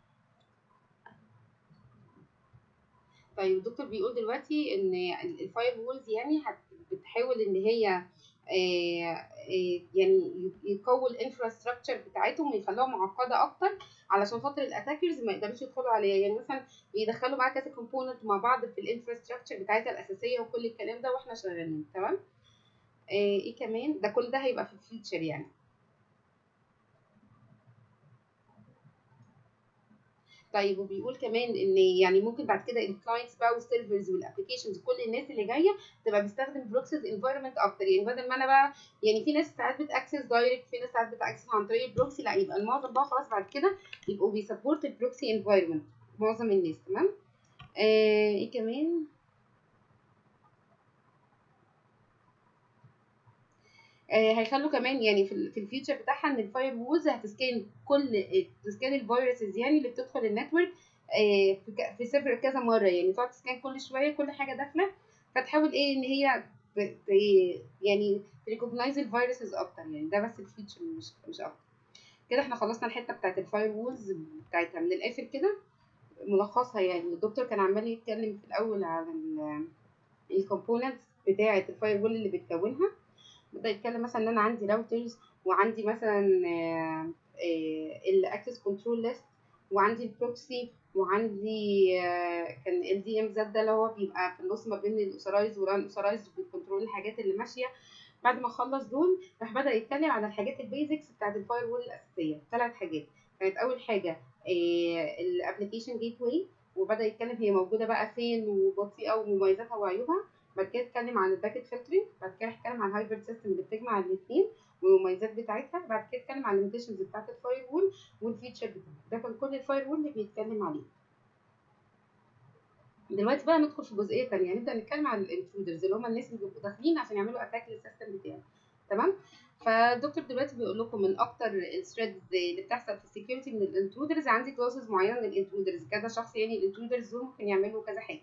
طيب الدكتور بيقول دلوقتي ان الفاير وولز يعني بتحاول ان هي آه آه يعني يقوي الانفراستراكشر بتاعتهم ويخلوها معقده اكتر علشان خاطر الاتاكرز ما يقدروش يدخلوا عليها يعني مثلا بيدخلوا معاها كذا كومبوننت مع بعض في الانفراستراكشر بتاعتها الاساسيه وكل الكلام ده واحنا شغالين تمام آه ايه كمان ده كل ده هيبقى في الفيوتشر يعني طيب وبيقول كمان ان يعني ممكن بعد كده الكلاينتس بقى والسيرفرز والابلكيشنز كل الناس اللي جايه تبقى بتستخدم بروكسيز انفايرمنت اكتر يعني بدل ما انا بقى يعني في ناس ساعات بتاكسس دايركت في ناس ساعات بتاكسس عن طريق البروكسي لا يبقى المعظم بقى خلاص بعد كده يبقوا بيسبورت البروكسي انفايرمنت معظم الناس تمام آه ايه كمان آه هيخلوا كمان يعني في, في الفيوتشر بتاعها ان الفاير وولز هتسكان كل تسكان الفيروسز يعني اللي بتدخل النتورك آه في, في سيرفر كذا مره يعني تقعد تسكان كل شويه كل حاجه داخله فتحاول ايه ان هي يعني تريكوجنايز الفيروسز اكتر يعني ده بس الفيوتشر مش مش اكتر كده احنا خلصنا الحته بتاعت الفاير وولز بتاعتها من الاخر كده ملخصها يعني الدكتور كان عمال يتكلم في الاول على الكومبوننتس بتاعه الفاير وول اللي بتكونها بدا يتكلم مثلا ان انا عندي راوترز وعندي مثلا الاكسس كنترول ليست وعندي البروكسي وعندي كان ال دي ام زد ده اللي هو بيبقى في النص ما بين الاوثرايز والان اوثرايز بيكنترول الحاجات اللي ماشيه بعد ما خلص دول راح بدا يتكلم عن الحاجات البيزكس بتاعت الفاير وول الاساسيه ثلاث حاجات كانت اول حاجه الابلكيشن جيت واي وبدا يتكلم هي موجوده بقى فين وبطيئه ومميزاتها وعيوبها بعد كده اتكلم عن الباكيت فلترنج بعد كده اتكلم عن الهايبرد سيستم اللي بتجمع الاثنين والمميزات بتاعتها بعد كده اتكلم عن الليميتيشنز بتاعت الفاير وول والفيتشر بتاعها ده كان كل الفاير وول اللي بيتكلم عليه دلوقتي بقى ندخل في جزئيه ثانيه نبدا نتكلم عن الانترودرز اللي هم الناس اللي بيبقوا داخلين عشان يعملوا اتاك للسيستم بتاعي تمام فالدكتور دلوقتي بيقول لكم من اكتر الثريدز اللي بتحصل في السكيورتي من الانترودرز عندي كلاسز معينه من الانترودرز كذا شخص يعني الانترودرز دول ممكن يعملوا كذا حاجه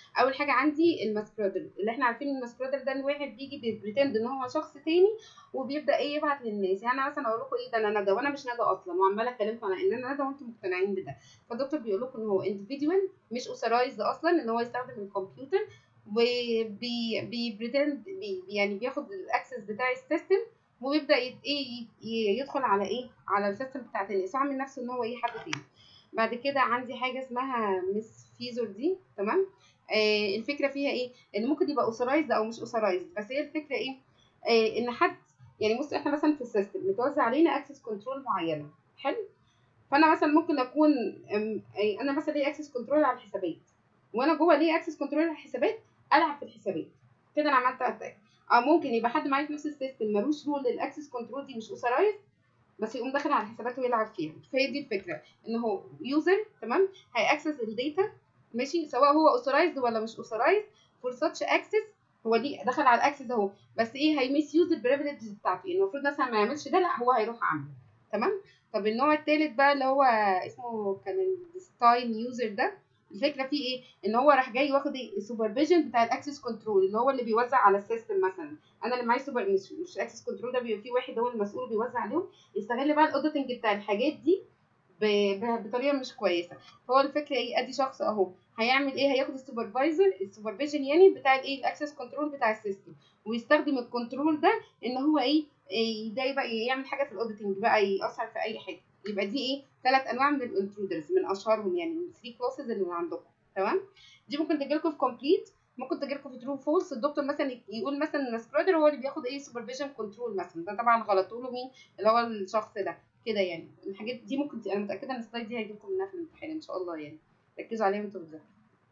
اول حاجه عندي الماسكرادر اللي احنا عارفين الماسكرادر ده الواحد بيجي بيبريتند ان هو شخص تاني وبيبدا ايه يبعت للناس يعني أنا مثلا اقول لكم ايه ده انا ندى وانا مش ندى اصلا وعماله اكلمكم على ان انا ندى وانتم مقتنعين بده فالدكتور بيقول لكم ان هو individual مش اوثرايزد اصلا ان هو يستخدم الكمبيوتر وبي بيبريتند بي يعني بياخد الاكسس بتاع السيستم وبيبدا يت- ايه ي- يدخل على ايه على السيستم بتاعت الناس وعامل نفسه ان هو ايه حد تاني بعد كده عندي حاجه اسمها مس فيزور دي تمام آه الفكره فيها ايه ان ممكن يبقى اوثرايزد او مش اوثرايزد بس هي الفكره ايه آه ان حد يعني بص احنا مثلا في السيستم متوزع علينا اكسس كنترول معينه حلو فانا مثلا ممكن اكون أم، آه، انا مثلا ليه اكسس كنترول على الحسابات وانا جوه ليه اكسس كنترول على الحسابات العب في الحسابات كده انا عملت اتاك او ممكن يبقى حد معايا في نفس السيستم ملوش رول للاكسس كنترول دي مش اوثرايز بس يقوم داخل على الحسابات ويلعب فيها فهي دي الفكره ان هو يوزر تمام هيأكسس الداتا ماشي سواء هو اوثرايزد ولا مش اوثرايزد فور ساتش اكسس هو دي دخل على الاكسس اهو بس ايه هيميس يوز البريفليجز بتاعته يعني المفروض مثلا ما يعملش ده لا هو هيروح عامله تمام طب النوع التالت بقى اللي هو اسمه كان الستاين يوزر ده الفكره فيه ايه ان هو راح جاي واخد السوبرفيجن بتاع الاكسس كنترول اللي هو اللي بيوزع على السيستم مثلا انا اللي معايا سوبر مش مش اكسس كنترول ده بيبقى فيه واحد هو المسؤول بيوزع عليهم يستغل بقى الاوديتنج بتاع الحاجات دي ب- ب- بطريقه مش كويسه فهو الفكره ايه ادي شخص اهو هيعمل ايه هياخد السوبرفايزر السوبرفيجن يعني بتاع الايه الاكسس كنترول بتاع السيستم ويستخدم الكنترول ده ان هو ايه إيه ده يبقى يعمل حاجه في الاوديتنج بقى ياثر في اي حاجه يبقى دي ايه ثلاث انواع من الانترودرز من اشهرهم يعني من 3 كلاسز اللي عندكم تمام دي ممكن تجي لكم في كومبليت ممكن تجي لكم في ترو فولس الدكتور مثلا يقول مثلا ان السبريدر هو اللي بياخد ايه سوبرفيجن كنترول مثلا ده طبعا غلط تقولوا مين اللي هو الشخص ده كده يعني الحاجات دي ممكن ت- انا متاكده ان السلايد دي هيجي لكم منها في الامتحان ان شاء الله يعني ركزوا عليها وانتوا بتذاكروا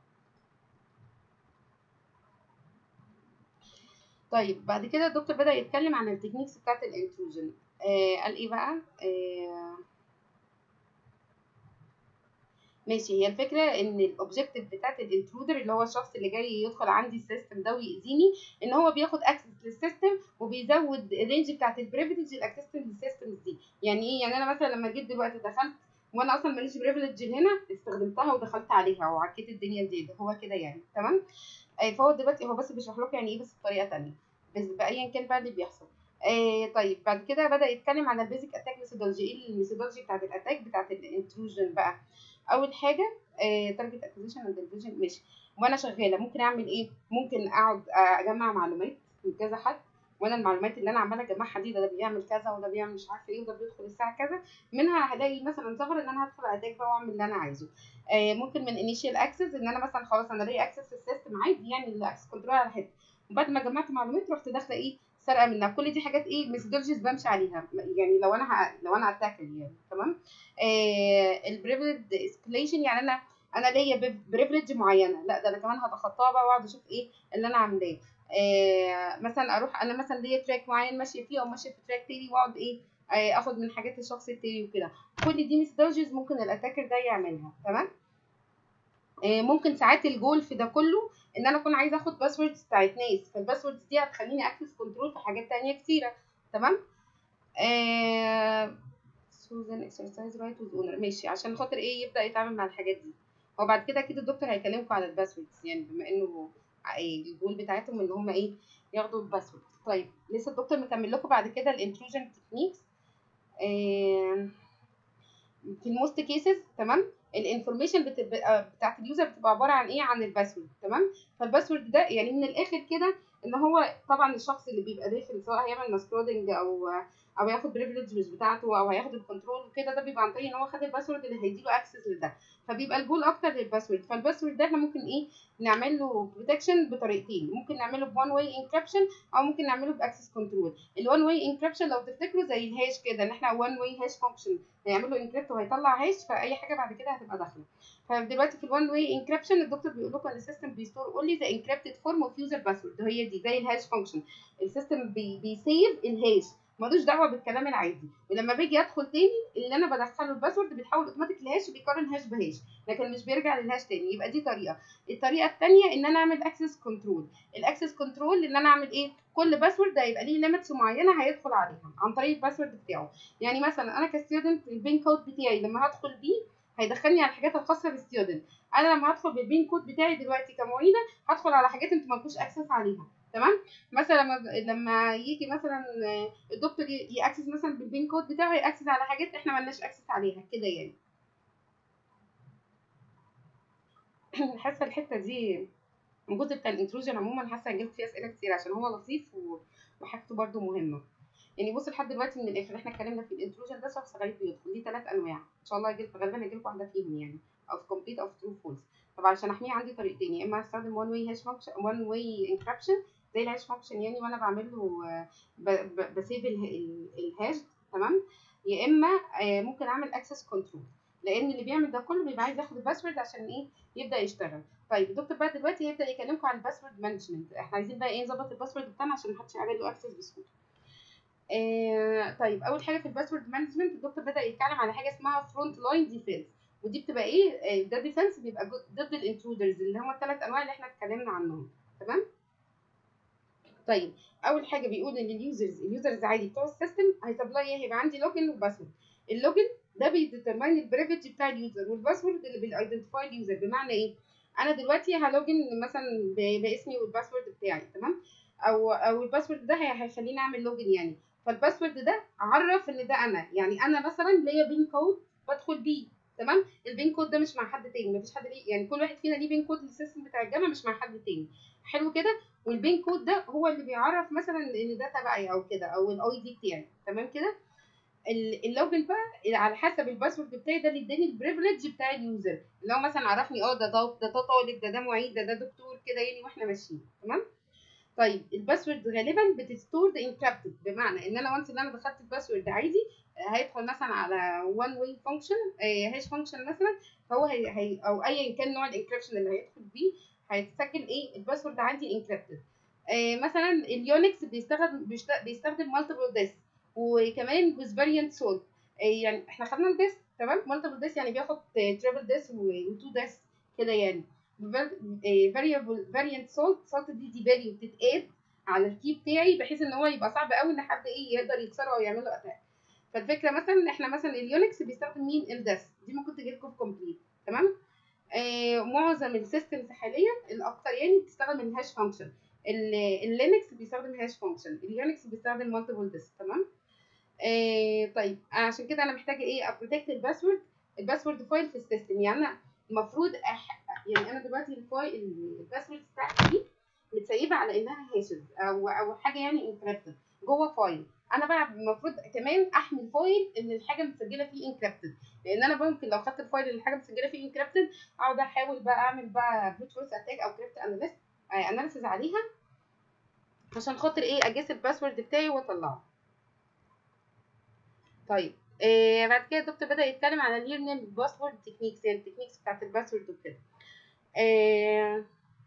طيب بعد كده الدكتور بدأ يتكلم عن التكنيكس بتاعت الانتروجن آه قال ايه بقى آه ماشي هي الفكره ان الاوبجيكتيف بتاعت الانترودر اللي هو الشخص اللي جاي يدخل عندي السيستم ده ويأذيني ان هو بياخد اكسس للسيستم وبيزود الرينج بتاعت البريفليج الاكسس للسيستمز دي يعني ايه يعني انا مثلا لما جيت دلوقتي دخلت وانا اصلا ماليش بريفليج هنا استخدمتها ودخلت عليها وعكيت الدنيا زياده هو كده يعني تمام آه فهو دلوقتي هو بس بيشرح لكم يعني ايه بس بطريقه تانية بس بايا كان بقى اللي بيحصل آه طيب بعد كده بدا يتكلم عن البيزك اتاك ميثودولوجي ايه الميثودولوجي بتاعت الاتاك بتاعت الانتروجن بقى اول حاجه تارجت اكوزيشن اند ديفيجن ماشي وانا شغاله ممكن اعمل ايه ممكن اقعد اجمع معلومات من كذا حد وانا المعلومات اللي انا عماله اجمعها دي ده, ده بيعمل كذا وده بيعمل مش عارفه ايه وده بيدخل الساعه كذا منها هلاقي مثلا ثغره ان انا هدخل اتاك بقى واعمل اللي انا عايزه آه ممكن من انيشال اكسس ان انا مثلا خلاص انا ليا اكسس السيستم عادي يعني الاكسس كنترول على حته وبعد ما جمعت معلومات رحت داخله ايه سرقه منها كل دي حاجات ايه ميثودولوجيز بمشي عليها يعني لو انا ه... لو انا اتاكل يعني تمام آه البريفليج اسكليشن يعني انا انا ليا بريفليج معينه لا ده انا كمان هتخطاها بقى واقعد اشوف ايه اللي انا عاملاه آه مثلا اروح انا مثلا ليا تراك معين ماشيه فيه او ماشيه في تراك تاني واقعد ايه آه اخد من حاجات الشخص التاني وكده كل دي ميثودولوجيز ممكن الاتاكر ده يعملها تمام آه ممكن ساعات الجول في ده كله ان انا اكون عايزه اخد باسوردز بتاعت ناس فالباسوردز دي هتخليني اكسس كنترول في حاجات تانية كتيره تمام آه سوزان اكسرسايز رايت وذ اونر ماشي عشان خاطر ايه يبدا يتعامل مع الحاجات دي هو بعد كده اكيد الدكتور هيكلمكم على الباسوردز يعني بما انه الجول بتاعتهم ان هم ايه ياخدوا الباسورد طيب لسه الدكتور مكمل لكم بعد كده الانتروجن تكنيكس آه في الموست كيسز تمام الانفورميشن بتبقى بتاعت اليوزر بتبقى عباره عن ايه عن الباسورد تمام فالباسورد ده يعني من الاخر كده ان هو طبعا الشخص اللي بيبقى داخل سواء هيعمل ماسكرودنج او او ياخد بريفليج مش بتاعته او هياخد الكنترول وكده ده بيبقى عن طريق ان هو خد الباسورد اللي هيديله اكسس لده فبيبقى الجول اكتر للباسورد فالباسورد ده احنا ممكن ايه نعمل له بروتكشن بطريقتين ممكن نعمله بوان واي انكربشن او ممكن نعمله باكسس كنترول الوان واي انكربشن لو تفتكروا زي الهاش كده ان احنا وان واي هاش فانكشن هيعمل له انكريبت وهيطلع هاش فاي حاجه بعد كده هتبقى داخله فدلوقتي في الوان واي انكربشن الدكتور بيقول لكم ان السيستم بيستور اونلي ذا انكريبتد فورم اوف يوزر باسورد هي دي زي الهاش فانكشن السيستم بي بيسيف الهاش ملوش دعوه بالكلام العادي ولما باجي ادخل تاني اللي انا بدخله الباسورد بيتحول اوتوماتيك لهاش بيقارن هاش بهاش لكن مش بيرجع للهاش تاني يبقى دي طريقه الطريقه الثانيه ان انا اعمل اكسس كنترول الاكسس كنترول ان انا اعمل ايه كل باسورد هيبقى ليه ليميتس معينه هيدخل عليها عن طريق الباسورد بتاعه يعني مثلا انا كستودنت البين كود بتاعي لما هدخل بيه هيدخلني على الحاجات الخاصه بالستودنت انا لما هدخل بالبين كود بتاعي دلوقتي كمعيده هدخل على حاجات انتوا مالكوش اكسس عليها تمام مثلا لما لما يجي مثلا الدكتور ياكسس مثلا بالبين كود بتاعه ياكسس على حاجات احنا مالناش اكسس عليها كده يعني حاسه الحته دي الجزء بتاع الانتروجن عموما حاسه هجيب فيه اسئله كتير عشان هو لطيف وحاجته برده مهمه يعني بص لحد دلوقتي من الاخر احنا اتكلمنا في الانتروجن ده شخص غريب بيدخل ليه ثلاث انواع ان شاء الله هجيب غالبا هجيب واحده فيهم يعني او في كومبليت او في ترو فولس طب علشان احميه عندي طريقتين يا اما هستخدم وان واي هاش فانكشن وان واي انكربشن زي الهاش فانكشن يعني وانا بعمل له بسيف الهاش تمام يا اما ممكن اعمل اكسس كنترول لان اللي بيعمل ده كله بيبقى عايز ياخد الباسورد عشان ايه يبدا يشتغل طيب الدكتور بقى دلوقتي هيبدا يكلمكم عن الباسورد مانجمنت احنا عايزين بقى ايه نظبط الباسورد بتاعنا عشان محدش يعمل له اكسس بسهوله آه طيب اول حاجه في الباسورد مانجمنت الدكتور بدا يتكلم على حاجه اسمها فرونت لاين ديفense ودي بتبقى ايه ده ديفenس بيبقى ضد الانترودرز اللي هم الثلاث انواع اللي احنا اتكلمنا عنهم تمام طيب اول حاجه بيقول ان اليوزرز اليوزرز عادي بتوع السيستم هيسبلاي ايه هيبقى عندي لوجن وباسورد اللوجن ده بيديترماين البريفيج بتاع اليوزر والباسورد اللي بالايدنتيفاي اليوزر بمعنى ايه انا دلوقتي هلوجن مثلا باسمي والباسورد بتاعي تمام او او الباسورد ده هيخليني اعمل لوجن يعني فالباسورد ده عرف ان ده انا يعني انا مثلا ليا بين كود بدخل بيه تمام البين كود ده مش مع حد تاني مفيش حد ليه يعني كل واحد فينا ليه بين كود للسيستم بتاع الجامعه مش مع حد تاني حلو كده والبين كود ده هو اللي بيعرف مثلا ان ده تبعي او كده او الاي دي بتاعي تمام كده اللوجن بقى على حسب الباسورد بتاعي ده اللي اداني البريفليج بتاع اليوزر اللي هو مثلا عرفني اه ده ده ده طالب ده ده معيد ده ده دكتور كده يعني واحنا ماشيين تمام طيب الباسورد غالبا بتستورد انكربتد بمعنى ان انا وانس ان انا دخلت الباسورد عادي هيدخل مثلا على وان واي فانكشن هاش فانكشن مثلا فهو هي, هي او ايا كان نوع الانكربشن اللي هيدخل بيه هيتسجل ايه الباسورد عندي انكربتد مثلا اليونكس بيستخدم بيستخدم مالتيبل ديسك وكمان with variant salt يعني احنا خدنا الديسك تمام مالتيبل ديسك يعني بياخد تريبل ديسك وتو ديسك كده يعني variable variant salt salt دي دي فاليو بتتقاد على الكي بتاعي بحيث ان هو يبقى صعب قوي ان حد ايه يقدر يكسره او يعمل له اتاك فالفكره مثلا احنا مثلا اليونكس بيستخدم مين الدس دي ممكن تجي لكم في كومبليت تمام آه معظم السيستمز حاليا الاكتر يعني بتستخدم الهاش فانكشن اللينكس بيستخدم هاش فانكشن اليونكس بيستخدم مالتيبل ديسك تمام آه طيب عشان كده انا محتاجه ايه ابروتكت الباسورد الباسورد فايل في السيستم يعني انا المفروض أح... يعني انا دلوقتي الفايل الباسورد بتاعتي دي متسيبه على انها هاشز او او حاجه يعني انكريبتد جوه فايل انا بقى المفروض كمان احمي الفايل ان الحاجه متسجله فيه انكريبتد لان انا ممكن لو خدت الفايل اللي الحاجه متسجله فيه انكريبتد اقعد احاول بقى اعمل بقى بروت فورس اتاك او كريبت اناليست اناليسيز عليها عشان خاطر ايه اجس الباسورد بتاعي واطلعه طيب آه بعد كده الدكتور بدا يتكلم على الليرنينج باسورد تكنيكس يعني التكنيكس بتاعت الباسورد وكده آه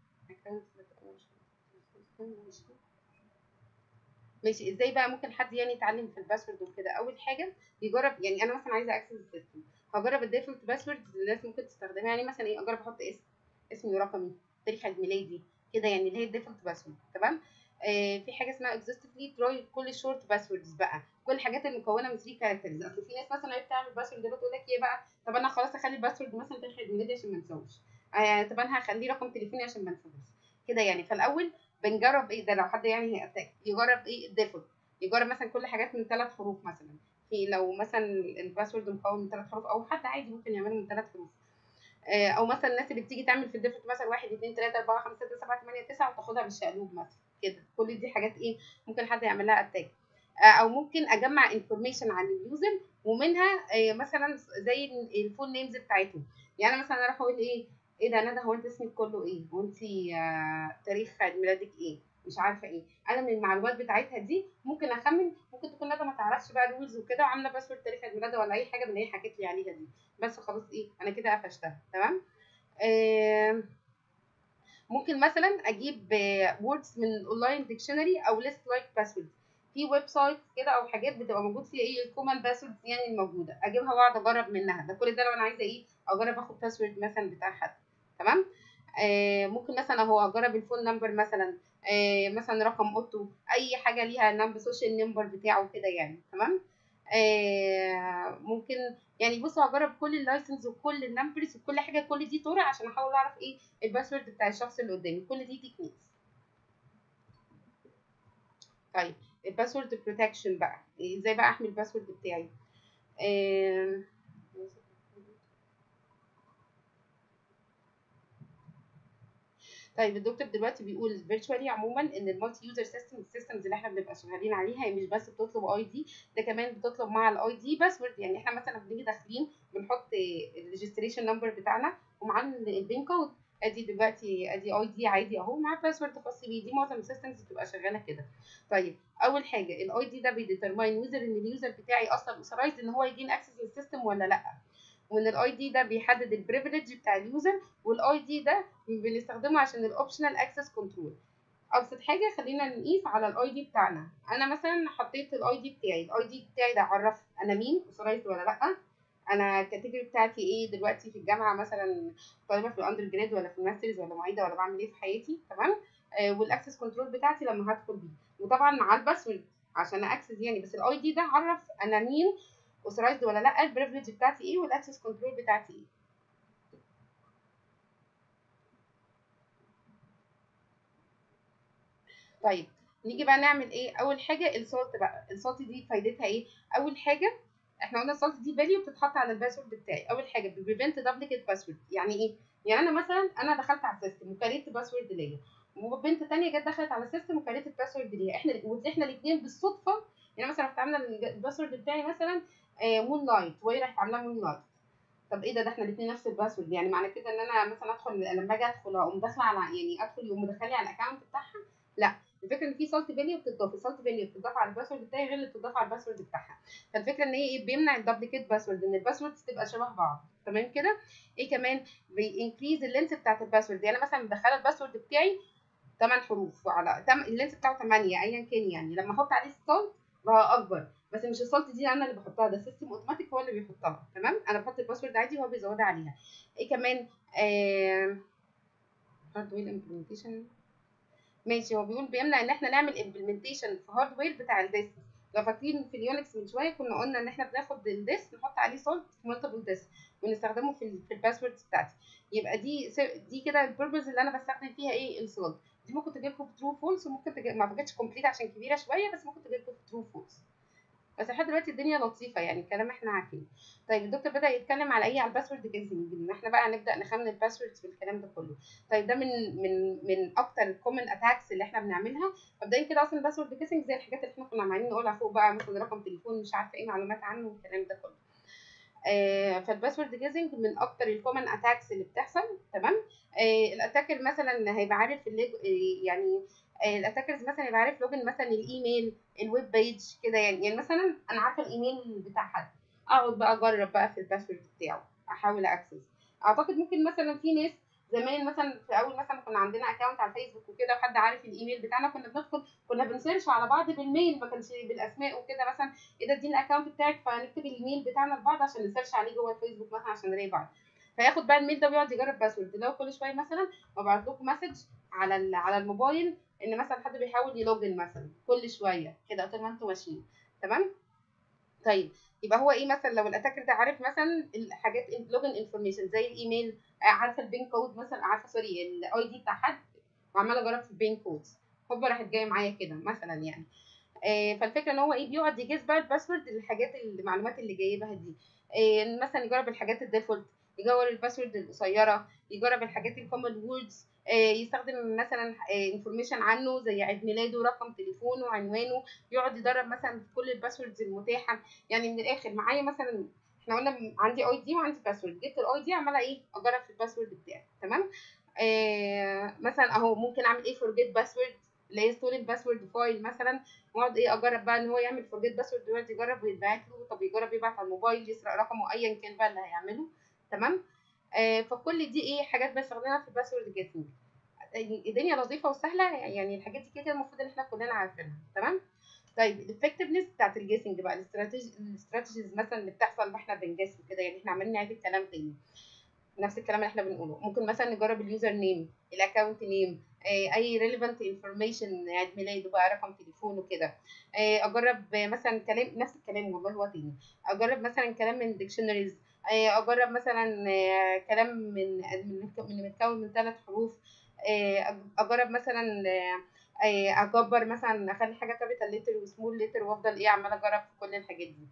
ماشي ازاي بقى ممكن حد يعني يتعلم في الباسورد وكده اول حاجه يجرب يعني انا مثلا عايزه اكسس السيستم هجرب الديفولت باسورد اللي الناس ممكن تستخدمها يعني مثلا ايه اجرب احط اسم اسمي ورقمي تاريخ عيد ميلادي كده يعني اللي هي الديفولت باسورد تمام آه في حاجه اسمها اكزيستفلي تراي كل الشورت باسوردز بقى كل الحاجات المكونه من 3 كاركترز اصل في ناس مثلا وهي بتعمل باسورد ده بتقول لك ايه بقى طب انا خلاص اخلي الباسورد مثلا تاريخ عيد ميلادي عشان ما انساهوش آه طب انا هخليه رقم تليفوني عشان ما انساهوش كده يعني فالاول بنجرب ايه ده لو حد يعني هيأتاك يجرب ايه الديفولت يجرب مثلا كل حاجات من ثلاث حروف مثلا في لو مثلا الباسورد مكون من ثلاث حروف او حد عادي ممكن يعمله من ثلاث حروف آه او مثلا الناس اللي بتيجي تعمل في الديفولت مثلا 1 2 3 4 5 6 7 8 9 وتاخدها بالشقلوب مثلا كده كل دي حاجات ايه ممكن حد يعمل لها اتاك آه او ممكن اجمع انفورميشن عن اليوزر ومنها آه مثلا زي الفول نيمز بتاعتهم يعني مثلا اروح اقول ايه ايه ده ندى هو انت اسمك كله ايه هو انت تاريخ عيد ميلادك ايه مش عارفه ايه انا من المعلومات بتاعتها دي ممكن اخمن ممكن تكون ندى ما تعرفش بقى الرولز وكده وعامله باسورد تاريخ عيد ميلادها ولا اي حاجه من اللي هي حكت لي عليها دي بس خلاص ايه انا كده قفشتها تمام آه ممكن مثلا اجيب ووردز من اونلاين ديكشنري او ليست لايك باسورد في ويب سايت كده او حاجات بتبقى موجود فيها ايه الكومن باسورد يعني الموجوده اجيبها واقعد اجرب منها ده كل ده لو انا عايزه ايه اجرب اخد باسورد مثلا بتاع حد تمام آه ممكن مثلا اهو اجرب الفون نمبر مثلا آه مثلا رقم اوتو اي حاجه ليها نمبر سوشيال نمبر بتاعه كده يعني تمام آه ممكن يعني بصوا هجرب كل اللايسنس وكل النمبرز وكل حاجه كل دي طرق عشان احاول اعرف ايه الباسورد بتاع الشخص اللي قدامي كل دي تكنيكس طيب الباسورد بروتكشن بقى ازاي بقى احمي الباسورد بتاعي آه طيب الدكتور دلوقتي بيقول فيرتشوالي عموما ان المالتي يوزر سيستم السيستمز اللي احنا بنبقى شغالين عليها هي مش بس بتطلب اي دي ده كمان بتطلب مع الاي دي باسورد يعني احنا مثلا بنيجي داخلين بنحط الريجستريشن نمبر بتاعنا ومعاه البين كود ادي دلوقتي ادي اي دي عادي اهو مع باسورد خاص بيه دي معظم السيستمز بتبقى شغاله كده طيب اول حاجه الاي دي ده بيديترماين يوزر ان اليوزر بتاعي اصلا اوثرايزد ان هو يجين اكسس للسيستم ولا لا وان الاي دي ده بيحدد البريفليج بتاع اليوزر والاي دي ده بنستخدمه عشان الاوبشنال اكسس كنترول ابسط حاجه خلينا نقيس على الاي دي بتاعنا انا مثلا حطيت الاي دي بتاعي الاي دي بتاعي ده عرف انا مين اوثرايزد ولا لا انا الكاتيجوري بتاعتي ايه دلوقتي في الجامعه مثلا طالبه في الاندر جراد ولا في الماسترز ولا معيده ولا بعمل ايه في حياتي تمام آه والاكسس كنترول بتاعتي لما هدخل بيه وطبعا مع الباسورد عشان اكسس يعني بس الاي دي ده عرف انا مين اوثرايزد ولا لا البريفليج بتاعتي ايه والاكسس كنترول بتاعتي ايه طيب نيجي بقى نعمل ايه اول حاجه السولت بقى السولت دي فايدتها ايه اول حاجه احنا قلنا السولت دي فاليو بتتحط على الباسورد بتاعي اول حاجه بريفنت دبليكيت باسورد يعني ايه يعني انا مثلا انا دخلت على السيستم وكريت باسورد ليا وبنت تانية جت دخلت على السيستم وكريت الباسورد ليها احنا واحنا الاثنين بالصدفه يعني مثلا رحت عامله الباسورد بتاعي مثلا مون لايت وهي راحت عامله مون لايت طب ايه ده ده احنا الاثنين نفس الباسورد يعني معنى كده ان انا مثلا ادخل لما اجي ادخل اقوم داخله على يعني ادخل يقوم مدخلي على الاكونت بتاعها لا الفكره ان في سالت فاليو بتضاف السالت فاليو بتضاف على الباسورد بتاعي غير اللي بتضاف على الباسورد بتاعها فالفكره ان هي ايه بيمنع الدبليكيت باسورد ان الباسوردز تبقى شبه بعض تمام كده ايه كمان بينكريز اللينس بتاعت الباسورد يعني انا مثلا مدخله الباسورد بتاعي 8 حروف وعلى تم... اللينس بتاعه 8 ايا كان يعني لما احط عليه السالت بقى اكبر بس مش السالت دي انا اللي بحطها ده السيستم اوتوماتيك هو اللي بيحطها تمام انا بحط الباسورد عادي وهو بيزودها عليها ايه كمان آه... هاردوير امبلمنتيشن ماشي هو بيقول بيمنع ان احنا نعمل امبلمنتيشن في هاردوير بتاع الديسك لو فاكرين في اليونكس من شويه كنا قلنا ان احنا بناخد الديسك نحط عليه سولت في مالتيبل ديسك ونستخدمه في في الباسوردز بتاعتي يبقى دي دي كده البيربز اللي انا بستخدم فيها ايه السولت دي ممكن تجيب لكم ترو فولس وممكن تجيب ما اعتقدش كومبليت عشان كبيره شويه بس ممكن تجيب لكم ترو فولس بس لحد دلوقتي الدنيا لطيفه يعني الكلام احنا عارفينه طيب الدكتور بدا يتكلم على ايه على الباسورد جيزنج ان احنا بقى نبدا نخمن الباسوردز والكلام ده كله طيب ده من من من اكتر الكومن اتاكس اللي احنا بنعملها مبدئيا كده اصلا الباسورد جيزنج زي الحاجات اللي احنا كنا عمالين نقولها فوق بقى مثلا رقم تليفون مش عارفه ايه معلومات عنه والكلام ده كله آه فالباسورد جيزنج من اكتر الكومن اتاكس اللي بتحصل تمام آه الاتاكر مثلا هيبقى عارف الليج... آه يعني الاتاكرز مثلا يبقى عارف لوجن مثلا الايميل الويب بيج كده يعني يعني مثلا انا عارفه الايميل بتاع حد اقعد بقى اجرب بقى في الباسورد بتاعه احاول اكسس اعتقد ممكن مثلا في ناس زمان مثلا في اول مثلا كنا عندنا اكونت على الفيسبوك وكده وحد عارف الايميل بتاعنا كنا بندخل كنا بنسيرش على بعض بالميل ما كانش بالاسماء وكده مثلا ايه ده اديني الاكونت بتاعك فنكتب الايميل بتاعنا لبعض عشان نسيرش عليه جوه الفيسبوك مثلا عشان نلاقي بعض فياخد بقى الميل ده ويقعد يجرب باسورد لو كل شويه مثلا ببعت لكم مسج على على الموبايل ان مثلا حد بيحاول يلوجن مثلا كل شويه كده طول ما انتوا ماشيين تمام طيب يبقى هو ايه مثلا لو الاتاكر ده عارف مثلا الحاجات لوجن انفورميشن زي الايميل عارفه البين كود مثلا عارفه سوري الاي دي بتاع حد وعماله اجرب في البين كودز هوبا راحت جايه معايا كده مثلا يعني آه فالفكره ان هو ايه بيقعد يجيز بقى الباسورد الحاجات المعلومات اللي جايبها دي آه مثلا يجرب الحاجات الديفولت يجرب الباسورد القصيره يجرب الحاجات الكومن ووردز يستخدم مثلا انفورميشن عنه زي عيد ميلاده رقم تليفونه عنوانه يقعد يدرب مثلا في كل الباسوردز المتاحه يعني من الاخر معايا مثلا احنا قلنا عندي اي دي وعندي باسورد جبت الاي دي عماله ايه اجرب في الباسورد بتاعي تمام آه مثلا اهو ممكن اعمل ايه فورجيت باسورد اللي هي ستوري باسورد فايل مثلا واقعد ايه اجرب بقى ان هو يعمل فورجيت باسورد دلوقتي يجرب ويتبعت له طب يجرب يبعت على الموبايل يسرق رقمه ايا كان بقى اللي هيعمله تمام آه فكل دي ايه حاجات بستخدمها في الباسورد جيتنج الدنيا لطيفه وسهله يعني الحاجات دي كده المفروض ان احنا كلنا عارفينها تمام طيب الافكتفنس بتاعت الجيسنج بقى الاستراتيجي الاستراتيجيز مثلا اللي بتحصل واحنا بنجس وكده يعني احنا عمالين نعيد الكلام تاني نفس الكلام اللي احنا بنقوله ممكن مثلا نجرب اليوزر نيم الاكونت نيم آه، اي relevant information عيد ميلاده بقى رقم تليفونه كده آه، اجرب آه، مثلا كلام نفس الكلام والله هو تاني اجرب مثلا كلام من dictionaries آه، اجرب مثلا آه، كلام من من من متكون من ثلاث حروف آه، اجرب مثلا آه، آه، اكبر مثلا اخلي حاجه كابيتال ليتر وسمول ليتر وافضل ايه عماله اجرب في كل الحاجات دي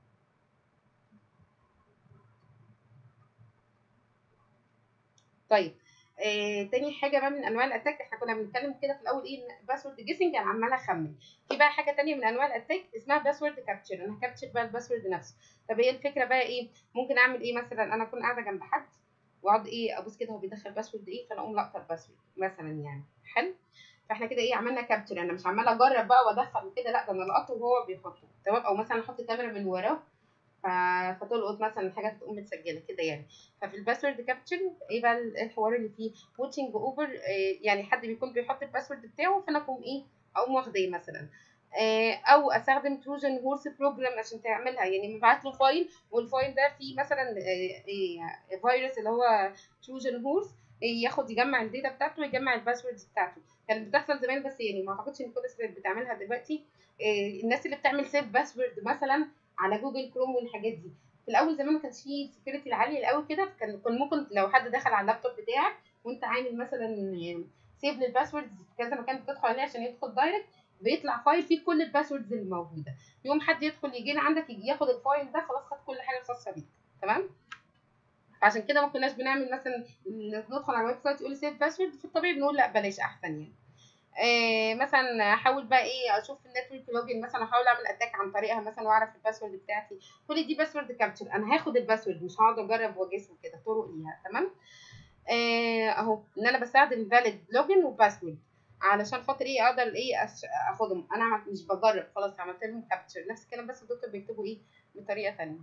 طيب آه، تاني حاجه بقى من انواع الاتاك احنا كنا بنتكلم كده في الاول ايه باسورد جيسنج انا عماله اخمن في بقى حاجه تانية من انواع الاتاك اسمها باسورد كابتشر انا هكابتشر بقى الباسورد نفسه طب هي الفكره بقى ايه ممكن اعمل ايه مثلا انا اكون قاعده جنب حد واقعد ايه ابص كده هو بيدخل باسورد ايه فانا اقوم لاقطه الباسورد مثلا يعني حلو فاحنا كده ايه عملنا كابتشر انا مش عماله اجرب بقى وادخل وكده لا ده انا لقطه وهو بيحطه تمام او مثلا احط كاميرا من وراه ف- فتلقط مثلا الحاجات تقوم متسجله كده يعني ففي الباسورد كابتشر ايه بقى الحوار اللي فيه واتشنج اوفر يعني حد بيكون بيحط الباسورد بتاعه فانا اقوم ايه اقوم واخداه مثلا آه، او استخدم تروجن هورس بروجرام عشان تعملها يعني مبعت له فايل والفايل ده فيه مثلا آه، آه، فيروس اللي هو تروجن هورس ياخد يجمع الداتا بتاعته ويجمع الباسوردز بتاعته كانت بتحصل زمان بس يعني ما اعتقدش ان كل الناس بتعملها دلوقتي آه، الناس اللي بتعمل سيف باسورد مثلا على جوجل كروم والحاجات دي في الاول زمان ما كانش فيه السكيورتي العاليه قوي كده فكان كان ممكن لو حد دخل على اللابتوب بتاعك وانت عامل مثلا سيف للباسوردز في كذا مكان بتدخل عليه عشان يدخل دايركت بيطلع فايل فيه كل الباسوردز اللي موجوده يوم حد يدخل يجي عندك يجي ياخد الفايل ده خلاص خد كل حاجه خاصه بيك تمام عشان كده ما كناش بنعمل مثلا ندخل على الويب سايت يقول سيف باسورد في الطبيعي بنقول لا بلاش احسن يعني آه مثلا احاول بقى ايه اشوف النتورك لوجن مثلا احاول اعمل اتاك عن طريقها مثلا واعرف الباسورد بتاعتي كل دي باسورد كابتشر انا هاخد الباسورد مش هقعد اجرب واجس وكده طرق ليها تمام آه اهو ان انا بستخدم فاليد لوجن وباسورد علشان خاطر ايه اقدر ايه أش- اخدهم انا عملت مش بجرب خلاص عملت لهم كابتشر نفس الكلام بس الدكتور بيكتبوا ايه بطريقه ثانيه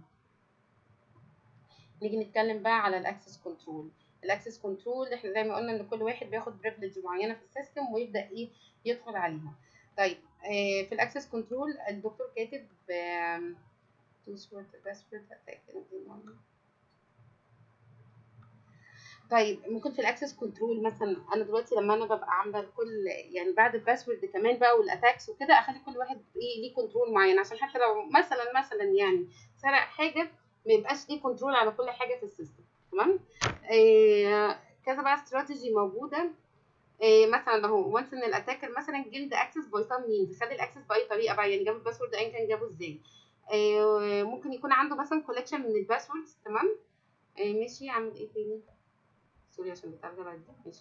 نيجي نتكلم بقى على الاكسس كنترول الاكسس كنترول احنا زي ما قلنا ان كل واحد بياخد بريفليج معينه في السيستم ويبدا ايه يدخل عليها طيب آه في الاكسس كنترول الدكتور كاتب باسورد طيب ممكن في الاكسس كنترول مثلا انا دلوقتي لما انا ببقى عامله كل يعني بعد الباسورد كمان بقى والاتاكس وكده اخلي كل واحد ايه ليه كنترول معين عشان حتى لو مثلا مثلا يعني سرق حاجه ما يبقاش ليه كنترول على كل حاجه في السيستم تمام آه كذا بقى استراتيجي موجوده آه مثلا اهو وانس ان الاتاكر مثلا جلد اكسس باي سام مينز خد الاكسس باي طريقه بقى يعني جاب الباسورد ايا كان جابه ازاي آه ممكن يكون عنده مثلا كولكشن من الباسوردز تمام آه ماشي اعمل ايه تاني سوري عشان بترجع بعد دي ماشي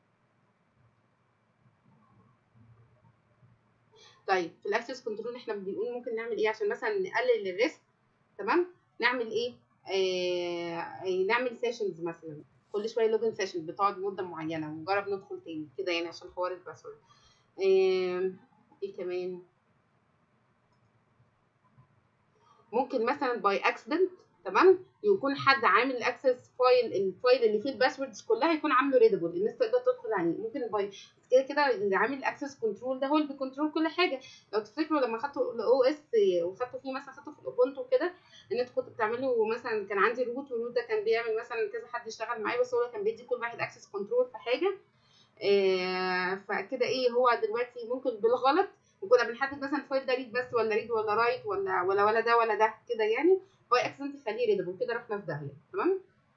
طيب في الاكسس كنترول احنا بنقول ممكن نعمل ايه عشان مثلا نقلل الريسك تمام نعمل ايه آه نعمل سيشنز مثلا كل شويه لوجن سيشن بتقعد مده معينه ونجرب ندخل تاني كده يعني عشان حوار الباسورد آه ايه كمان ممكن مثلا باي اكسيدنت تمام يكون حد عامل الاكسس فايل الفايل اللي فيه الباسوردز كلها يكون عامله ريدبل الناس تقدر تدخل عليه ممكن باي كده كده اللي عامل الاكسس كنترول ده هو اللي بيكنترول كل حاجه لو تفتكروا لما خدتوا الاو اس وخدتوا فيه مثلا خدتوا في الاوبونتو كده ان انتوا كنتوا بتعملوا مثلا كان عندي روت والروت ده كان بيعمل مثلا كذا حد يشتغل معايا بس هو كان بيدي كل واحد اكسس كنترول في حاجه آه فكده ايه هو دلوقتي ممكن بالغلط وكنا بنحدد مثلا الفايل ده ريد بس ولا ريد ولا رايت ولا ولا ولا ده ولا ده كده يعني باي اكسنت تخليه ريدبل كده رحنا في داهيه تمام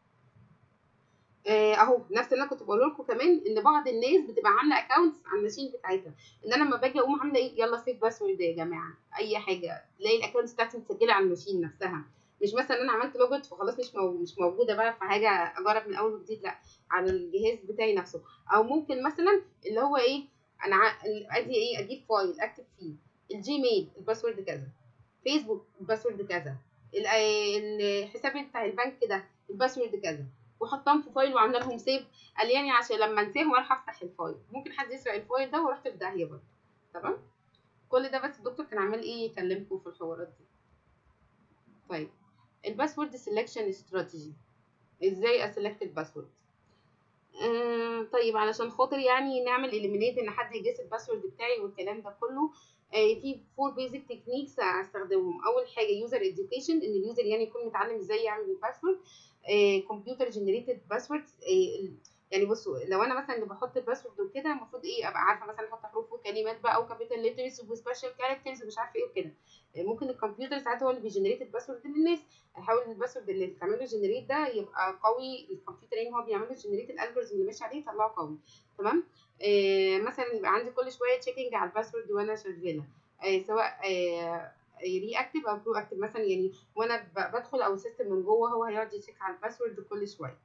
آه اهو نفس اللي انا كنت بقول لكم كمان ان بعض الناس بتبقى عامله اكونتس على الماشين بتاعتها ان انا لما باجي اقوم عامله ايه يلا سيف باسورد يا جماعه اي حاجه تلاقي الاكونتس بتاعتي متسجله على الماشين نفسها مش مثلا انا عملت لوجت فخلاص مش مو... مش موجوده بقى في حاجه اجرب من اول وجديد لا على الجهاز بتاعي نفسه او ممكن مثلا اللي هو ايه انا ع... ادي ايه اجيب فايل اكتب فيه الجيميل الباسورد كذا فيسبوك الباسورد كذا الحساب بتاع البنك ده الباسورد كذا وحطهم في فايل وعامله لهم سيف قال يعني عشان لما انساهم واروح افتح الفايل ممكن حد يسرق الفايل ده ورحت في داهيه برضه تمام كل ده بس الدكتور كان عمال ايه يكلمكم في الحوارات دي طيب الباسورد سيلكشن استراتيجي ازاي اسلكت الباسورد آه طيب علشان خاطر يعني نعمل اليمينيت ان حد يجس الباسورد بتاعي والكلام ده كله آه في فور بيزك تكنيكس هستخدمهم اول حاجه يوزر اديوكيشن ان اليوزر يعني يكون متعلم ازاي يعمل الباسورد كمبيوتر جنريتد باسورد يعني بصوا لو انا مثلا اللي بحط الباسورد وكده المفروض ايه ابقى عارفه مثلا احط حروف وكلمات بقى وكابيتال ليترز وسبيشال كاركترز ومش عارفه ايه وكده ممكن الكمبيوتر ساعات هو اللي بيجنريت الباسورد للناس احاول الباسورد اللي بتعمل له جنريت ده يبقى قوي الكمبيوتر يعني هو بيعمل له جنريت الالجوريزم اللي ماشي عليه يطلعه قوي تمام آه مثلا يبقى عندي كل شويه تشيكنج على الباسورد وانا شغاله آه سواء آه ري اكتف او برو اكتف مثلا يعني وانا بدخل او السيستم من جوه هو هيقعد يتشيك على الباسورد كل شويه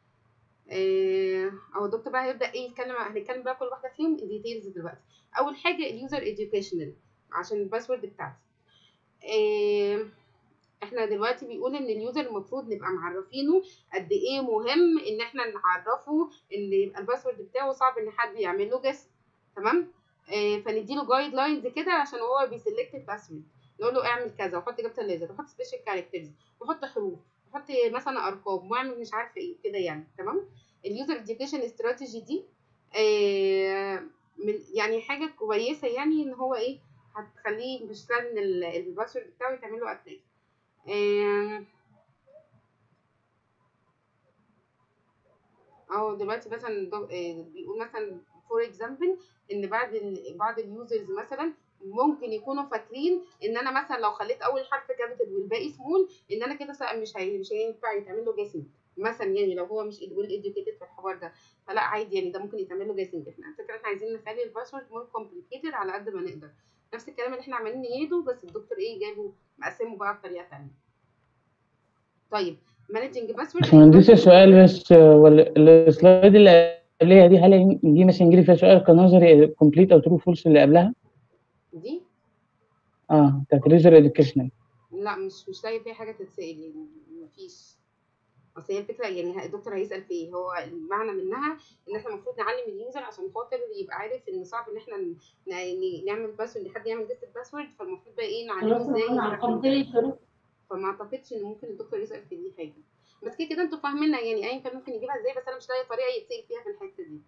او الدكتور بقى هيبدا ايه يتكلم هنتكلم بقى كل واحده فيهم الديتيلز دلوقتي اول حاجه اليوزر educational عشان الباسورد بتاعتي إيه احنا دلوقتي بيقول ان اليوزر المفروض نبقى معرفينه قد ايه مهم ان احنا نعرفه ان يبقى الباسورد بتاعه صعب ان حد يعمل له جس تمام إيه فنديله جايد لاينز كده عشان هو بيسلكت الباسورد نقول له اعمل كذا وحط جبت الليزر وحط سبيشال كاركترز وحط حروف وحط مثلا ارقام واعمل مش عارفه ايه كده يعني تمام اليوزر اديوكيشن استراتيجي دي آه من يعني حاجه كويسه يعني ان هو ايه هتخليه مش ان الباسورد بتاعه يتعمل له اتاك اهو دلوقتي مثلا بيقول مثلا فور اكزامبل ان بعد بعض اليوزرز مثلا ممكن يكونوا فاكرين ان انا مثلا لو خليت اول حرف كابيتال والباقي سمول ان انا كده مش هي مش هينفع يتعمل له جيسنج مثلا يعني لو هو مش ويل اديوكيتد في الحوار ده فلا عادي يعني ده ممكن يتعمل له جيسنج احنا الفكره احنا عايزين نخلي الباسورد مور كومبليكيتد على قد ما نقدر نفس الكلام اللي احنا عمالين نعيده بس الدكتور ايه جايبه مقسمه بقى بطريقه ثانيه طيب مانجنج باسورد ما عنديش سؤال بس السلايد اللي قبلها دي هل دي مثلا يجي فيها سؤال كنظري كومبليت او ترو فولس اللي قبلها؟ دي اه بتاعت ريزر اديوكيشنال لا مش مش لاقي فيها حاجه تتسال يعني مفيش اصل هي الفكره يعني الدكتور هيسال في ايه هو المعنى منها ان احنا المفروض نعلم اليوزر عشان خاطر يبقى عارف ان صعب ان احنا نعمل باسورد حد يعمل جست الباسورد فالمفروض بقى ايه نعلمه ازاي فما اعتقدش ان ممكن الدكتور يسال في دي حاجه بس كده كده انتوا فاهمينها يعني ايا كان ممكن يجيبها ازاي بس انا مش لاقي طريقه يتسال فيها في الحته دي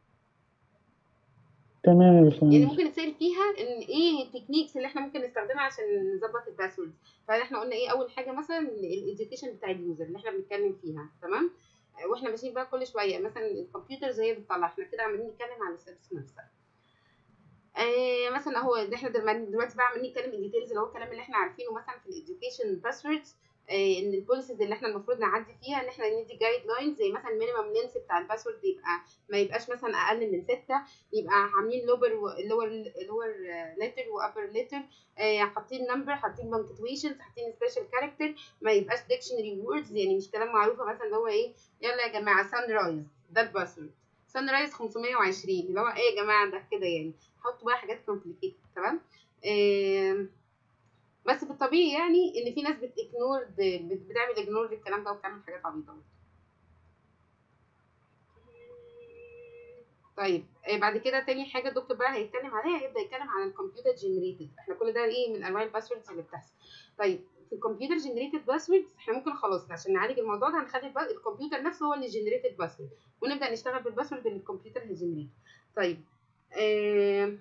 تمام يا يعني ممكن نتسال فيها ان ايه التكنيكس اللي احنا ممكن نستخدمها عشان نظبط الباسورد فاحنا قلنا ايه اول حاجه مثلا الاديوكيشن بتاع اليوزر اللي احنا بنتكلم فيها تمام واحنا ماشيين بقى كل شويه مثلا الكمبيوتر هي بتطلع احنا كده عمالين نتكلم عن السيرفيس نفسها آه مثلا اهو احنا دلوقتي بقى عمالين نتكلم الديتيلز اللي هو الكلام اللي احنا عارفينه مثلا في الاديوكيشن باسوردز آه ان البوليسيز اللي احنا المفروض نعدي فيها ان احنا ندي جايد لاينز زي مثلا مينيمم لينس بتاع الباسورد يبقى ما يبقاش مثلا اقل من ستة يبقى عاملين لوبر لور لور ليتر وابر ليتر حاطين نمبر حاطين بنكتويشنز حاطين سبيشال كاركتر ما يبقاش ديكشنري ووردز يعني مش كلام معروفه مثلا اللي هو ايه يلا يا جماعه سان رايز ده الباسورد سان رايز 520 اللي هو ايه يا جماعه ده كده يعني حطوا بقى حاجات كومبليكيتد تمام آه بس في الطبيعي يعني ان في ناس بتجنور بتعمل اجنور للكلام ده وبتعمل حاجات عبيطه طيب آه بعد كده تاني حاجه الدكتور بقى هيتكلم عليها هيبدا يتكلم عن الكمبيوتر جنريتد احنا كل ده ايه من انواع الباسوردز اللي بتحصل طيب في الكمبيوتر جنريتد باسوردز احنا ممكن خلاص عشان نعالج الموضوع ده هنخلي الكمبيوتر نفسه هو اللي جنريتد باسورد ونبدا نشتغل بالباسورد اللي الكمبيوتر هيجنريت طيب آه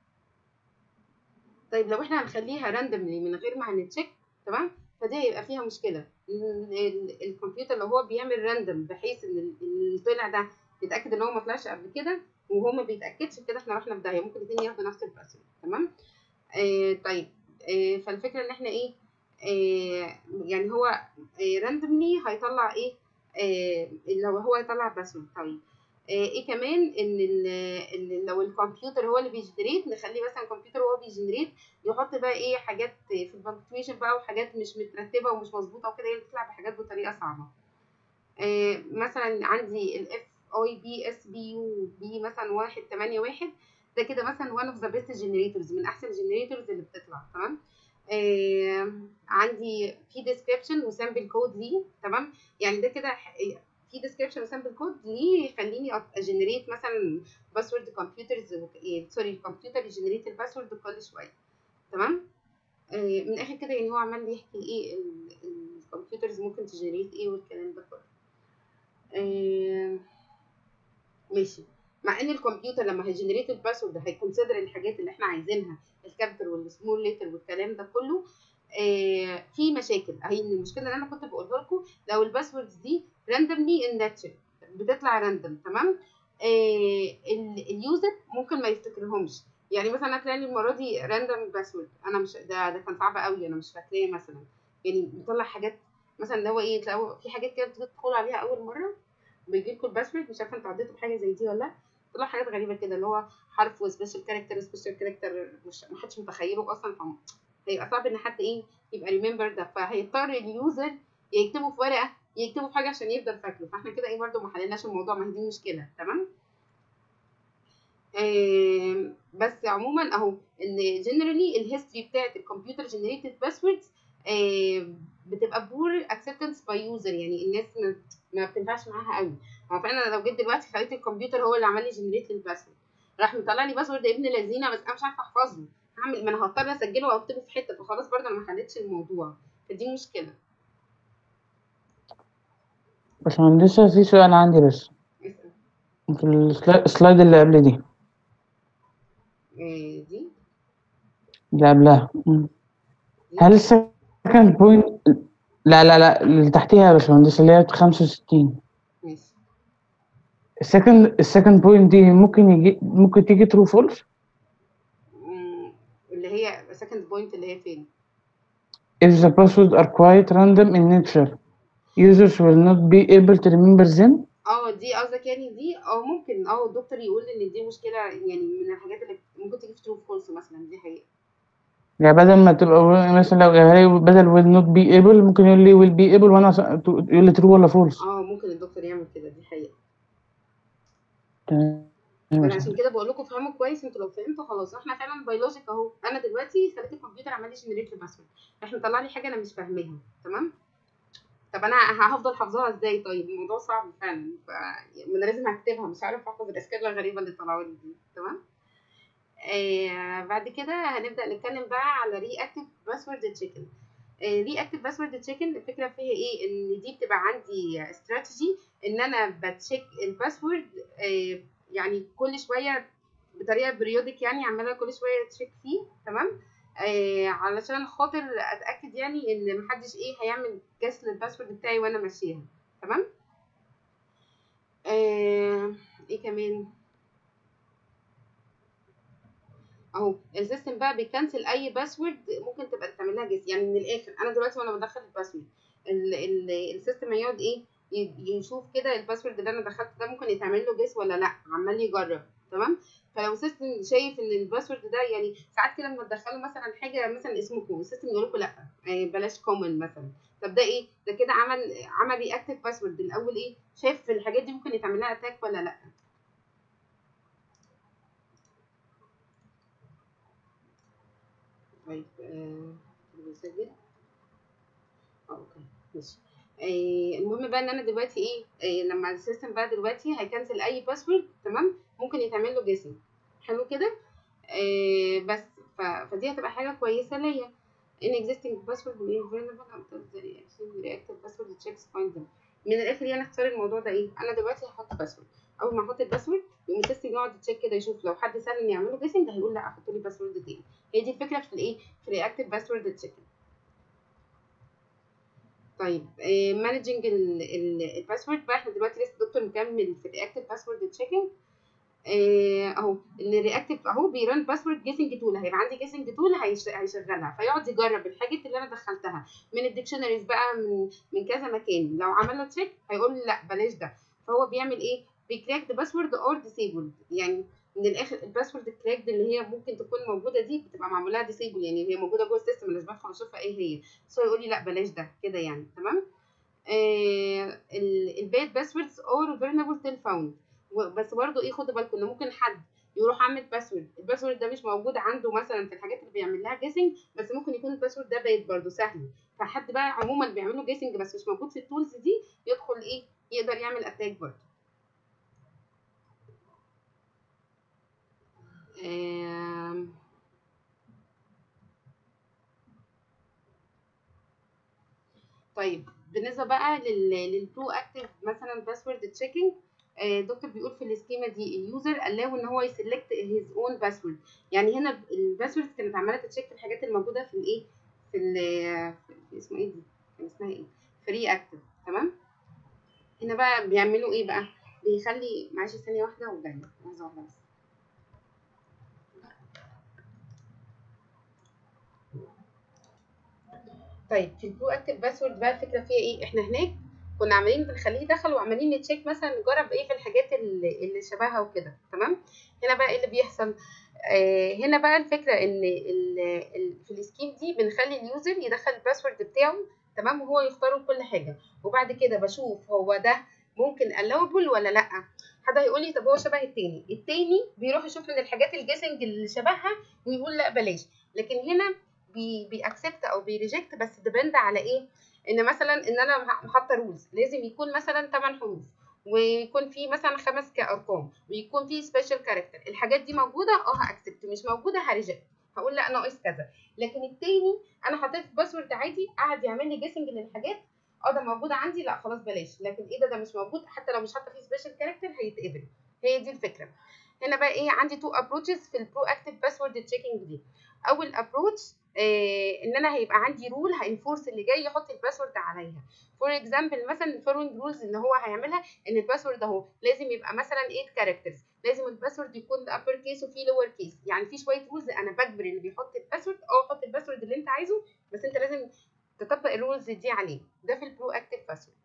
طيب لو احنا هنخليها راندوملي من غير ما هنتشيك تمام فدي هيبقى فيها مشكله الكمبيوتر لو هو بيعمل راندوم بحيث ان اللي طلع ده يتاكد ان هو ما طلعش قبل كده وهو ما بيتاكدش كده احنا رحنا في داهيه ممكن الاثنين ياخدوا نفس الباسورد تمام آه طيب آه فالفكره ان احنا ايه آه يعني هو آه راندوملي هيطلع ايه آه لو هو يطلع باسورد طيب آه ايه كمان ان ال لو الكمبيوتر هو اللي بيجنريت نخليه مثلا الكمبيوتر هو بيجنريت يحط بقى ايه حاجات في البنكتويشن بقى وحاجات مش مترتبه ومش مظبوطه وكده هي بتطلع بحاجات بطريقه صعبه آه مثلا عندي الاف اي بي اس بي يو بي مثلا واحد تمانية واحد ده كده مثلا one of the best generators من احسن الجنريتورز اللي بتطلع تمام آه عندي في description وسامبل كود ليه تمام يعني ده كده في description وسامبل كود ليه يخليني اجنريت مثلا باسورد كمبيوترز سوري الكمبيوتر يجنريت الباسورد كل شويه تمام آه من الاخر كده يعني هو عمال يحكي ايه الكمبيوترز ممكن تجنريت ايه والكلام ده كله آه ماشي مع ان الكمبيوتر لما هيجنريت الباسورد هيكونسيدر الحاجات اللي احنا عايزينها الكابيتال والسمول ليتر والكلام ده كله آه في مشاكل هي المشكله اللي انا كنت بقولها لكم لو الباسوردز دي راندوملي ان ناتشر بتطلع راندوم تمام آه ال- اليوزر ممكن ما يفتكرهمش يعني مثلا انا طلع لي المره دي راندوم باسورد انا مش ده ده كان صعب قوي انا مش فاكراه مثلا يعني بيطلع حاجات مثلا اللي هو ايه تلاقوا في حاجات كده بتيجي تدخلوا عليها اول مره بيجي لكم الباسورد مش عارفه انتوا عديتوا بحاجه زي دي ولا لا طلع حاجات غريبه كده اللي هو حرف وسبيشال كاركتر سبيشال كاركتر مش محدش متخيله اصلا فم- هيبقى صعب ان حد ايه يبقى ريمبر ده فهيضطر اليوزر يكتبه في ورقه يكتبه في حاجه عشان يفضل فاكره فاحنا كده ايه برضه ما حللناش الموضوع ما هي دي مشكله تمام آم، بس عموما اهو ان جنرالي الهيستوري بتاعت الكمبيوتر جنريتد باسوردز بتبقى بور اكسبتنس باي يوزر يعني الناس ما, ما بتنفعش معاها قوي هو فانا لو جيت دلوقتي خليت الكمبيوتر هو اللي عمل لي جنريت للباسورد راح مطلع لي باسورد ابن لذينه بس انا مش عارفه احفظه هعمل ما انا هضطر اسجله واكتبه في حته فخلاص برضه انا ما حلتش الموضوع فدي مشكله بس لسه في سؤال عندي بس اسال في السلا- السلايد اللي قبل دي آه، دي اللي قبلها مم. دي هل السكند بوينت لا لا لا اللي تحتيها يا باشمهندس اللي هي 65 ماشي السكند السكند بوينت دي ممكن يجي ممكن تيجي ترو فولس مم، اللي هي second point اللي هي فين if the passwords are quite random in nature users will not be able to remember them اه دي قصدك يعني دي اه ممكن اه الدكتور يقول ان دي مشكله يعني من الحاجات اللي ممكن تيجي في ترو فولس مثلا دي حقيقه يعني بدل ما تبقى مثلا لو يعني بدل will not be able ممكن يقول لي will be able وانا س- يقول لي true ولا false اه ممكن الدكتور يعمل كده دي حقيقه تمام انا عشان كده بقول لكم فهموا كويس انتوا لو فهمتوا خلاص احنا فعلا بيولوجيك اهو انا دلوقتي خليت الكمبيوتر عمل لي جنريت الباسورد احنا طلع لي حاجه انا مش فاهماها تمام طب انا هفضل حافظاها ازاي طيب الموضوع صعب فعلا ف ما انا لازم هكتبها مش عارف احفظ الاسكيلا الغريبه اللي طلعوا لي دي تمام آه بعد كده هنبدا نتكلم بقى على ري اكتف باسورد تشيكن ري اكتف باسورد تشيكن الفكره فيها ايه ان دي بتبقى عندي استراتيجي ان انا بتشيك الباسورد آه يعني كل شويه بطريقه بريودك يعني عماله كل شويه تشيك فيه تمام آه علشان خاطر اتاكد يعني ان محدش ايه هيعمل جس للباسورد بتاعي وانا ماشيها تمام آه ايه كمان اهو السيستم بقى بيكنسل اي باسورد ممكن تبقى تعمل لها جس يعني من الاخر انا دلوقتي وانا بدخل الباسورد ال- ال- السيستم هيقعد ايه ي- يشوف كده الباسورد اللي انا دخلته ده ممكن يتعمل له جس ولا لا عمال يجرب تمام فلو السيستم شايف ان الباسورد ده يعني ساعات كده لما تدخلوا مثلا حاجه مثلا اسمكم السيستم يقول لكم لا آه، بلاش كومن مثلا طب ده ايه ده كده عمل عمل رياكتيف باسورد الاول ايه شايف في الحاجات دي ممكن يتعمل لها اتاك ولا لا طيب آه، بيسجل اه اوكي ماشي آه، المهم بقى ان انا دلوقتي ايه آه، لما السيستم بقى دلوقتي هيكنسل اي باسورد تمام ممكن يتعمل له جيسنج حلو كده آه، بس ف... فدي هتبقى حاجه كويسه ليا in existing password will be vulnerable until the reaction reactive password checks find them من الاخر يعني اختار الموضوع ده ايه انا دلوقتي هحط باسورد اول ما احط الباسورد يقوم السيستم يقعد يتشيك كده يشوف لو حد سال اني يعمله جيسنج هيقول لا احط لي باسورد تاني هي دي الفكره في الايه في رياكتيف باسورد تشيكن طيب مانجنج الباسورد بقى احنا دلوقتي لسه الدكتور مكمل في الرياكتيف باسورد تشيكنج اهو الرياكتيف اهو بيران باسورد جيسنج تول هيبقى عندي جيسنج تول هيشغلها فيقعد يجرب الحاجات اللي انا دخلتها من الديكشنريز بقى من من كذا مكان لو عمل له تشيك هيقول لي لا بلاش ده فهو بيعمل ايه بيكراك ذا باسورد اور ديسيبلد يعني من الاخر الباسورد كراكد اللي هي ممكن تكون موجوده دي بتبقى معمول لها ديسيبل يعني هي موجوده جوه السيستم مش بدخل اشوفها ايه هي بس هو يقول لي لا بلاش ده كده يعني تمام آه الباد باسوردز اور فيرنبل تيل فاوند بس برضه ايه خدوا بالكم ان ممكن حد يروح عامل باسورد الباسورد ده مش موجود عنده مثلا في الحاجات اللي بيعمل لها جيسنج بس ممكن يكون الباسورد ده باد برضه سهل فحد بقى عموما بيعمل له جيسنج بس مش موجود في التولز دي يدخل ايه يقدر يعمل اتاك برضه آم، طيب بالنسبه بقى للبرو اكتيف مثلا باسورد تشيكينج الدكتور بيقول في السكيما دي اليوزر الاو ان هو يسلكت هيز اون باسورد يعني هنا الباسورد كانت عماله تتشيك في الحاجات الموجوده في الايه في ال في اسمه ايه دي كان اسمها ايه فري اكتيف تمام هنا بقى بيعملوا ايه بقى بيخلي معلش ثانيه واحده وجايه لحظه واحده بس طيب في البرو اكتف باسورد بقى الفكره فيها ايه احنا هناك كنا عمالين بنخليه يدخل وعمالين نتشيك مثلا نجرب ايه في الحاجات اللي, اللي شبهها وكده تمام هنا بقى ايه اللي بيحصل آه هنا بقى الفكره ان ال ال في السكيم دي بنخلي اليوزر يدخل الباسورد بتاعه تمام وهو يختار كل حاجه وبعد كده بشوف هو ده ممكن allowable ولا لا حد هيقول لي طب هو شبه التاني التاني بيروح يشوف من الحاجات الجيسنج اللي شبهها ويقول لا بلاش لكن هنا بي بيأكسبت او بيريجكت بس ديبند على ايه ان مثلا ان انا حاطه رولز لازم يكون مثلا 8 حروف ويكون في مثلا خمس كارقام ويكون في سبيشال كاركتر الحاجات دي موجوده اه هاكسبت مش موجوده هريجكت هقول لا ناقص كذا لكن التاني انا حطيت باسورد عادي قعد يعمل لي جيسنج للحاجات اه ده موجود عندي لا خلاص بلاش لكن ايه ده ده مش موجود حتى لو مش حاطه فيه سبيشال كاركتر هيتقبل هي دي الفكره هنا بقى ايه عندي تو ابروتشز في البرو اكتف باسورد تشيكنج دي اول ابروتش إيه ان انا هيبقى عندي رول هينفورس اللي جاي يحط الباسورد عليها فور اكزامبل مثلا الفولوينج رولز اللي هو هيعملها ان الباسورد اهو لازم يبقى مثلا 8 كاركترز لازم الباسورد يكون ابر كيس وفي لور كيس يعني في شويه رولز انا بجبر اللي بيحط الباسورد اه حط الباسورد اللي انت عايزه بس انت لازم تطبق الرولز دي عليه ده في البرو اكتف باسورد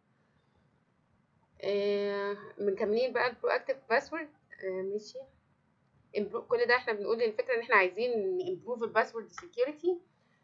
آه مكملين بقى البرو اكتف باسورد آه ماشي كل ده احنا بنقول الفكره ان احنا عايزين نمبروف الباسورد سكيورتي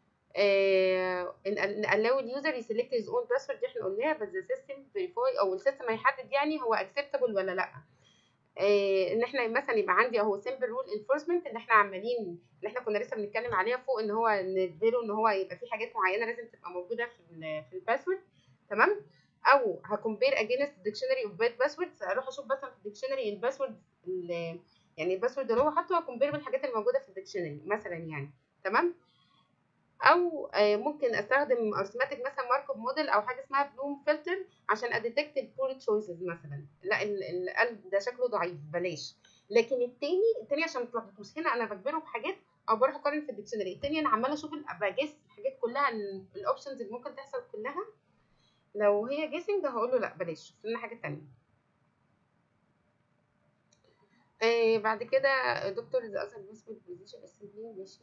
نقلو اليوزر يسلكت هيز اون باسورد دي احنا قلناها بس السيستم فيريفاي او السيستم هيحدد يعني هو اكسبتابل ولا لا آه ان احنا مثلا يبقى عندي اهو سمبل رول انفورسمنت ان احنا عمالين اللي احنا كنا لسه بنتكلم عليها فوق ان هو نجبره ان هو يبقى في حاجات معينه لازم تبقى موجوده في في الباسورد تمام او هكمبير اجينست ديكشنري اوف باد باسوردز اروح اشوف مثلا في الديكشنري الباسورد يعني الباسورد اللي هو حاطه هكمبير بالحاجات الموجوده في الديكشنري مثلا يعني تمام او ممكن استخدم ارثماتيك مثلا مارك اب موديل او حاجه اسمها بلوم فلتر عشان اديتكت البور تشويسز مثلا لا القلب ده شكله ضعيف بلاش لكن التاني التاني عشان ما تلخبطوش هنا انا بجبره بحاجات او بروح اقارن في الديكشنري التاني انا عماله اشوف بجس الحاجات كلها الاوبشنز اللي ممكن تحصل كلها لو هي جيسنج هقول له لا بلاش شوف لنا حاجه تانية آه بعد كده دكتور ذا اثر باسورد بوزيشن اسمبلي ماشي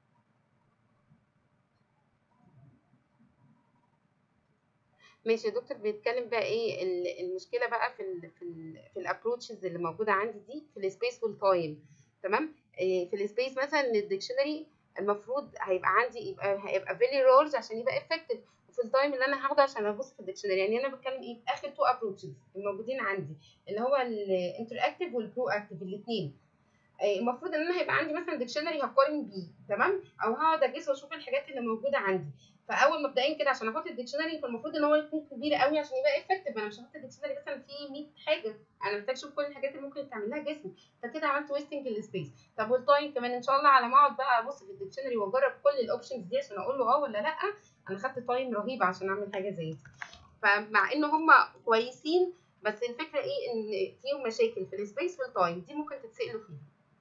ماشي يا دكتور بيتكلم بقى ايه المشكله بقى في ال في ال في الابروتشز اللي موجوده عندي دي في السبيس والتايم تمام إيه في السبيس مثلا الديكشنري المفروض هيبقى عندي يبقى هيبقى فيري رولز عشان يبقى افكتيف وفي التايم اللي انا هاخده عشان ابص في الديكشنري يعني انا بتكلم ايه في اخر تو ابروتشز الموجودين عندي اللي هو الانتراكتيف والبرو اكتيف الاثنين المفروض ان انا هيبقى عندي مثلا ديكشنري هقارن بيه تمام او هقعد اجس واشوف الحاجات اللي موجوده عندي فاول مبدئيا كده عشان احط الديكشنري فالمفروض ان هو يكون كبير قوي عشان يبقى افكتيف انا مش هحط الديكشنري مثلا فيه 100 حاجه انا محتاج اشوف كل الحاجات اللي ممكن تعمل لها جسم فكده عملت ويستنج للسبيس طب والتايم كمان ان شاء الله على ما اقعد بقى ابص في الديكشنري واجرب كل الاوبشنز دي عشان اقول له اه ولا لا انا خدت تايم رهيب عشان اعمل حاجه زي دي فمع ان هم كويسين بس الفكره ايه ان فيهم مشاكل في السبيس والتايم دي ممكن تتسالوا فيها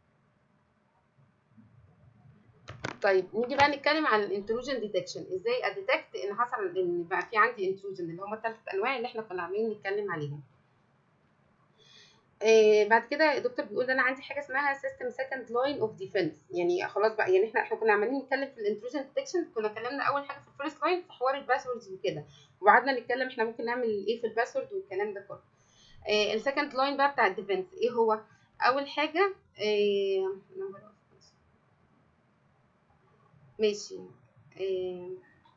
طيب نيجي بقى نتكلم عن الانتروجن ديتكشن ازاي اديتكت ان حصل ان بقى في عندي انتروجن اللي هم الثلاث انواع اللي احنا كنا عاملين نتكلم عليهم آه بعد كده الدكتور بيقول انا عندي حاجه اسمها سيستم سكند لاين اوف ديفنس يعني خلاص بقى يعني احنا احنا كنا عمالين نتكلم في الانتروجن ديتكشن كنا اتكلمنا اول حاجه في الفيرست لاين في حوار الباسوردز وكده وقعدنا نتكلم احنا ممكن نعمل ايه في الباسورد والكلام ده كله آه السكند لاين بقى بتاع الديفنس ايه هو اول حاجه آه ماشي إيه.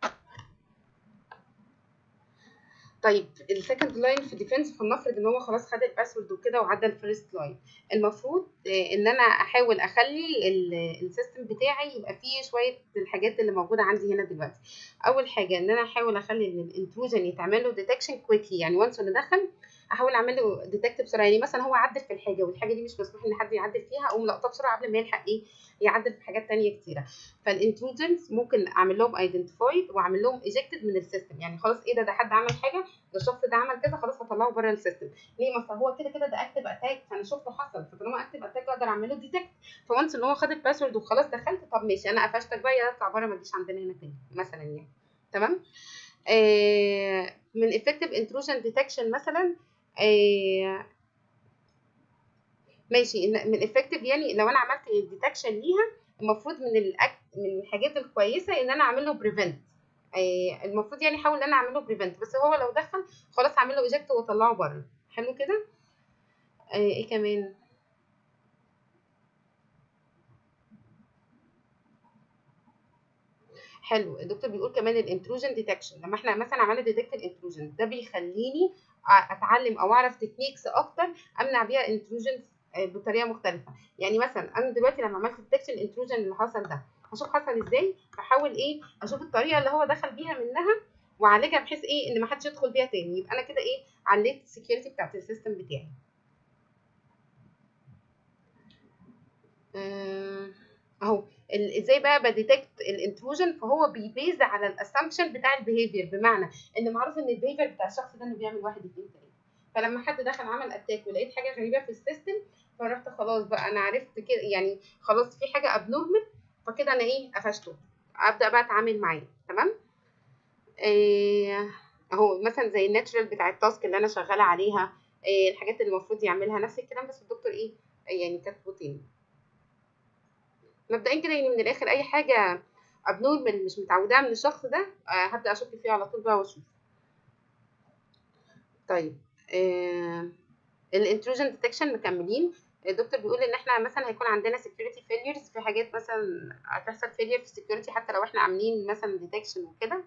طيب السكند لاين في ديفنس فلنفرض ان هو خلاص خد الباسورد وكده وعدى الفيرست لاين المفروض إيه ان انا احاول اخلي السيستم بتاعي يبقى فيه شويه الحاجات اللي موجوده عندي هنا دلوقتي اول حاجه ان انا احاول اخلي ان الانتروجن يتعمل له ديتكشن كويكلي يعني وانس انه دخل احاول اعمل له ديتكت بسرعه يعني مثلا هو عدل في الحاجه والحاجه دي مش مسموح ان حد يعدل فيها اقوم لقطها بسرعه قبل ما يلحق ايه يعدل في حاجات تانية كتيره فالانتروجنز ممكن اعمل لهم ايدنتيفايد واعمل لهم ايجكتد من السيستم يعني خلاص ايه ده ده حد عمل حاجه ده الشخص ده عمل كذا خلاص هطلعه بره السيستم ليه ما هو كده كده ده اكتف اتاك فانا شفته حصل فطالما اكتف اتاك اقدر اعمل له ديتكت فونس ان هو خد الباسورد وخلاص دخلت طب ماشي انا قفشتك بقى يلا اطلع بره ما تجيش عندنا هنا تاني مثلا يعني تمام آه من effective intrusion detection مثلا آه ماشي إن- من افكتيف يعني لو انا عملت ديتكشن ليها المفروض من الأك... من الحاجات الكويسه ان انا اعمل له بريفنت المفروض يعني احاول ان انا اعمل له بريفنت بس هو لو دخل خلاص هعمل له ايجكت واطلعه بره حلو كده آه، ايه كمان حلو الدكتور بيقول كمان الانتروجن ديتكشن لما احنا مثلا عملنا ديتكت الانتروجن ده بيخليني أ- اتعلم او اعرف تكنيكس اكتر امنع بيها انتروجن بطريقه مختلفه يعني مثلا انا دلوقتي لما عملت ديتكشن الانتروجن اللي حصل ده هشوف حصل ازاي بحاول ايه اشوف الطريقه اللي هو دخل بيها منها واعالجها بحيث ايه ان ما حدش يدخل بيها تاني يبقى انا كده ايه عليت السكيورتي بتاعت السيستم بتاعي آه، اهو ال- ازاي بقى بديتكت الانتروجن فهو بيبيز على الاسامبشن بتاع البيهيفير بمعنى ان معروف ان البيهيفير بتاع الشخص ده انه بيعمل واحد اتنين تلاته فلما حد دخل عمل اتاك ولقيت حاجه غريبه في السيستم فرحت خلاص بقى انا عرفت كده يعني خلاص في حاجه ابنورمال فكده انا ايه قفشته ابدا بقى اتعامل معاه تمام إيه اهو مثلا زي الناتشرال بتاع التاسك اللي انا شغاله عليها إيه الحاجات اللي المفروض يعملها نفس الكلام بس الدكتور ايه يعني كاتبه تاني مبدئيا كده يعني من الاخر اي حاجه ابنورمال مش متعوداها من الشخص ده آه هبدا اشك فيه على طول بقى واشوف طيب آه الانتروجن ديتكشن مكملين الدكتور بيقول ان احنا مثلا هيكون عندنا security failures في حاجات مثلا هتحصل failure في security حتى لو احنا عاملين مثلا detection وكده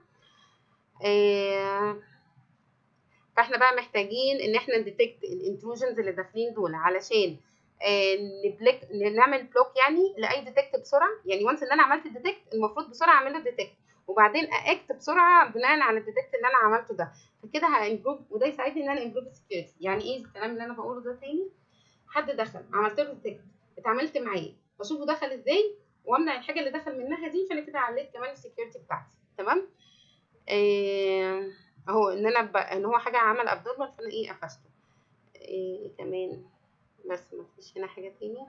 آه فاحنا بقى محتاجين ان احنا نديتكت الانتروجنز اللي داخلين دول علشان آه، نبلك نعمل بلوك يعني لاي ديتكت بسرعه يعني وانس ان انا عملت الديتكت المفروض بسرعه اعمل له ديتكت وبعدين اكت بسرعه بناء على الديتكت اللي انا عملته ده فكده هامبروف وده يساعدني ان انا امبروف السكيورتي يعني ايه الكلام اللي انا بقوله ده تاني حد دخل عملت له ديتكت اتعاملت معاه بشوفه دخل ازاي وامنع الحاجه اللي دخل منها دي فانا كده عليت كمان السكيورتي بتاعتي تمام آه، اهو ان انا ب... ان هو حاجه عمل ابنورمال فانا ايه قفشته ايه كمان بس ما فيش هنا حاجه تانية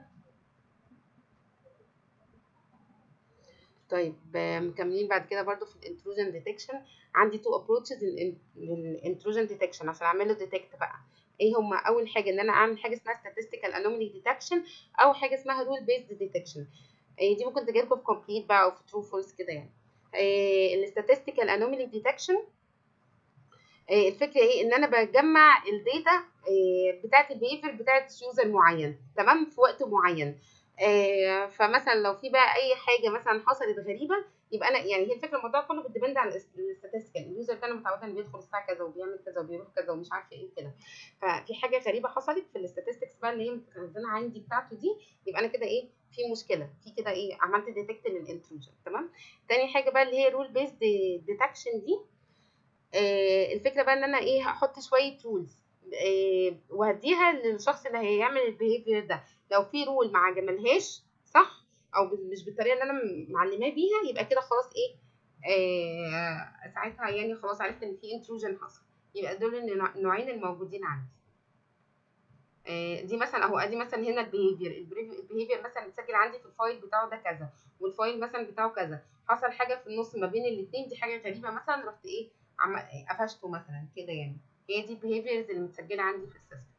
طيب آه، مكملين بعد كده برضو في الانتروجن ديتكشن عندي تو ابروتشز للانتروجن ديتكشن عشان اعمل له ديتكت بقى ايه هما اول حاجه ان انا اعمل حاجه اسمها statistical anomaly detection او حاجه اسمها rule based detection إيه دي ممكن تجيلكم في complete بقى او في true false كده يعني إيه statistical anomaly detection إيه الفكره ايه ان انا بجمع الداتا إيه بتاعت البيهيفير بتاعت يوزر معين تمام في وقت معين إيه فمثلا لو في بقى اي حاجه مثلا حصلت غريبه يبقى انا يعني هي الفكره الموضوع كله بيديبند على الاستاتستيكال اليوزر ده انا متعوده انه بيدخل الساعه كذا وبيعمل كذا وبيروح كذا ومش عارفه ايه كده ففي حاجه غريبه حصلت في الاستاتستكس بقى اللي هي متخزنه عندي بتاعته دي يبقى انا كده ايه في مشكله في كده ايه عملت ديتكت للانتروجن تمام تاني حاجه بقى اللي هي رول بيست ديتكشن دي آه الفكره بقى ان انا ايه هحط شويه رولز آه وهديها للشخص اللي هيعمل البيهيفير ده لو في رول ما عجبلهاش صح او مش بالطريقه اللي انا معلماه بيها يبقى كده خلاص ايه آه ساعتها يعني خلاص عرفت ان في انتروجن حصل يبقى دول النوع- النوعين الموجودين عندي آه، دي مثلا اهو ادي مثلا هنا البيهيفير البيهيفير مثلا متسجل عندي في الفايل بتاعه ده كذا والفايل مثلا بتاعه كذا حصل حاجه في النص ما بين الاثنين دي حاجه غريبه مثلا رحت ايه عم... قفشته مثلا كده يعني هي دي البيهيفيرز اللي متسجله عندي في السيستم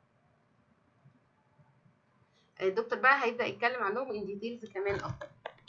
الدكتور بقى هيبدا يتكلم عنهم ان ديتيلز كمان اكتر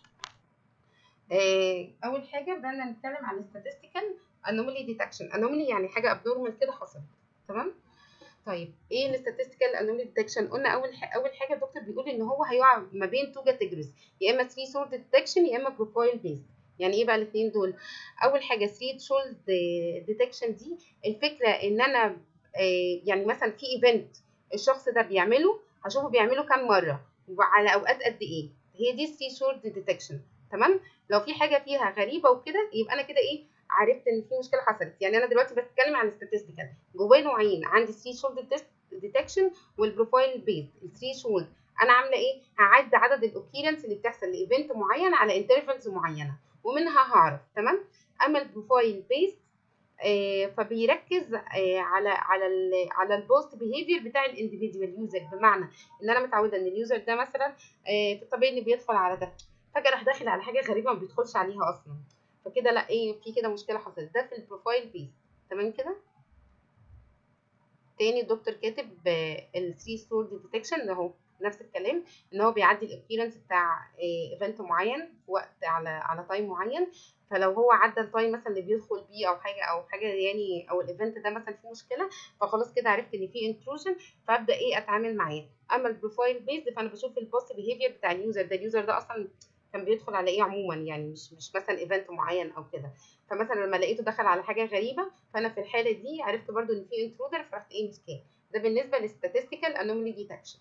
آه، اول حاجه بدانا نتكلم عن statistical anomaly detection anomaly يعني حاجه abnormal كده حصلت تمام طيب ايه الستاتستيكال انومالي ديتكشن قلنا اول ح... اول حاجه الدكتور بيقول ان هو هيقع ما بين تو كاتيجوريز يا اما 3 سورد ديتكشن يا اما بروفايل بيست يعني ايه بقى الاثنين دول اول حاجه 3 شولد ديتكشن دي الفكره ان انا آه، يعني مثلا في ايفنت الشخص ده بيعمله هشوفه بيعمله كام مره وعلى اوقات قد ايه هي دي 3 شولد ديتكشن تمام لو في حاجه فيها غريبه وكده يبقى انا كده ايه عرفت ان في مشكله حصلت يعني انا دلوقتي بتكلم عن statistical جواه نوعين عندي 3 شولد ديتكشن والبروفايل بيز ال 3 شولد انا عامله ايه هعد عدد الاوكيرنس اللي بتحصل لايفنت معين على انترفلز معينه ومنها هعرف تمام اما البروفايل بيز آه فبيركز آه على على ال على البوست بيهيفير بتاع الانديفيدوال يوزر بمعنى ان انا متعوده ان اليوزر ده مثلا آه في الطبيعي انه بيدخل على ده فجاه راح داخل على حاجه غريبه ما بيدخلش عليها اصلا فكده لا ايه في كده مشكله حصلت ده في البروفايل بيز تمام كده تاني الدكتور كاتب الثري ستور ديتكشن اهو نفس الكلام ان هو بيعدي الاكسبيرينس بتاع ايفنت معين في وقت على على تايم معين فلو هو عدى التايم مثلا اللي بيدخل بيه او حاجه او حاجه يعني او الايفنت ده مثلا فيه مشكله فخلاص كده عرفت ان في انتروجن فابدا ايه اتعامل معاه اما البروفايل بيزد فانا بشوف البوست بيهيفير بتاع اليوزر ده اليوزر ده اصلا كان بيدخل على ايه عموما يعني مش مش مثلا ايفنت معين او كده فمثلا لما لقيته دخل على حاجه غريبه فانا في الحاله دي عرفت برضو ان في انترودر فرحت ايه مسكاه ده بالنسبه للستاتستيكال انومالي ديتكشن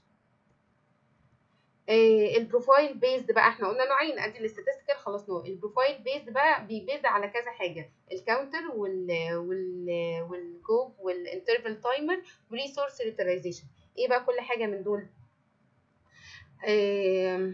آه البروفايل بيزد بقى احنا قلنا نوعين ادي الاستاتستيكال خلاص نوع البروفايل بيزد بقى بيبيز على كذا حاجه الكاونتر وال وال والجوب والانترفال تايمر وريسورس يوتيلايزيشن ايه بقى كل حاجه من دول آه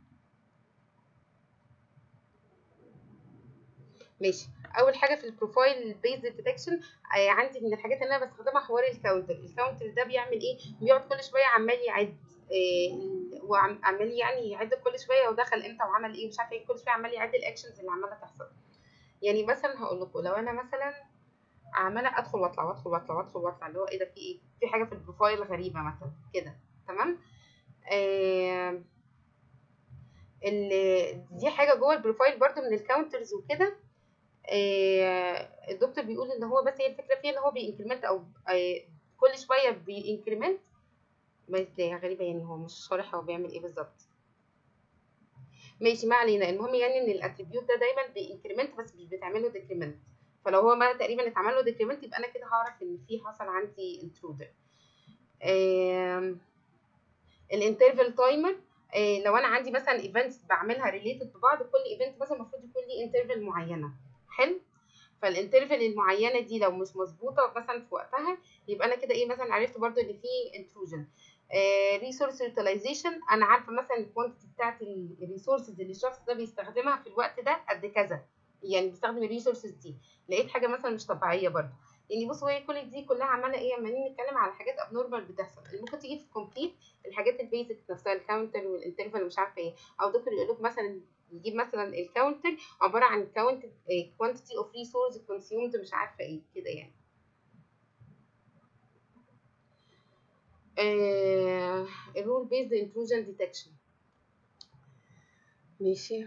ماشي اول حاجه في البروفايل بيز ديتكشن عندي من الحاجات اللي انا بستخدمها حوار الكاونتر الكاونتر ده بيعمل ايه بيقعد كل شويه عمال يعد إيه وعمال يعني يعد كل شويه ودخل امتى وعمل ايه مش عارفه ايه كل شويه عمال يعد الاكشنز اللي عماله تحصل يعني مثلا هقول لكم لو انا مثلا عماله ادخل واطلع وادخل واطلع وادخل واطلع اللي هو ايه ده في ايه في حاجه في البروفايل غريبه مثلا كده تمام آه دي حاجه جوه البروفايل برده من الكاونترز وكده آه الدكتور بيقول ان هو بس هي الفكره فيها ان هو بينكريمنت او آه كل شويه بينكريمنت بس غريبه يعني هو مش شارح هو بيعمل ايه بالظبط ماشي ما علينا المهم يعني ان الاتريبيوت ده دايما بينكريمنت بس مش بتعمل له ديكريمنت فلو هو ما تقريبا اتعمل له ديكريمنت يبقى انا كده هعرف ان في حصل عندي انترودر آه الانترفال تايمر آه لو انا عندي مثلا ايفنتس بعملها ريليتد ببعض كل ايفنت مثلا المفروض يكون ليه انترفال معينه حلو فالانترفال المعينه دي لو مش مظبوطه مثلا في وقتها يبقى انا كده ايه مثلا عرفت برضو ان في انتروجن ريسورس يوتيلايزيشن انا عارفه مثلا الكوانتيتي بتاعت الريسورسز اللي الشخص ده بيستخدمها في الوقت ده قد كذا يعني بيستخدم الريسورسز دي لقيت حاجه مثلا مش طبيعيه برضو يعني بصوا هي كل دي كلها عماله ايه عمالين نتكلم على حاجات ابنورمال بتحصل اللي ممكن تيجي في كومبليت الحاجات البيزك نفسها الكاونتر والانترفال ومش عارفه ايه او دكتور يقول لك مثلا يجيب مثلا الكاونتر عباره عن كاونت كوانتيتي اوف ريسورس كونسيومد مش عارفه ايه كده يعني الرول بيزد انتروجن ديتكشن ماشي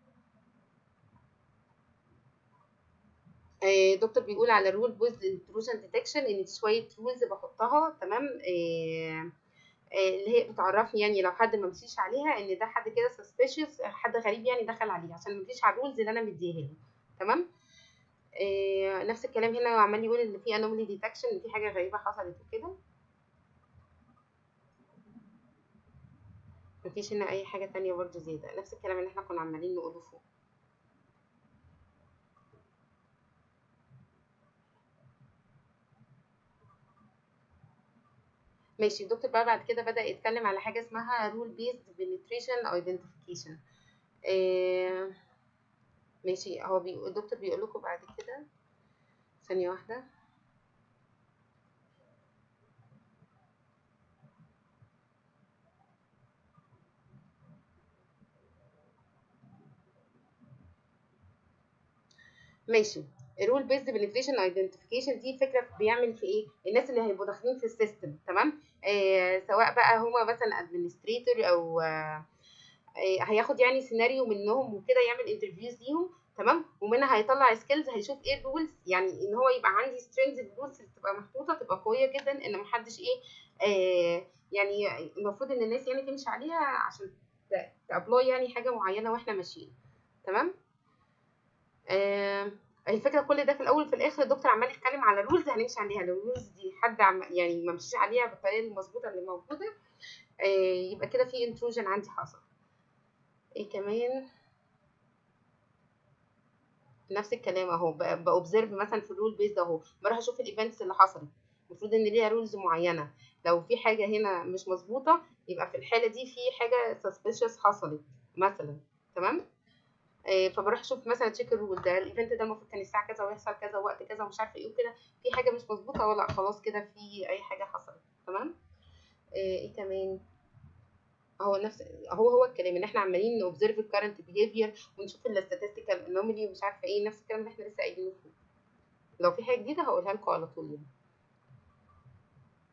دكتور بيقول على الرول بيزد انتروجن ديتكشن ان شويه رولز بحطها تمام آه اللي هي بتعرفني يعني لو حد ما مشيش عليها ان ده حد كده سسبيشس حد غريب يعني دخل عليه عشان ما يمشيش على الرولز اللي انا مديها له تمام آه نفس الكلام هنا عمال يقول ان في انومالي ديتكشن ان في حاجه غريبه حصلت وكده مفيش هنا اي حاجه تانية برضو زياده نفس الكلام اللي احنا كنا عمالين نقوله فوق ماشي الدكتور بقى بعد كده بدأ يتكلم على حاجة اسمها rule based penetration identification آه ماشي هو بي... الدكتور بيقول لكم بعد كده ثانية واحدة ماشي الرول بيزد بنتريشن ايدنتيفيكيشن دي فكره بيعمل في ايه الناس اللي هيبقوا داخلين في السيستم تمام آه سواء بقى هما مثلا ادمنستريتور او آه هياخد يعني سيناريو منهم وكده يعمل انترفيوز ليهم تمام ومنها هيطلع سكيلز هيشوف ايه الرولز يعني ان هو يبقى عندي سترينجز الرولز اللي تبقى محطوطه تبقى قويه جدا ان محدش ايه آه يعني المفروض ان الناس يعني تمشي عليها عشان تابلاي يعني حاجه معينه واحنا ماشيين تمام آه الفكره كل ده في الاول وفي الاخر الدكتور عمال يتكلم على رولز هنمشي عليها لو الرولز دي حد عم يعني ما مشيش عليها بالطريقه المظبوطه اللي موجوده آه يبقى كده في انتروجن عندي حصل ايه كمان نفس الكلام اهو باوبزرف مثلا في الرول بيز اهو بروح اشوف الايفنتس اللي حصلت المفروض ان ليها رولز معينه لو في حاجه هنا مش مظبوطه يبقى في الحاله دي في حاجه سسبيشس حصلت مثلا تمام فبروح اشوف مثلا تشيك الرول ده الايفنت ده المفروض كان الساعه كذا ويحصل كذا وقت كذا ومش عارفه ايه وكده في حاجه مش مظبوطه ولا خلاص كده في اي حاجه حصلت تمام ايه كمان هو نفس هو هو الكلام ان احنا عمالين نوبزرف الكرنت بيهيفير ونشوف الستاتستيكال انومالي ومش عارفه ايه نفس الكلام اللي احنا لسه قايلينه فيه لو في حاجه جديده هقولها لكم على طول يعني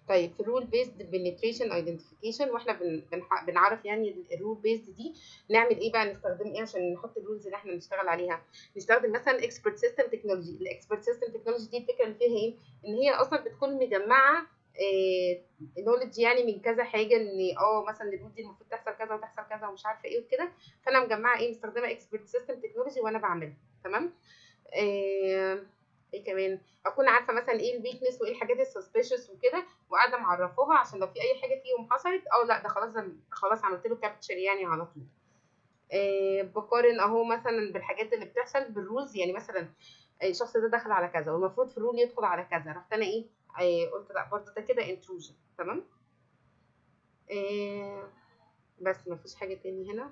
طيب في الرول بيزد بنتريشن ايدنتيفيكيشن واحنا بن بنح- بنعرف يعني الرول بيزد دي نعمل ايه بقى نستخدم ايه عشان نحط الرولز اللي احنا نشتغل عليها نستخدم مثلا اكسبرت سيستم تكنولوجي الاكسبرت سيستم تكنولوجي دي الفكره اللي فيها ايه ان هي اصلا بتكون مجمعه نولج يعني من كذا حاجه ان اه مثلا الرول دي المفروض تحصل كذا وتحصل كذا ومش عارفه ايه وكده فانا مجمعه ايه مستخدمه اكسبرت سيستم تكنولوجي وانا بعملها تمام آه، ايه كمان اكون عارفه مثلا ايه الويكنس وايه الحاجات السسبيشس وكده وقاعده معرفوها عشان لو في اي حاجه فيهم حصلت او لا ده خلاص ده خلاص عملت له كابتشر يعني على طول آه بقارن اهو مثلا بالحاجات اللي بتحصل بالرولز يعني مثلا آه، الشخص ده دخل على كذا والمفروض في الرول يدخل على كذا رحت انا ايه آه قلت لا برضه ده كده انتروجن تمام آه بس مفيش حاجه تاني هنا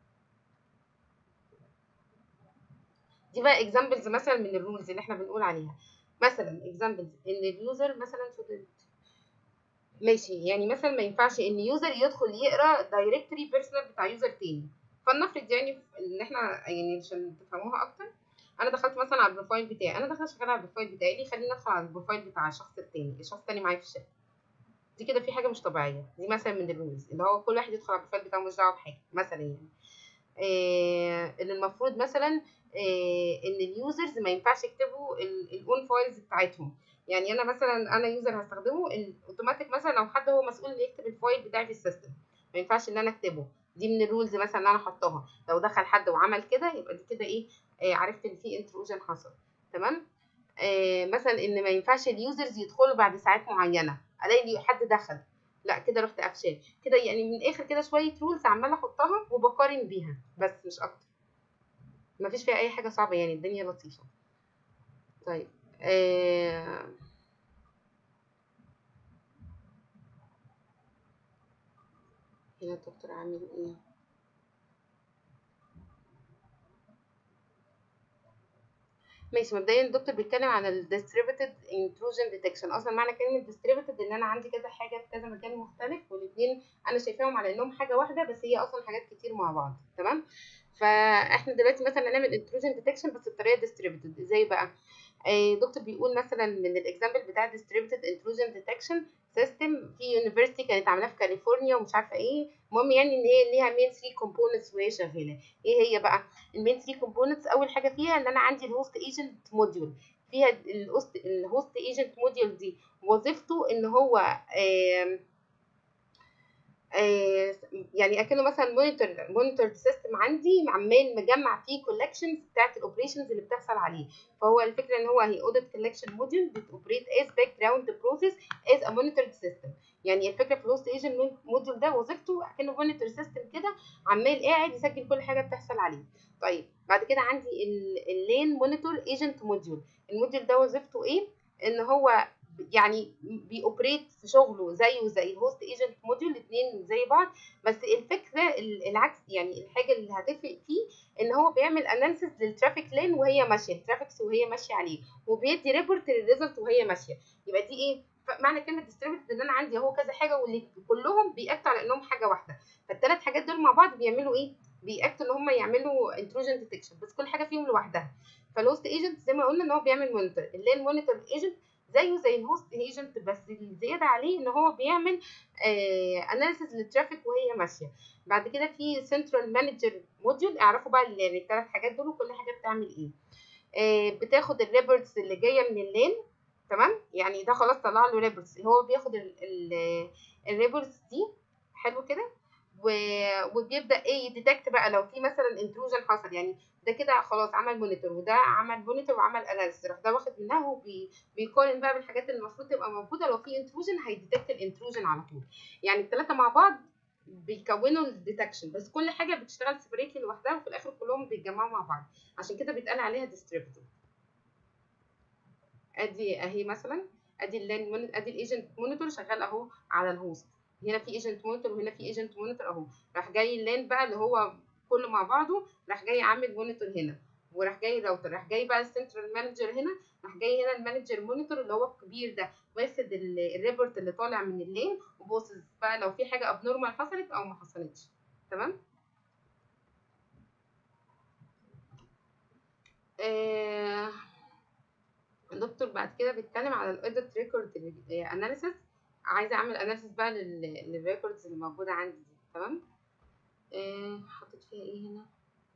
دي بقى اكزامبلز مثلا من الرولز اللي احنا بنقول عليها مثلا اكزامبلز ان اليوزر مثلا فضل ماشي يعني مثلا ما ينفعش ان يوزر يدخل يقرا دايركتوري بيرسونال بتاع يوزر تاني فلنفرض يعني ان احنا يعني عشان تفهموها اكتر انا دخلت مثلا على البروفايل بتاعي انا داخله شغاله على البروفايل بتاعي ليه خليني ادخل على البروفايل بتاع الشخص التاني الشخص التاني معايا في الشات دي كده في حاجه مش طبيعيه دي مثلا من الرولز اللي هو كل واحد يدخل على البروفايل بتاعه مش دعوه بحاجه مثلا يعني آه ان المفروض مثلا آه ان اليوزرز ما ينفعش يكتبوا الاون فايلز بتاعتهم يعني انا مثلا انا يوزر هستخدمه الاوتوماتيك مثلا لو حد هو مسؤول ان يكتب الفايل بتاعي في السيستم ما ينفعش ان انا اكتبه دي من الرولز مثلا اللي انا حطاها لو دخل حد وعمل كده يبقى دي كده ايه آه عرفت ان في انتروجن حصل تمام آه مثلا ان ما ينفعش اليوزرز يدخلوا بعد ساعات معينه الاقي لي حد دخل لا كده رحت قفشاه كده يعني من الاخر كده شويه رولز عماله احطها وبقارن بيها بس مش اكتر مفيش فيها اي حاجه صعبه يعني الدنيا لطيفه طيب آه هنا الدكتور عامل ايه ماشي مبدئيا الدكتور بيتكلم عن ال distributed intrusion detection اصلا معنى كلمه distributed ان انا عندي كذا حاجه في كذا مكان مختلف والاثنين انا شايفاهم على انهم حاجه واحده بس هي اصلا حاجات كتير مع بعض تمام فاحنا دلوقتي مثلا هنعمل intrusion detection بس بطريقه distributed ازاي بقى آه دكتور بيقول مثلا من الاكزامبل بتاع distributed intrusion detection سيستم في يونيفرستي كانت عاملاه في كاليفورنيا ومش عارفه ايه المهم يعني ان هي ليها مين 3 كومبوننتس وهي شغاله ايه هي بقى المين 3 كومبوننتس اول حاجه فيها ان انا عندي الهوست ايجنت موديول فيها الهوست الهوست ايجنت موديول دي وظيفته ان هو آه آه يعني اكنه مثلا مونيتور مونيتور سيستم عندي عمال مجمع فيه كولكشنز بتاعت الاوبريشنز اللي بتحصل عليه فهو الفكره ان هو هي اوديت كولكشن موديول بتوبريت از باك جراوند بروسيس از ا مونيتور سيستم يعني الفكره في الهوست ايجنت موديول ده وظيفته اكنه مونيتور سيستم كده عمال قاعد يسجل كل حاجه بتحصل عليه طيب بعد كده عندي اللين مونيتور ايجنت موديول الموديول ده وظيفته ايه ان هو يعني بيوبريت في شغله زيه زي الهوست ايجنت موديول الاثنين زي بعض بس الفكره العكس يعني الحاجه اللي هتفرق فيه ان هو بيعمل اناليسيس للترافيك لين وهي ماشيه الترافيكس وهي ماشيه عليه وبيدي ريبورت للريزلت وهي ماشيه يبقى دي ايه معنى كلمه ديستريبيوتد ان انا عندي اهو كذا حاجه واللي كلهم بيأكتوا على انهم حاجه واحده فالثلاث حاجات دول مع بعض بيعملوا ايه بيأكتوا ان هم يعملوا انتروجن ديتكشن بس كل حاجه فيهم لوحدها فالهوست ايجنت زي ما قلنا ان هو بيعمل مونيتور اللين مونيتور ايجنت زيه زي الهوست ايجنت بس الزياده عليه ان هو بيعمل اناليسيس للترافيك وهي ماشيه بعد كده في سنترال مانجر موديول اعرفوا بقى الثلاث حاجات دول وكل حاجه بتعمل ايه آه بتاخد الريبورتس اللي جايه من اللين تمام يعني ده خلاص طلع له ريبورتس هو بياخد الريبورتس دي حلو كده وبيبدا ايه يديتكت بقى لو في مثلا انتروجن حصل يعني ده كده خلاص عمل مونيتور وده عمل مونيتور وعمل اناليسيس راح ده واخد منها وبيقارن بقى بالحاجات اللي المفروض تبقى موجوده لو في انتروجن هيديتكت الانتروجن على طول يعني الثلاثه مع بعض بيكونوا الديتكشن بس كل حاجه بتشتغل سيبريتلي لوحدها وفي الاخر كلهم بيتجمعوا مع بعض عشان كده بيتقال عليها ديستريبيوتد ادي اهي مثلا ادي اللين ادي الايجنت مونيتور شغال اهو على الهوست هنا في ايجنت مونيتور وهنا في ايجنت مونيتور اهو راح جاي اللين بقى اللي هو كله مع بعضه راح جاي عامل مونيتور هنا وراح جاي راوتر راح جاي بقى السنترال مانجر هنا راح جاي هنا المانجر مونيتور اللي هو الكبير ده واخد الريبورت اللي طالع من اللين وباصص بقى لو في حاجه ابنورمال حصلت او ما حصلتش تمام آه الدكتور بعد كده بيتكلم على الاوديت ريكورد اناليسيس عايزه اعمل اناليسيس بقى لل- للريكوردز اللي موجوده عندي دي تمام آه، حطيت فيها ايه هنا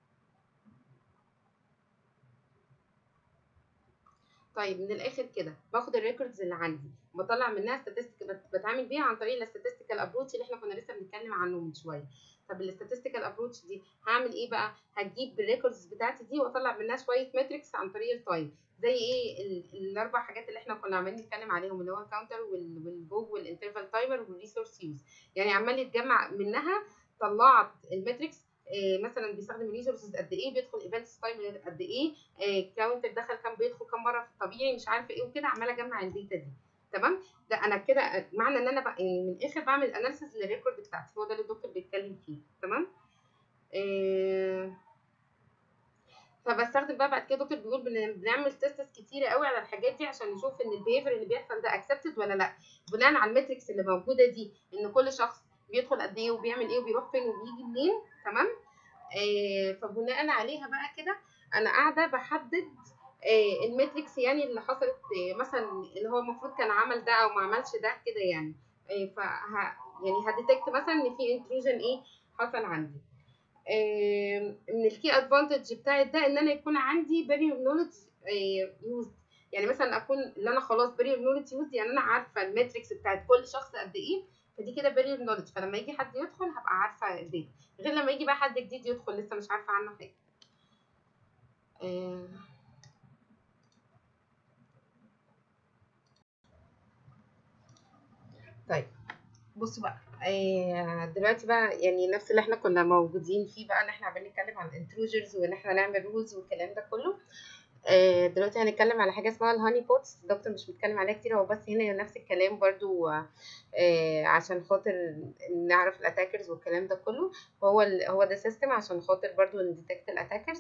طيب من الاخر كده باخد الريكوردز اللي عندي بطلع منها statistical بت- بتعامل بيها عن طريق الاستاتستيكال ابروتش اللي احنا كنا لسه بنتكلم عنه من شويه طب الاستاتستيكال ابروتش دي هعمل ايه بقى هجيب الريكوردز بتاعتي دي واطلع منها شويه ماتريكس عن طريق التايم زي ايه ال- الاربع حاجات اللي احنا كنا عمالين نتكلم عليهم اللي هو الكاونتر والجو والانترفال تايمر والريسورس يوز يعني عمال يتجمع منها طلعت الماتريكس إيه مثلا بيستخدم الريسورسز قد ايه بيدخل ايفنتس تايم قد ايه إيه كاونتر دخل كام بيدخل كام مره في الطبيعي مش عارفه ايه وكده عماله اجمع الداتا دي تمام ده انا كده معنى ان انا بقى يعني من الاخر بعمل اناليسيز للريكورد بتاعتي هو ده اللي الدكتور بيتكلم فيه تمام إيه فبستخدم بقى بعد كده دكتور بيقول بن- بنعمل تيستس كتيره قوي على الحاجات دي عشان نشوف ان البيهيفير اللي بيحصل ده اكسبتد ولا لا بناء على الماتريكس اللي موجوده دي ان كل شخص بيدخل قد ايه وبيعمل ايه وبيروح فين وبيجي منين تمام آه فبناء عليها بقى كده انا قاعده بحدد آه الماتريكس يعني اللي حصلت آه مثلا اللي هو المفروض كان عمل ده او ما عملش ده كده يعني آه فه يعني هديتكت مثلا ان في انتروجن ايه حصل عندي آه، من الكي ادفانتج بتاعت ده ان انا يكون عندي بارير نولج يوزد يعني مثلا اكون اللي انا خلاص بارير نولج يوزد يعني انا عارفه الماتريكس بتاعت كل شخص قد ايه فدي كده بارير نولج فلما يجي حد يدخل هبقى عارفه الداتا غير لما يجي بقى حد جديد يدخل لسه مش عارفه عنه حاجه آه، طيب بصوا بقى آه، دلوقتي بقى يعني نفس اللي احنا كنا موجودين فيه بقى ان احنا عمالين نتكلم عن الانتروجرز وان احنا نعمل رولز والكلام ده كله آه، دلوقتي هنتكلم على حاجه اسمها الهاني بوتس الدكتور مش بيتكلم عليها كتير هو بس هنا نفس الكلام برضو آه، عشان خاطر نعرف الاتاكرز والكلام ده كله هو ال هو ده سيستم عشان خاطر برضو نديتكت الاتاكرز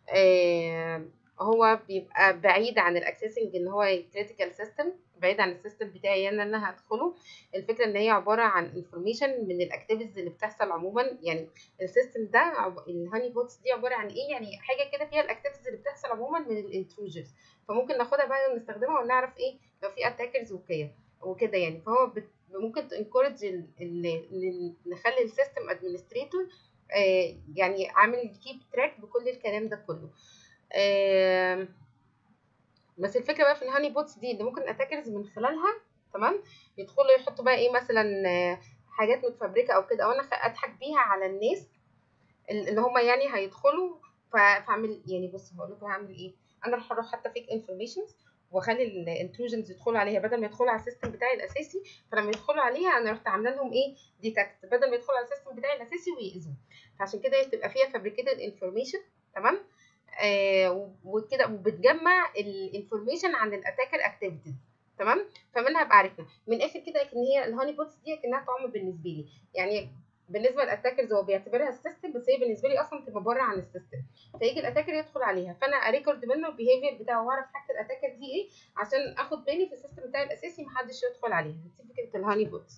هو بيبقى بعيد عن الاكسسنج ان هو كريتيكال سيستم بعيد عن السيستم بتاعي يعني ان انا هدخله الفكره ان هي عباره عن انفورميشن من الاكتيفيتيز اللي بتحصل عموما يعني السيستم ده عب- الهاني بوتس دي عباره عن ايه يعني حاجه كده فيها الاكتيفيتيز اللي بتحصل عموما من الانتروجرز فممكن ناخدها بقى ونستخدمها ونعرف ايه لو في اتاكرز وكده وكده يعني فهو بت ممكن تنكورج نخلي السيستم ادمنستريتور يعني عامل كيب تراك بكل الكلام ده كله آم، بس الفكره بقى في الهاني بوتس دي ان ممكن الاتاكرز من خلالها تمام يدخلوا يحطوا بقى ايه مثلا آه، حاجات متفبركه او كده او انا خ- اضحك بيها على الناس ال- اللي هم يعني هيدخلوا ف- فاعمل يعني بص هقول لكم هعمل ايه انا راح اروح حاطه فيك انفورميشنز واخلي الانتروجنز يدخلوا عليها بدل ما يدخلوا على السيستم بتاعي الاساسي فلما يدخلوا عليها انا رحت عامله لهم ايه ديتكت بدل ما يدخلوا على السيستم بتاعي الاساسي ويأذوا فعشان كده هي تبقى فيها فابريكيتد انفورميشن تمام آه وكده وبتجمع الانفورميشن عن الاتاكر اكتيفيتيز تمام فمنها ابقى عرفنا من الاخر كده ان هي الهاني بوتس دي كانها طعم بالنسبه لي يعني بالنسبه للاتاكرز هو بيعتبرها السيستم بس هي بالنسبه لي اصلا تبقى بره عن السيستم فيجي الاتاكر يدخل عليها فانا اريكورد منه البيهيفير بتاعه واعرف حاجه الاتاكر دي ايه عشان اخد بالي في السيستم بتاعي الاساسي محدش يدخل عليها دي فكره الهاني بوتس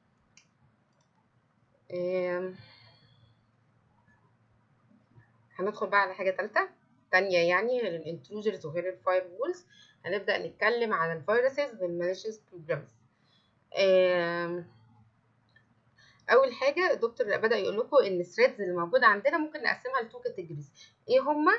آم، هندخل بقى على حاجه ثالثه تانية يعني غير الانتروجرز وغير الفاير وولز هنبدأ نتكلم عن الفيروسز والماليشيس بروجرامز اول حاجه الدكتور بدأ يقول لكم ان الثريدز اللي موجوده عندنا ممكن نقسمها لتو كاتيجوريز ايه هما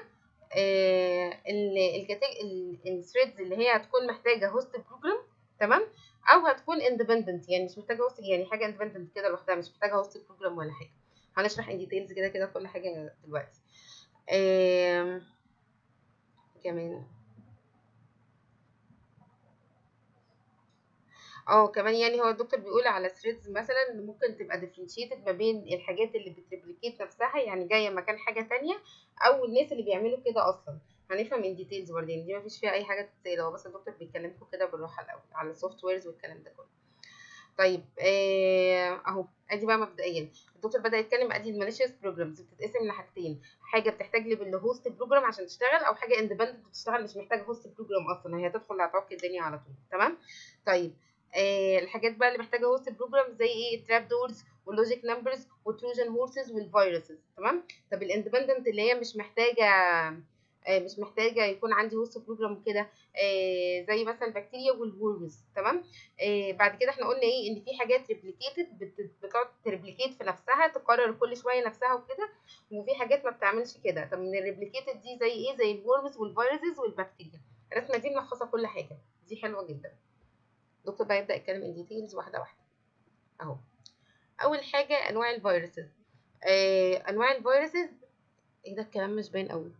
الثريدز اللي هي هتكون محتاجه هوست بروجرام تمام او هتكون اندبندنت يعني مش محتاجه هوست يعني حاجه اندبندنت كده لوحدها مش محتاجه هوست بروجرام ولا حاجه هنشرح ان ديتيلز كده كده كل حاجه دلوقتي آم، كمان اه كمان يعني هو الدكتور بيقول على ثريدز مثلا إن ممكن تبقى ديفرنشيتد ما بين الحاجات اللي بتريبليكيت نفسها يعني جايه مكان حاجه تانية او الناس اللي بيعملوا كده اصلا هنفهم ان ديتيلز برضه يعني دي ما فيش فيها اي حاجه تتسال هو بس الدكتور بيتكلمكم كده بالراحه الاول على السوفت ويرز والكلام ده كله طيب آه، اهو ادي بقى مبدئيا الدكتور بدا يتكلم ادي الماليشيس بروجرامز بتتقسم لحاجتين حاجه بتحتاج لي بالهوست بروجرام عشان تشتغل او حاجه اندبندنت بتشتغل مش محتاجه هوست بروجرام اصلا هي هتدخل هتعك الدنيا على طول تمام طيب آه الحاجات بقى اللي محتاجه هوست بروجرام زي ايه تراب دورز واللوجيك نمبرز والتروجن هورسز والفيروسز تمام طب الاندبندنت اللي هي مش محتاجه آه، مش محتاجه يكون عندي هوست بروجرام وكده آه، زي مثلا البكتيريا والفيروس تمام آه، بعد كده احنا قلنا ايه ان في حاجات ريبليكيتد بتقعد تريبليكيت في نفسها تكرر كل شويه نفسها وكده وفي حاجات ما بتعملش كده طب من الريبليكيتد دي زي ايه زي الورمز والفيروسز والبكتيريا الرسمه دي ملخصه كل حاجه دي حلوه جدا الدكتور بقى يبدا يتكلم ان ديتيلز واحده واحده اهو اول حاجه انواع الفيروسز آه انواع الفيروسز ايه ده الكلام مش باين قوي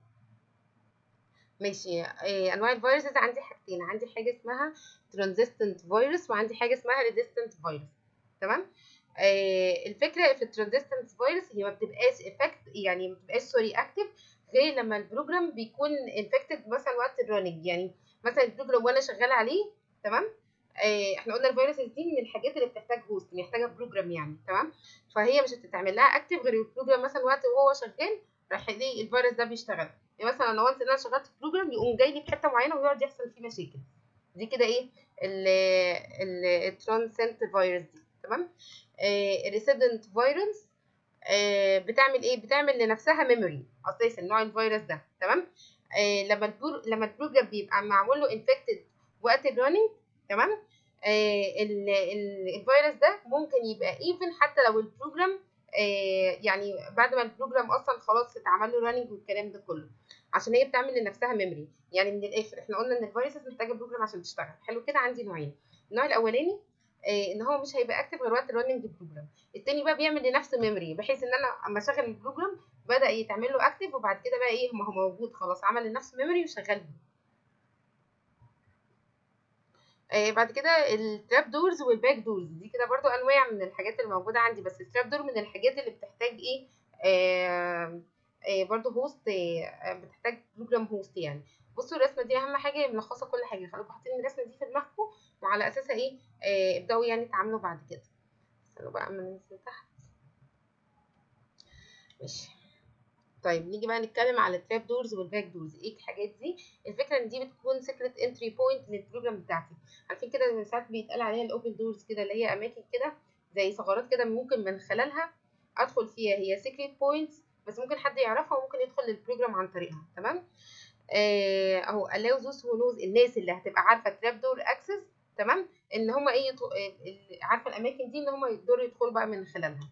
ماشي آه انواع الفيروسز عندي حاجتين عندي حاجه اسمها ترانزيستنت فيروس وعندي حاجه اسمها ريزيستنت فيروس تمام آه الفكره في الترانزيستنت فيروس هي ما بتبقاش افكت يعني ما بتبقاش سوري اكتف غير لما البروجرام بيكون انفكتد مثلا وقت الرننج يعني مثلا البروجرام وانا شغاله عليه تمام آه احنا قلنا الفيروسز دي من الحاجات اللي بتحتاج هوست محتاجه بروجرام يعني تمام فهي مش هتتعمل لها اكتف غير البروجرام مثلا وقت وهو شغال راح يلاقي الفيروس ده بيشتغل يعني مثلا لو انت انا شغلت في بروجرام يقوم جاي لي في حته معينه ويقعد يحصل فيه مشاكل دي كده ايه الترانسنت فيروس دي تمام الريسيدنت فيروس بتعمل ايه بتعمل لنفسها ميموري اساسا نوع الفيروس ده تمام آه لما البرو... لما البروجرام بيبقى معمول له انفكتد وقت الرننج تمام آه ال... ال... الفيروس ده ممكن يبقى ايفن حتى لو البروجرام آه يعني بعد ما البروجرام اصلا خلاص اتعمل له رننج والكلام ده كله عشان هي بتعمل لنفسها ميموري يعني من الاخر احنا قلنا ان الفيروسز محتاجه بروجرام عشان تشتغل حلو كده عندي نوعين النوع الاولاني آه ان هو مش هيبقى اكتف غير وقت الرننج البروجرام التاني بقى بيعمل لنفسه ميموري بحيث ان انا اما اشغل البروجرام بدا يتعمل له اكتف وبعد كده بقى ايه ما هو موجود خلاص عمل لنفسه ميموري وشغال بيه آه بعد كده التراب دورز والباك دورز دي كده برضو انواع من الحاجات اللي موجوده عندي بس التراب دور من الحاجات اللي بتحتاج ايه آه آه برضو هوست آه بتحتاج بروجرام هوست يعني بصوا الرسمه دي اهم حاجه ملخصه كل حاجه خليكم حاطين الرسمه دي في دماغكم وعلى اساسها ايه آه ابداوا يعني تعاملوا بعد كده استنوا بقى اما ننزل تحت ماشي طيب نيجي بقى نتكلم على التراب دورز والباك دورز ايه الحاجات دي الفكره ان دي بتكون سيكريت انتري بوينت للبروجرام بتاعتي عارفين كده ساعات بيتقال عليها الاوبن دورز كده اللي هي اماكن كده زي ثغرات كده ممكن من خلالها ادخل فيها هي سيكريت بوينتس بس ممكن حد يعرفها وممكن يدخل للبروجرام عن طريقها تمام آه اهو allow those who knows الناس اللي هتبقى عارفه تراب دور اكسس تمام ان هم ايه عارفه الاماكن دي ان هم يقدروا يدخلوا بقى من خلالها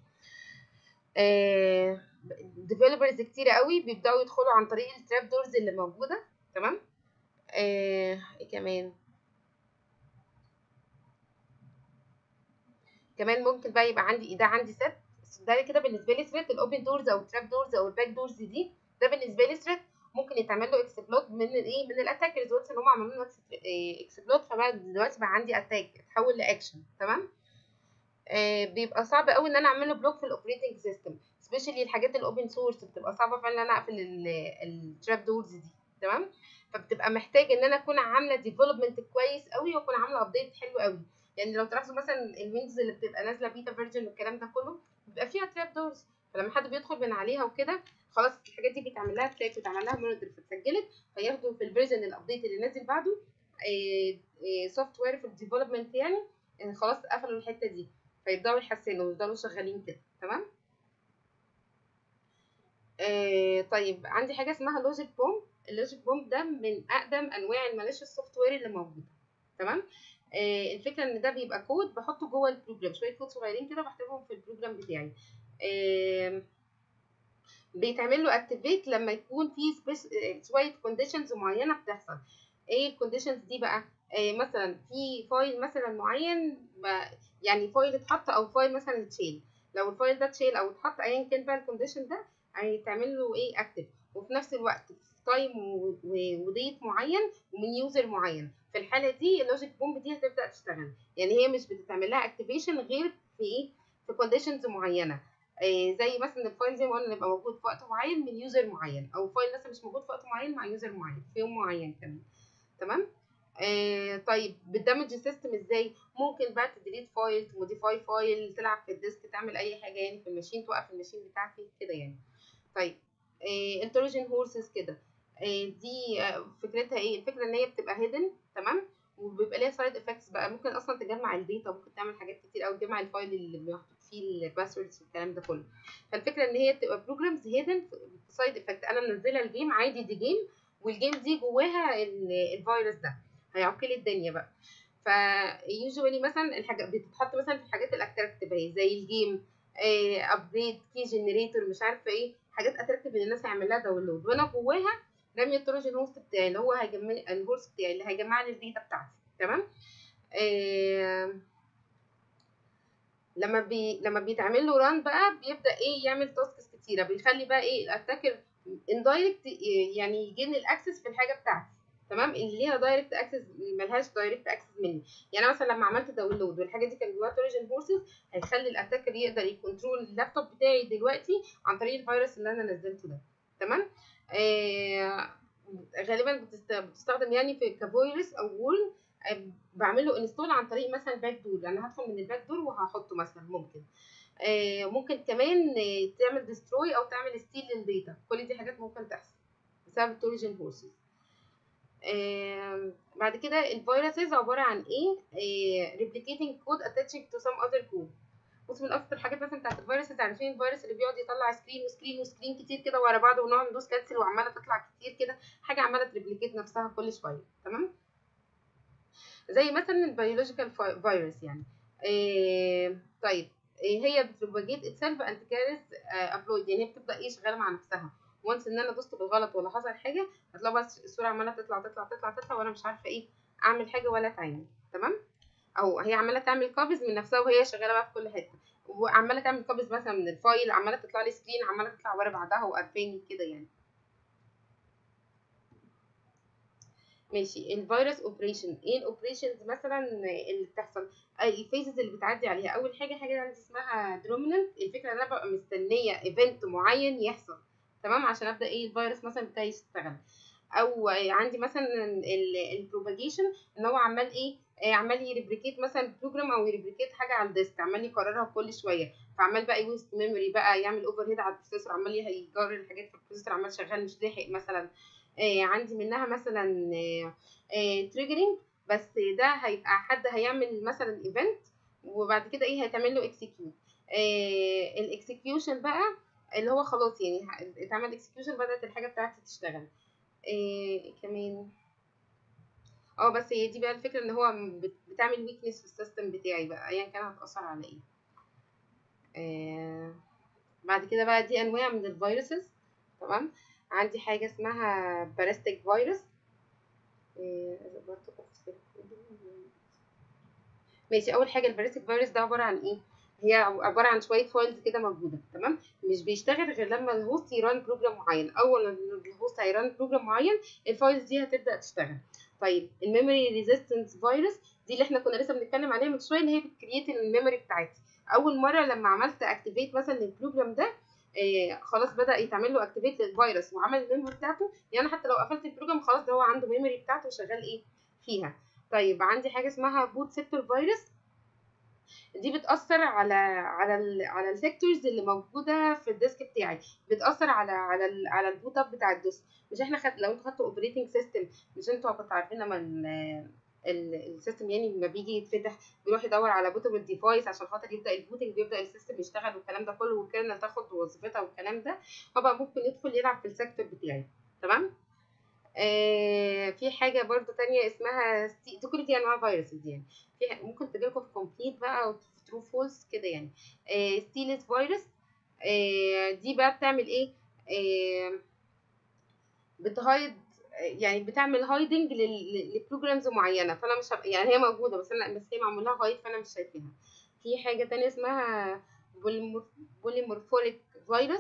ديفلوبرز كتير قوي بيبداوا يدخلوا عن طريق التراب دورز اللي موجوده تمام آه ايه كمان كمان ممكن بقى يبقى عندي ده عندي ست ده كده بالنسبه لي ثريت الاوبن دورز او التراب دورز او الباك دورز دي ده بالنسبه لي ثريت ممكن يتعمل له اكسبلود من الايه من الاتاكرز وانس ان هم عملوا له اكسبلود فبقى دلوقتي بقى عندي اتاك اتحول لاكشن تمام آه بيبقى صعب قوي ان انا اعمل له بلوك في الاوبريتنج سيستم سبيشالي الحاجات الاوبن سورس بتبقى صعبه فعلا ان انا اقفل التراب دورز دي تمام فبتبقى محتاج ان انا اكون عامله ديفلوبمنت كويس قوي واكون عامله ابديت حلو قوي يعني لو تلاحظوا مثلا الويندوز اللي بتبقى نازله بيتا فيرجن والكلام ده كله بيبقى فيها تراب دورز فلما حد بيدخل من عليها وكده خلاص الحاجات دي بيتعمل لها تراك وتعمل لها مونيتور فاتسجلت فياخدوا في الفيرجن الابديت اللي نازل بعده سوفت وير في الديفلوبمنت يعني يعني خلاص قفلوا الحته دي فيبداوا يحسنوا ويفضلوا شغالين كده تمام آه طيب عندي حاجه اسمها لوجيك بوم اللوجيك بوم ده من اقدم انواع الماليش السوفت وير اللي موجوده تمام آه الفكره ان ده بيبقى كود بحطه جوه البروجرام شويه كود صغيرين كده بحطهم في البروجرام بتاعي آه بيتعمل له اكتيفيت لما يكون في شويه كونديشنز معينه بتحصل ايه الكونديشنز دي بقى آه مثلا في فايل مثلا معين يعني فايل اتحط او فايل مثلا اتشيل لو الفايل ده اتشيل او اتحط ايا كان بقى الكونديشن ده هيتعمل له ايه اكتف وفي نفس الوقت في تايم وديت معين ومن يوزر معين في الحاله دي اللوجيك بومب دي هتبدا تشتغل يعني هي مش بتتعمل لها اكتيفيشن غير في ايه في كونديشنز معينه آه زي مثلا الفايل زي ما قلنا يبقى موجود في وقت معين من يوزر معين او فايل مثلا مش موجود في وقت معين مع يوزر معين في يوم معين كمان تمام آه طيب بتدمج السيستم ازاي ممكن بقى تديليت فايل تموديفاي فايل تلعب في الديسك تعمل اي حاجه يعني في الماشين توقف الماشين بتاعتي كده يعني طيب انتروجين آه هورسز كده آه دي آه فكرتها ايه الفكره ان هي بتبقى هيدن تمام وبيبقى ليها سايد افكتس بقى ممكن اصلا تجمع الداتا ممكن تعمل حاجات كتير قوي تجمع الفايل اللي محطوط فيه الباسوردز والكلام ده كله فالفكره ان هي تبقى بروجرامز هيدن سايد افكت انا منزله الجيم عادي دي جيم والجيم دي جواها ال- الفيروس ده هيعقل الدنيا بقى فيوجوالي مثلا الحاجات بتتحط مثلا في الحاجات الاتراكتيف اهي زي الجيم ابديت كي جنريتور مش عارفه ايه حاجات اتراكتيف ان الناس هيعمل لها داونلود وانا جواها راميه التروجن هوست بتاعي اللي هو هيجمع الهوست بتاعي اللي هيجمع لي الداتا بتاعتي تمام آه لما بي لما بيتعمل له ران بقى بيبدا ايه يعمل تاسكس كتيره بيخلي بقى ايه الاتاكر اندايركت يعني يجي لي الاكسس في الحاجه بتاعتي تمام اللي ليها دايركت اكسس ملهاش دايركت اكسس مني يعني مثلا لما عملت داونلود والحاجه دي كان جواها تروجن هورسز هيخلي الاتاكر يقدر يكنترول اللابتوب بتاعي دلوقتي عن طريق الفيروس اللي انا نزلته ده تمام آه غالبا بتست... بتستخدم يعني في كفيروس او وول بعمل له انستول عن طريق مثلا باك دور يعني هدخل من الباك دور وهحطه مثلا ممكن آه ممكن كمان آه تعمل ديستروي او تعمل ستيل للداتا كل دي حاجات ممكن تحصل بسبب التوريجن هورسز آه بعد كده الفيروسز عباره عن ايه ريبليكيتنج كود اتاتشنج تو سم اذر كود بص من اكتر الحاجات مثلا بتاعت الفيروسز عارفين الفيروس اللي بيقعد يطلع سكرين وسكرين وسكرين كتير كده ورا بعض ونقعد ندوس كانسل وعماله تطلع كتير كده حاجه عماله تريبليكيت نفسها كل شويه تمام زي مثلا البيولوجيكال فيروس يعني إيه طيب إيه هي بتروباجيت اتسيلف انت كارث ابلود يعني هي بتبدا ايه شغاله مع نفسها وانس ان انا دوست بالغلط ولا حصل حاجه هتلاقي بس الصوره عماله تطلع تطلع تطلع تطلع وانا مش عارفه ايه اعمل حاجه ولا اتعامل تمام او هي عماله تعمل كابز من نفسها وهي شغاله بقى في كل حته وعماله تعمل كابز مثلا من الفايل عماله تطلع لي سكرين عماله تطلع ورا بعضها وقرفاني كده يعني ماشي الفيروس اوبريشن ايه الاوبريشنز مثلا اللي بتحصل الفيزز اللي بتعدي عليها اول حاجه حاجه عندي اسمها دوميننت الفكره ان انا ببقى مستنيه ايفنت معين يحصل تمام عشان ابدا ايه الفيروس مثلا بتاعي يشتغل او عندي مثلا البروباجيشن ان هو عمال ايه عمال يريبليكيت مثلا بروجرام او يريبليكيت حاجه على الديسك عمال يكررها كل شويه فعمال بقى يوست ميموري بقى يعمل اوفر هيد على البروسيسور عمال يجرر الحاجات في البروسيسور عمال شغال مش لاحق مثلا آه عندي منها مثلا تريجرنج بس ده هيبقى حد هيعمل مثلا ايفنت وبعد كده ايه هيتعمل له اكسكيوت آه الاكسكيوشن بقى اللي هو خلاص يعني اتعمل اكسكيوشن بدات الحاجه بتاعتي تشتغل آه كمان اه بس هي دي بقى الفكره ان هو بتعمل ويكنس في السيستم بتاعي بقى ايا كان هتاثر على ايه آه بعد كده بقى دي انواع من الفيروسز تمام عندي حاجة اسمها باراستيك فيروس ماشي أول حاجة الباراستيك فيروس ده عبارة عن إيه؟ هي عبارة عن شوية فايلز كده موجودة تمام مش بيشتغل غير لما الهوست يران بروجرام معين أول ما الهوست هيران بروجرام معين الفايلز دي هتبدأ تشتغل طيب الميموري ريزيستنس فيروس دي اللي احنا كنا لسه بنتكلم عليها من شوية اللي هي بتكريت الميموري بتاعتي أول مرة لما عملت اكتيفيت مثلا البروجرام ده إيه خلاص بدا يتعمل له اكتيفيت للفيروس وعمل الميموري بتاعته يعني حتى لو قفلت البروجرام خلاص ده هو عنده ميموري بتاعته شغال ايه فيها طيب عندي حاجه اسمها بوت سيكتور فيروس دي بتاثر على على ال على السيكتورز اللي موجوده في الديسك بتاعي بتاثر على على ال على البوت اب بتاع الديسك مش احنا خد لو انتوا خدتوا اوبريتنج سيستم مش انتوا كنتوا عارفين لما السيستم يعني لما بيجي يتفتح بيروح يدور على بوتبل ديفايس عشان خاطر يبدا البوتنج بيبدا السيستم يشتغل والكلام ده كله والكيرنل تاخد وظيفتها والكلام ده فبقى ممكن يدخل يلعب في السيكتور بتاعي تمام آه في حاجه برضو تانية اسمها ستي... دي كل دي انواع فيروسز يعني في ممكن تجيلكم في كومبليت بقى او في ترو فولس كده يعني آه ستيلس فيروس آه دي بقى بتعمل ايه آه بتهايد يعني بتعمل هايدنج لبروجرامز معينه فانا مش هبقى يعني هي موجوده بس انا بس هي معمول لها هايد فانا مش شايفاها في حاجه تانية اسمها بوليمورفوليك فيروس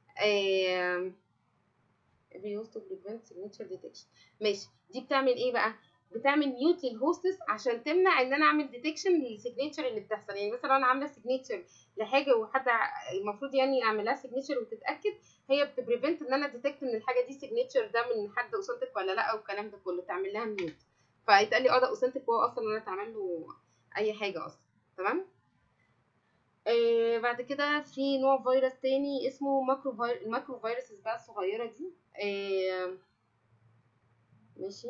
used to prevent signature detection ماشي دي بتعمل ايه بقى بتعمل ميوت للهوستس عشان تمنع ان انا اعمل ديتكشن للسيجنتشر اللي بتحصل يعني مثلا انا عامله سيجنتشر لحاجه وحد المفروض يعني اعمل لها سيجنتشر وتتاكد هي بتبريفنت ان انا ديتكت ان الحاجه دي سيجنتشر ده من حد اوثنتيك ولا لا والكلام ده كله تعمل لها ميوت فيتقال لي اه ده اوثنتيك وهو اصلا انا اتعمل له اي حاجه اصلا تمام آه بعد كده في نوع فيروس تاني اسمه ماكرو فيروس الماكرو فيروسز بقى الصغيره دي آه ماشي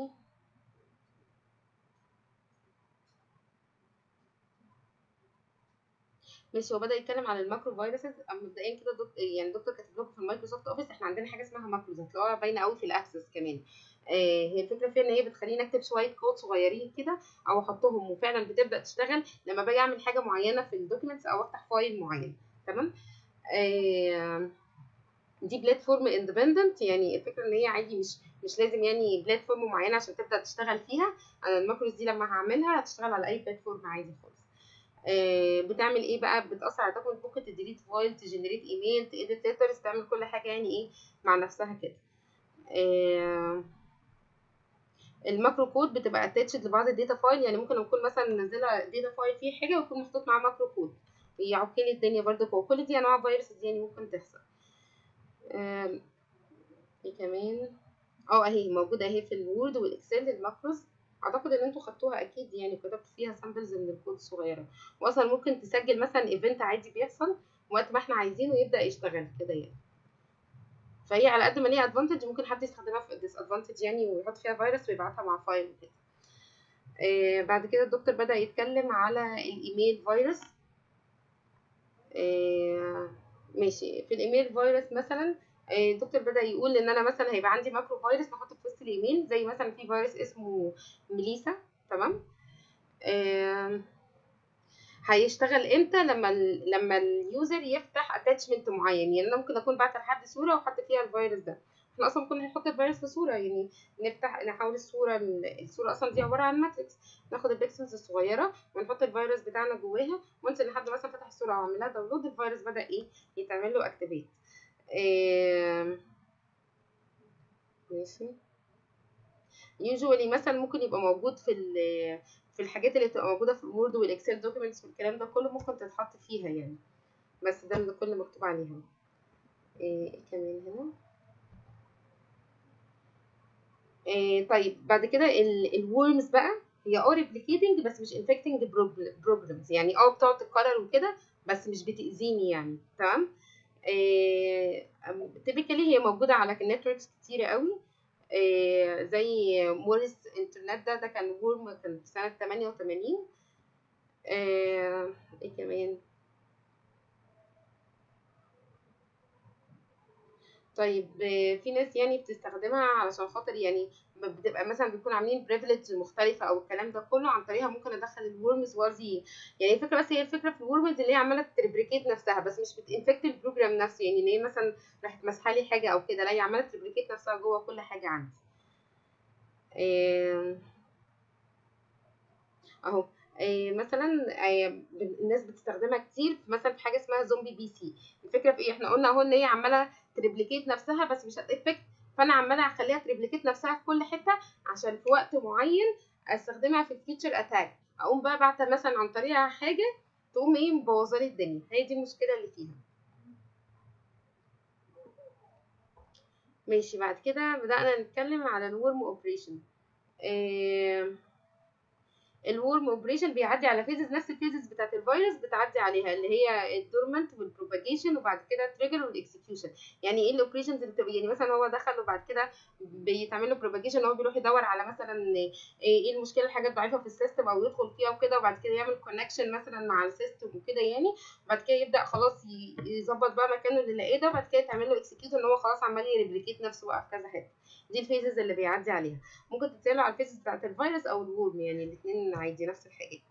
ماشي هو بدأ يتكلم عن الماكرو فيروسز مبدئيا كده دكتور يعني دكتور كاتب لكم في المايكروسوفت اوفيس احنا عندنا حاجه اسمها ماكروز هتلاقوها باينه قوي في الاكسس كمان آه هي الفكره فيها ان هي بتخليني اكتب شويه كود صغيرين كده او احطهم وفعلا بتبدا تشتغل لما باجي اعمل حاجه معينه في الدوكيومنتس او افتح فايل معين تمام آه دي بلاتفورم اندبندنت يعني الفكره ان هي عادي مش مش لازم يعني بلاتفورم معينه عشان تبدا تشتغل فيها انا الماكروز دي لما هعملها هتشتغل على اي بلاتفورم عادي خالص آه بتعمل ايه بقى بتاثر على دوكمنت ممكن تديليت فايل تجنريت ايميل تedit ليترز تعمل كل حاجه يعني ايه مع نفسها كده آه الماكرو كود بتبقى اتاتشد لبعض الداتا فايل يعني ممكن اكون مثلا منزله داتا فايل فيه حاجه ويكون محطوط معاه ماكرو كود يعك لي الدنيا برضه كل دي انواع فيروسز يعني ممكن تحصل آه ايه كمان اه اهي موجوده اهي في الوورد والاكسل الماكروز اعتقد ان انتوا خدتوها اكيد يعني كتبت فيها سامبلز من الكود الصغيره واصلا ممكن تسجل مثلا ايفنت عادي بيحصل وقت ما احنا عايزينه يبدا يشتغل كده يعني فهي على قد ما ليها ادفانتج ممكن حد يستخدمها في ديس ادفانتج يعني ويحط فيها فيروس ويبعتها مع فايل وكده آه بعد كده الدكتور بدا يتكلم على الايميل فيروس آه ماشي في الايميل فيروس مثلا الدكتور بدا يقول ان انا مثلا هيبقى عندي ماكرو فيروس نحطه في وسط الايميل زي مثلا في فيروس اسمه ميليسا تمام آه هيشتغل امتى لما ال لما اليوزر يفتح اتاتشمنت معين يعني انا ممكن اكون بعت لحد صوره وحط فيها الفيروس ده احنا اصلا ممكن نحط الفيروس في صوره يعني نفتح نحول الصوره الصوره اصلا دي عباره عن ماتريكس ناخد البيكسلز الصغيره ونحط الفيروس بتاعنا جواها وانس ان حد مثلا فتح الصوره او عمل لها داونلود الفيروس بدا ايه يتعمل له اكتيفيت إيه ماشي يوجوالي مثلا ممكن يبقى موجود في في الحاجات اللي بتبقى موجوده في الوورد والاكسل دوكيومنتس والكلام ده كله ممكن تتحط فيها يعني بس ده اللي كل مكتوب عليها ايه كمان هنا إيه طيب بعد كده الورمز بقى هي اه ريبليكيتنج بس مش انفكتنج بروبلمز يعني اه بتقعد تتكرر وكده بس مش بتأذيني يعني تمام تيبيكالي هي موجودة على نتوركس كتيرة قوي إيه زي موريس انترنت ده ده كان وورم كان في سنة 88 ايه, إيه كمان طيب في ناس يعني بتستخدمها علشان خاطر يعني بتبقى مثلا بيكون عاملين بريفليج مختلفه او الكلام ده كله عن طريقها ممكن ادخل الورمز وارزي يعني الفكره بس هي الفكره في الورمز اللي هي عماله تريبريكيت نفسها بس مش بتنفكت البروجرام نفسه يعني ان هي مثلا راحت ماسحه لي حاجه او كده لا هي عماله تريبريكيت نفسها جوه كل حاجه عندي اهو إيه مثلا إيه الناس بتستخدمها كتير مثلا في حاجه اسمها زومبي بي سي الفكره في ايه احنا قلنا اهو ان هي عماله تريبليكيت نفسها بس مش هتفكت فانا عماله اخليها تريبليكيت نفسها في كل حته عشان في وقت معين استخدمها في الفيتشر اتاك اقوم بقى بعت مثلا عن طريقها حاجه تقوم ايه مبوظه لي الدنيا هي دي المشكله اللي فيها ماشي بعد كده بدأنا نتكلم على الورم اوبريشن إيه الورم اوبريشن بيعدي على فيزز نفس الفيزز بتاعت الفيروس بتعدي عليها اللي هي الدورمنت والبروباجيشن وبعد كده تريجر والاكسكيوشن يعني ايه الاوبريشنز اللي بتبقى يعني مثلا هو دخل وبعد كده بيتعمل له بروباجيشن هو بيروح يدور على مثلا ايه المشكله الحاجه الضعيفه في السيستم او يدخل فيها وكده وبعد كده يعمل كونكشن مثلا مع السيستم وكده يعني وبعد كده يبدا خلاص يظبط بقى مكانه اللي لقيه ده وبعد كده يتعمل له اكسكيوت ان هو خلاص عمال يريبليكيت نفسه بقى في كذا حته دي الفيزز اللي بيعدي عليها ممكن تتسالوا على الفيزز بتاعت الفيروس او الورم يعني الاثنين عادي نفس الحاجه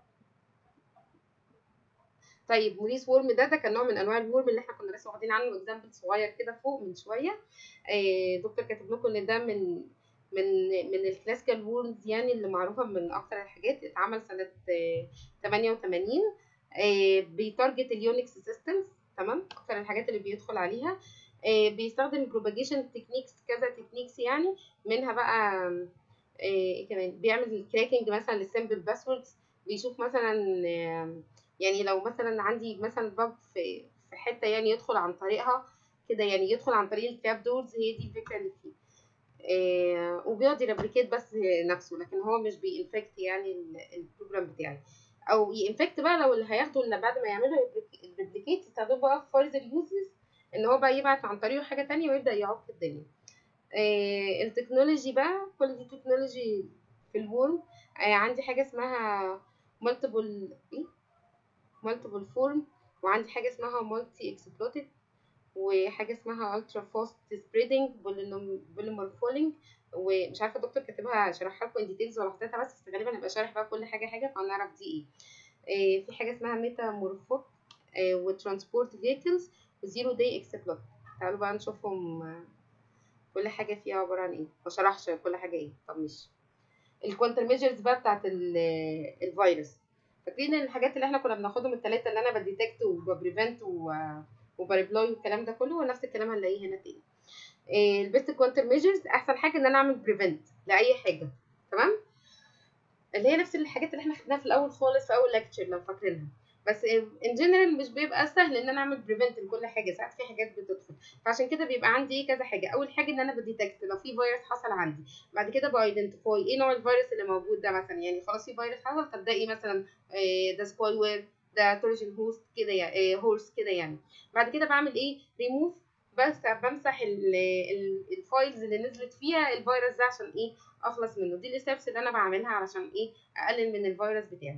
طيب موريس وورم ده ده كان نوع من انواع الورم اللي احنا كنا لسه واخدين عنه اكزامبل صغير كده فوق من شويه آه دكتور كاتب لكم ان ده من من من الكلاسيكال وورمز يعني اللي معروفه من اكتر الحاجات اتعمل سنه آه 88 آه بيتارجت اليونكس سيستمز تمام اكتر الحاجات اللي بيدخل عليها بيستخدم بروباجيشن تكنيكس كذا تكنيكس يعني منها بقى ايه كمان بيعمل كراكنج مثلا للسمبل باسوردز بيشوف مثلا يعني لو مثلا عندي مثلا باج في في حته يعني يدخل عن طريقها كده يعني يدخل عن طريق التراب دورز هي دي الفكره اللي فيه إيه وبيقعد يريبليكيت بس نفسه لكن هو مش بينفكت يعني البروجرام بتاعي او ينفكت بقى لو اللي هياخده اللي بعد ما يعملوا الريبليكيت يستخدمه بقى في فارزر يوزز ان هو بقى يبعت عن طريقه حاجه تانية ويبدا يعوق الدنيا آه التكنولوجي بقى كل دي تكنولوجي في الورم آه عندي حاجه اسمها مالتيبل ايه مالتيبل فورم وعندي حاجه اسمها مالتي اكسبلوتد وحاجه اسمها الترا فاست سبريدنج بوليمر فولينج ومش عارفه الدكتور كاتبها شرحها لكم ان ديتيلز ولا حطيتها بس بس غالبا هبقى شارح بقى كل حاجه حاجه فهنعرف دي ايه آه، في حاجه اسمها ميتامورفوك وترانسبورت فيكلز وزيرو داي اكسبلوت تعالوا بقى نشوفهم آه، كل حاجه فيها عباره عن ايه ما شرحش كل حاجه ايه طب ماشي الكوانتر ميجرز بقى بتاعت ال- الفيروس فاكرين الحاجات اللي احنا كنا بناخدهم الثلاثه اللي انا بديتكت وبريفنت وبريبلاي والكلام ده كله ونفس الكلام هنلاقيه هنا تاني البيست كوانتر ميجرز احسن حاجه ان انا اعمل بريفنت لاي حاجه تمام اللي هي نفس الحاجات اللي احنا خدناها في الاول خالص في اول ليكتشر لو فاكرينها بس ان جنرال مش بيبقى سهل ان انا اعمل بريفنت لكل حاجه ساعات في حاجات بتدخل فعشان كده بيبقى عندي ايه كذا حاجه اول حاجه ان انا بديتكت لو في فيروس حصل عندي بعد كده بايدنتيفاي ايه نوع الفيروس اللي موجود ده مثلا يعني خلاص في فيروس حصل طب ده ايه مثلا إيه ده سبويل وير ده تورجن هوست كده يعني إيه هورس كده يعني بعد كده بعمل ايه ريموف بس بمسح ال- ال- الفايلز اللي نزلت فيها الفيروس ده عشان ايه اخلص منه دي الستبس اللي انا بعملها علشان ايه اقلل من الفيروس بتاعي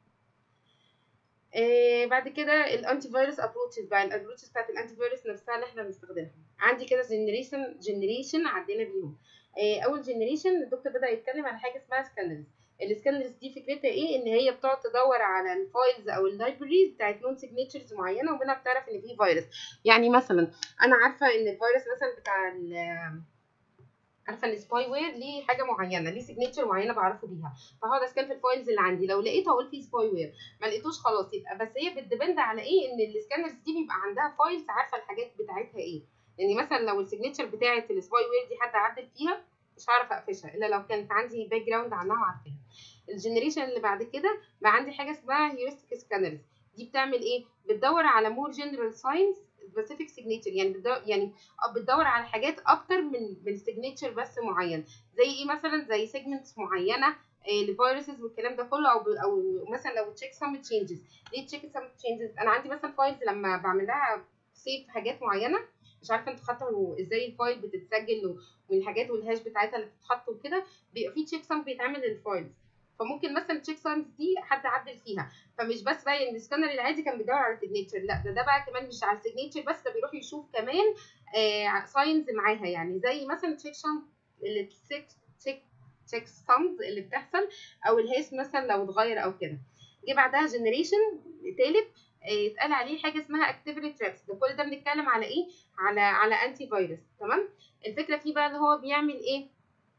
آه بعد كده الانتي فيروس ابروتشز بقى الابروتشز بتاعت الانتي فيروس نفسها اللي احنا بنستخدمها عندي كده جنريشن جنريشن عدينا بيهم آه اول جنريشن الدكتور بدا يتكلم على حاجه اسمها سكانرز السكانرز دي فكرتها ايه ان هي بتقعد تدور على الفايلز او اللايبريز بتاعت نون سيجنتشرز معينه ومنها بتعرف ان في فيروس يعني مثلا انا عارفه ان الفيروس مثلا بتاع ال- عارفه السباي وير ليه حاجه معينه ليه سيجنتشر معينه بعرفه بيها فهقعد اسكان في الفايلز اللي عندي لو لقيته اقول فيه سباي وير ما لقيتوش خلاص يبقى بس هي بتديبند على ايه ان السكانرز دي بيبقى عندها فايلز عارفه الحاجات بتاعتها ايه يعني مثلا لو السيجنتشر بتاعه السباي وير دي حد عدل فيها مش هعرف اقفشها الا لو كانت عندي باك جراوند عنها وعارفاها الجنريشن اللي بعد كده بقى عندي حاجه اسمها هيورستيك سكانرز دي بتعمل ايه بتدور على مور جنرال ساينز سبيسيفيك سيجنتشر يعني بتدور يعني بتدور على حاجات اكتر من من سيجنتشر بس معين زي ايه مثلا زي سيجمنتس معينه لفيروسز والكلام ده كله او ب- او مثلا لو تشيك سم تشينجز ليه تشيك سم تشينجز انا عندي مثلا فايلز لما بعمل لها سيف حاجات معينه مش عارفه انتوا خدتوا ازاي الفايل بتتسجل والحاجات والهاش بتاعتها اللي بتتحط وكده بيبقى في تشيك سم بيتعمل للفايلز فممكن مثلا تشيك سامز دي حد عدل فيها فمش بس بقى ان السكانر العادي كان بيدور على سيجنتشر لا ده ده بقى كمان مش على السيجنتشر بس ده بيروح يشوف كمان آه ساينز معاها يعني زي مثلا تشيك شام اللي تشيك تشيك تشيك سامز اللي بتحصل او الهيس مثلا لو اتغير او كده جه بعدها جنريشن تالت آه، اتقال عليه حاجه اسمها اكتيفيتي ترابس ده كل ده بنتكلم على ايه على على انتي فيروس تمام الفكره فيه بقى ان هو بيعمل ايه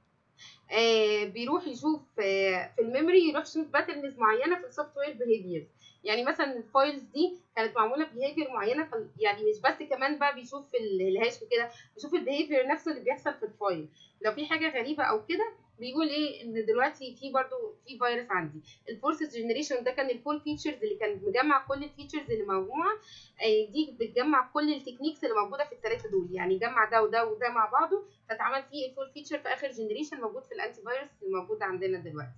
آه بيروح يشوف آه في الميموري يروح يشوف باترنز معينه في السوفت وير بيهيفيرز يعني مثلا الفايلز دي كانت معموله بيهيفير معينه فال- يعني مش بس كمان بقى بيشوف ال- الهاش وكده بيشوف البيهيفير نفسه اللي بيحصل في الفايل لو في حاجه غريبه او كده بيقول ايه ان دلوقتي في برضو في فيروس عندي الفورسز جنريشن ده كان الفول فيتشرز اللي كان مجمع كل الفيتشرز اللي موجوده آه، دي بتجمع كل التكنيكس اللي موجوده في الثلاثه دول يعني جمع ده وده وده مع بعضه فاتعمل فيه الفول فيتشر في اخر جنريشن موجود في الانتي فيروس الموجود عندنا دلوقتي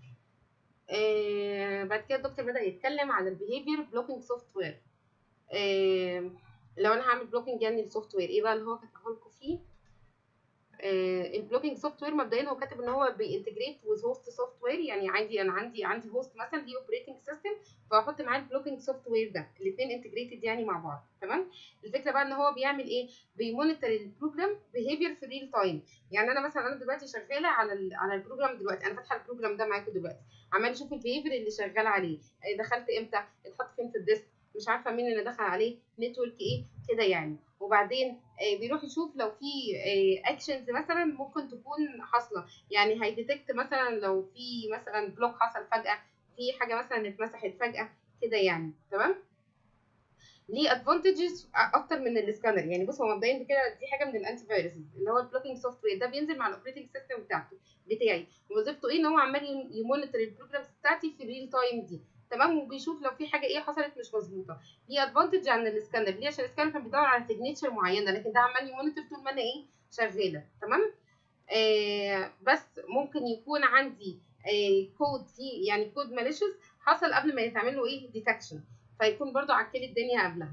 آه بعد كده الدكتور بدا يتكلم على البيهيفير بلوكينج سوفت وير لو انا هعمل بلوكينج يعني للسوفت وير ايه بقى اللي هو كاتبه لكم فيه البلوكينج سوفت وير مبدئيا هو كاتب ان هو بينتجريت ويز هوست سوفت وير يعني عندي انا عندي عندي هوست مثلا ليه اوبريتنج سيستم فاحط معاه البلوكينج سوفت وير ده الاثنين انتجريتد يعني مع بعض تمام الفكره بقى ان هو بيعمل ايه بيمونيتور البروجرام بيهيفير في ريل تايم يعني انا مثلا انا دلوقتي شغاله على ال على البروجرام دلوقتي انا فاتحه البروجرام ده معاكم دلوقتي عمال اشوف البيهيفير اللي شغال عليه آه، دخلت امتى اتحط فين في الديسك مش عارفه مين اللي دخل عليه نتورك ايه كده يعني وبعدين آه، بيروح يشوف لو في اكشنز مثلا ممكن تكون حاصله يعني هيديتكت مثلا لو في مثلا بلوك حصل فجاه في حاجه مثلا اتمسحت فجاه كده يعني تمام ليه ادفانتجز اكتر من السكانر يعني بص هو مبدئيا كده دي حاجه من الانتي فيروسز اللي هو البلوكينج سوفت وير ده بينزل مع الاوبريتنج سيستم بتاعته بتاعي وظيفته ايه ان هو عمال يمونيتور البروجرامز بتاعتي في الريل تايم دي تمام وبيشوف لو في حاجه ايه حصلت مش مظبوطه ليه ادفانتج عن السكانر ليه عشان السكانر كان بيدور على سيجنتشر معينه لكن ده عمال يمونيتور طول ما انا ايه شغاله تمام آه بس ممكن يكون عندي آه كود فيه يعني كود ماليشيوس حصل قبل ما يتعمل له ايه ديتكشن فيكون برضو عكل الدنيا قبلها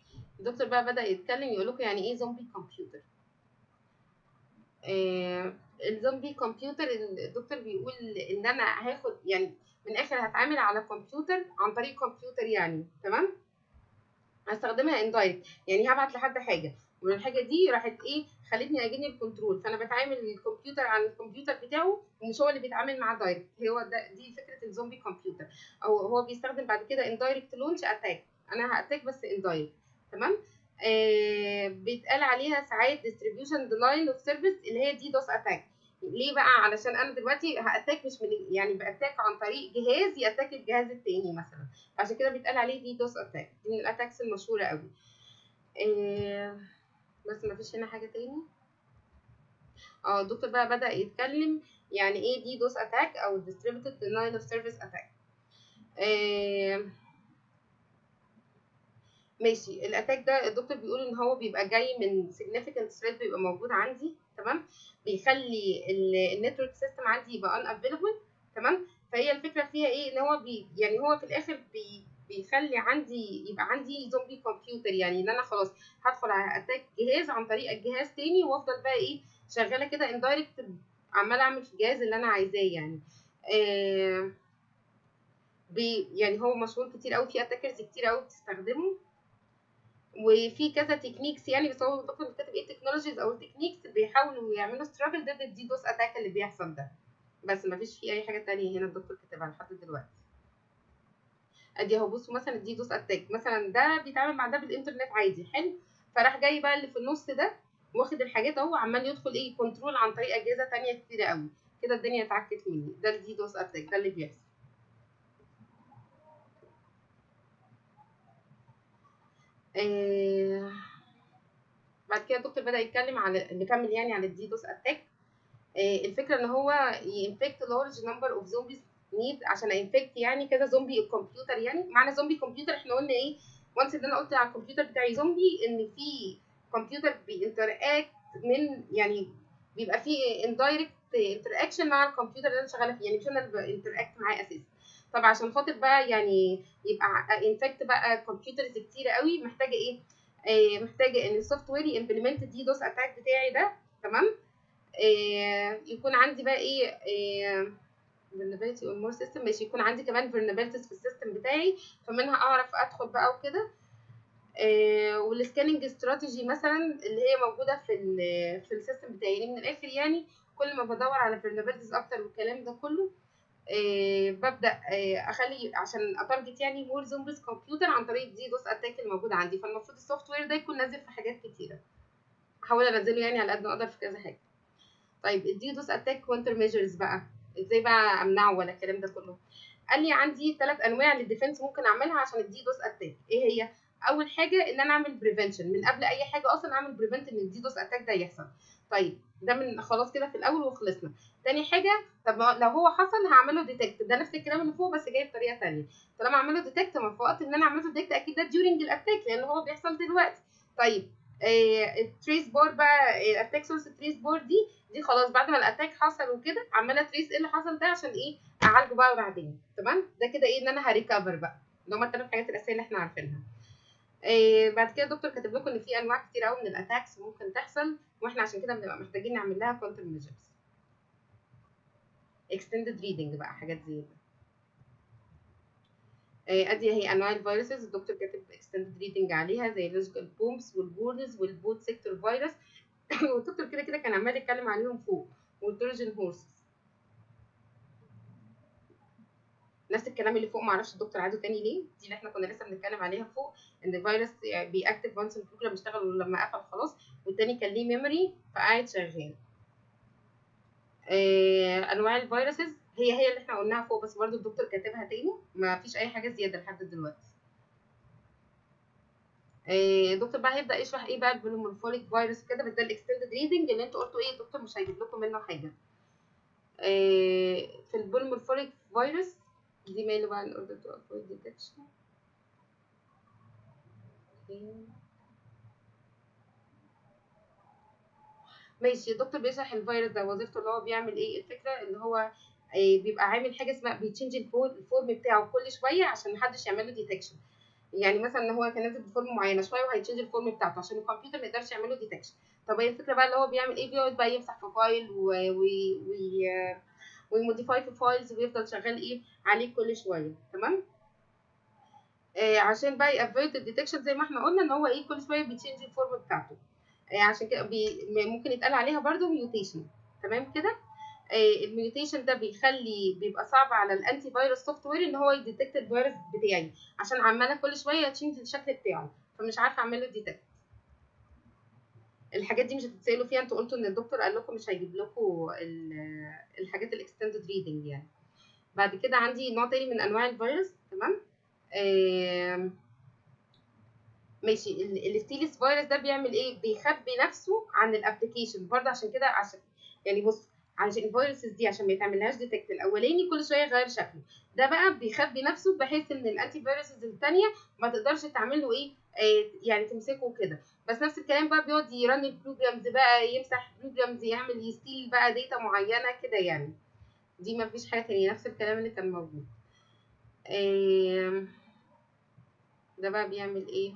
الدكتور بقى بدأ يتكلم يقول لكم يعني ايه زومبي كمبيوتر آه الزومبي كمبيوتر الدكتور بيقول ان انا هاخد يعني من الاخر هتعامل على كمبيوتر عن طريق كمبيوتر يعني تمام هستخدمها اندايركت يعني هبعت لحد حاجه ومن الحاجه دي راحت ايه خلتني اجيني الكنترول فانا بتعامل الكمبيوتر عن الكمبيوتر بتاعه ومش هو اللي بيتعامل مع دايركت هو ده دي فكره الزومبي كمبيوتر او هو بيستخدم بعد كده اندايركت لونش اتاك انا هاتاك بس اندايركت تمام آه بيتقال عليها ساعات ديستريبيوشن دينايل اوف سيرفيس اللي هي دي دوس اتاك ليه بقى علشان انا دلوقتي هاتاك مش من يعني باتاك عن طريق جهاز ياتاك الجهاز التاني مثلا عشان كده بيتقال عليه دي دوس اتاك دي من الاتاكس المشهوره قوي آه بس ما فيش هنا حاجه تاني اه الدكتور بقى بدا يتكلم يعني ايه دي دوس اتاك او distributed denial of service attack آه ماشي الاتاك ده الدكتور بيقول ان هو بيبقى جاي من significant threat بيبقى موجود عندي تمام بيخلي النتورك سيستم عندي يبقى unavailable تمام فهي الفكره فيها ايه ان هو بي يعني هو في الاخر بي بيخلي عندي يبقى عندي زومبي كمبيوتر يعني ان انا خلاص هدخل على اتاك جهاز عن طريق الجهاز تاني وافضل بقى ايه شغاله كده اندايركت عماله اعمل في الجهاز اللي انا عايزاه يعني آه بي يعني هو مشهور كتير قوي في اتاكرز كتير قوي بتستخدمه وفي كذا تكنيكس يعني بس هو الدكتور كاتب ايه التكنولوجيز او التكنيكس بيحاولوا يعملوا ستراجل ضد الدي دوس اتاك اللي بيحصل ده بس ما فيش فيه اي حاجه تانية هنا الدكتور كاتبها لحد دلوقتي ادي اهو بصوا مثلا الدي دوس اتاك مثلا ده بيتعامل مع ده بالانترنت عادي حلو فراح جاي بقى اللي في النص ده واخد الحاجات اهو عمال يدخل ايه كنترول عن طريق اجهزه تانية كتير قوي كده الدنيا اتعكت مني ده الدي دوس اتاك ده اللي بيحصل آه بعد كده الدكتور بدا يتكلم على نكمل يعني على الدي دوس اتاك آه الفكره ان هو ينفكت لارج نمبر اوف زومبيز نيد عشان انفكت يعني كذا زومبي الكمبيوتر يعني معنى زومبي كمبيوتر احنا قلنا ايه وانس ان انا قلت على الكمبيوتر بتاعي زومبي ان في كمبيوتر بينتراكت من يعني بيبقى فيه اندايركت انتراكشن مع الكمبيوتر اللي انا شغاله فيه يعني مش انا اللي بانتراكت معاه اساسا طب عشان خاطر بقى يعني يبقى انفكت بقى كمبيوترز كتيره قوي محتاجه ايه آه محتاجه ان السوفت وير يمبلمنت دي دوس اتاك بتاعي ده تمام آه يكون عندي بقى ايه آه vulnerability on more system ماشي يكون عندي كمان vulnerabilities في السيستم بتاعي فمنها اعرف ادخل بقى وكده آه والسكاننج استراتيجي مثلا اللي هي موجوده في ال في السيستم بتاعي يعني من الاخر يعني كل ما بدور على vulnerabilities اكتر والكلام ده كله آه ببدا آه اخلي عشان اتارجت يعني مور زومبيز كمبيوتر عن طريق دي دوس اتاك الموجود عندي فالمفروض السوفت وير ده يكون نازل في حاجات كتيره احاول انزله يعني على قد ما اقدر في كذا حاجه طيب الدي دوس اتاك كونتر ميجرز بقى ازاي بقى امنعه ولا الكلام ده كله قال لي عندي ثلاث انواع للديفنس ممكن اعملها عشان الدي دوس اتاك ايه هي اول حاجه ان انا اعمل بريفنشن من قبل اي حاجه اصلا اعمل بريفنت ان الدي دوس اتاك ده يحصل طيب ده من خلاص كده في الاول وخلصنا تاني حاجه طب لو هو حصل هعمله ديتكت ده نفس الكلام اللي فوق بس جاي بطريقه ثانيه طالما اعمله ديتكت ما في وقت ان انا اعمله ديتكت اكيد ده ديورنج الاتاك لان هو بيحصل دلوقتي طيب التريس بور بقى الاتاك سورس تريس بور دي دي خلاص بعد ما الاتاك حصل وكده عماله تريس ايه اللي حصل ده عشان ايه اعالجه بقى بعدين تمام ده كده ايه ان انا هريكفر بقى اللي هما الثلاث حاجات الاساسيه اللي احنا عارفينها إيه بعد كده الدكتور كاتب لكم ان في انواع كتير قوي من الاتاكس ممكن تحصل واحنا عشان كده بنبقى محتاجين نعمل لها كونتر ميجرز اكستندد ريدنج بقى حاجات زي كده إيه ادي هي انواع الفيروسز الدكتور كاتب اكستندد ريدنج عليها زي اللوجيكال بومبس والبورنز والبوت سيكتور فيروس والدكتور كده كده كان عمال يتكلم عليهم فوق والتروجن هورسز نفس الكلام اللي فوق معرفش الدكتور عاده تاني ليه دي اللي احنا كنا لسه بنتكلم عليها فوق ان الفيروس بيأكتف وانس البروجرام اشتغل ولما قفل خلاص والتاني كان ليه ميموري فقاعد شغال آه انواع الفيروسز هي هي اللي احنا قلناها فوق بس برضو الدكتور كاتبها تاني ما فيش اي حاجه زياده لحد دلوقتي آه الدكتور بقى هيبدا يشرح ايه بقى البلومورفوليك فيروس كده بس ده الاكستندد ريدنج اللي انتوا قلتوا ايه الدكتور مش هيجيب لكم منه حاجه آه في البلومورفوليك فيروس دي ماله بقى in order to avoid detection ماشي الدكتور بيشرح الفيروس ده وظيفته اللي هو بيعمل ايه الفكره ان هو بيبقى عامل حاجه اسمها بيتشنج الفورم بتاعه كل شويه عشان محدش يعمل له ديتكشن يعني مثلا ان هو كان نازل بفورم معينه شويه وهيتشنج الفورم بتاعته عشان الكمبيوتر ما يقدرش يعمل له ديتكشن طب هي الفكره بقى اللي هو بيعمل ايه بيقعد بقى يمسح في فايل و وي وي ويموديفاي في فايلز ويفضل شغال ايه عليه كل شويه تمام آه عشان بقى يافويد الديتكشن زي ما احنا قلنا ان هو ايه كل شويه بيتشنج الفورم بتاعته آه عشان كده بي ممكن يتقال عليها برضو ميوتيشن تمام كده آه الميوتيشن ده بيخلي بيبقى صعب على الانتي فيروس سوفت وير ان هو يديتكت الفيروس بتاعي عشان عماله كل شويه تشينج الشكل بتاعه فمش عارفه اعمل له ديتكت الحاجات دي مش هتتسالوا فيها انتوا قلتوا ان الدكتور قال لكم مش هيجيب لكم الحاجات الاكستندد ريدنج يعني بعد كده عندي نوع تاني من انواع الفيروس تمام آه ماشي الستيلس فيروس ده بيعمل ايه بيخبي نفسه عن الابلكيشن برضه عشان كده عشان يعني بص عشان الفيروسز دي عشان ما يتعملهاش ديتكت الاولاني كل شويه يغير شكله ده بقى بيخبي نفسه بحيث ان الانتي فيروسز الثانيه ما تقدرش تعمل له ايه آه يعني تمسكه كده بس نفس الكلام بقى بيقعد يرن البروجرامز بقى يمسح بروجرامز يعمل يستيل بقى داتا معينه كده يعني دي ما فيش حاجه تانية نفس الكلام اللي كان موجود آه ده بقى بيعمل ايه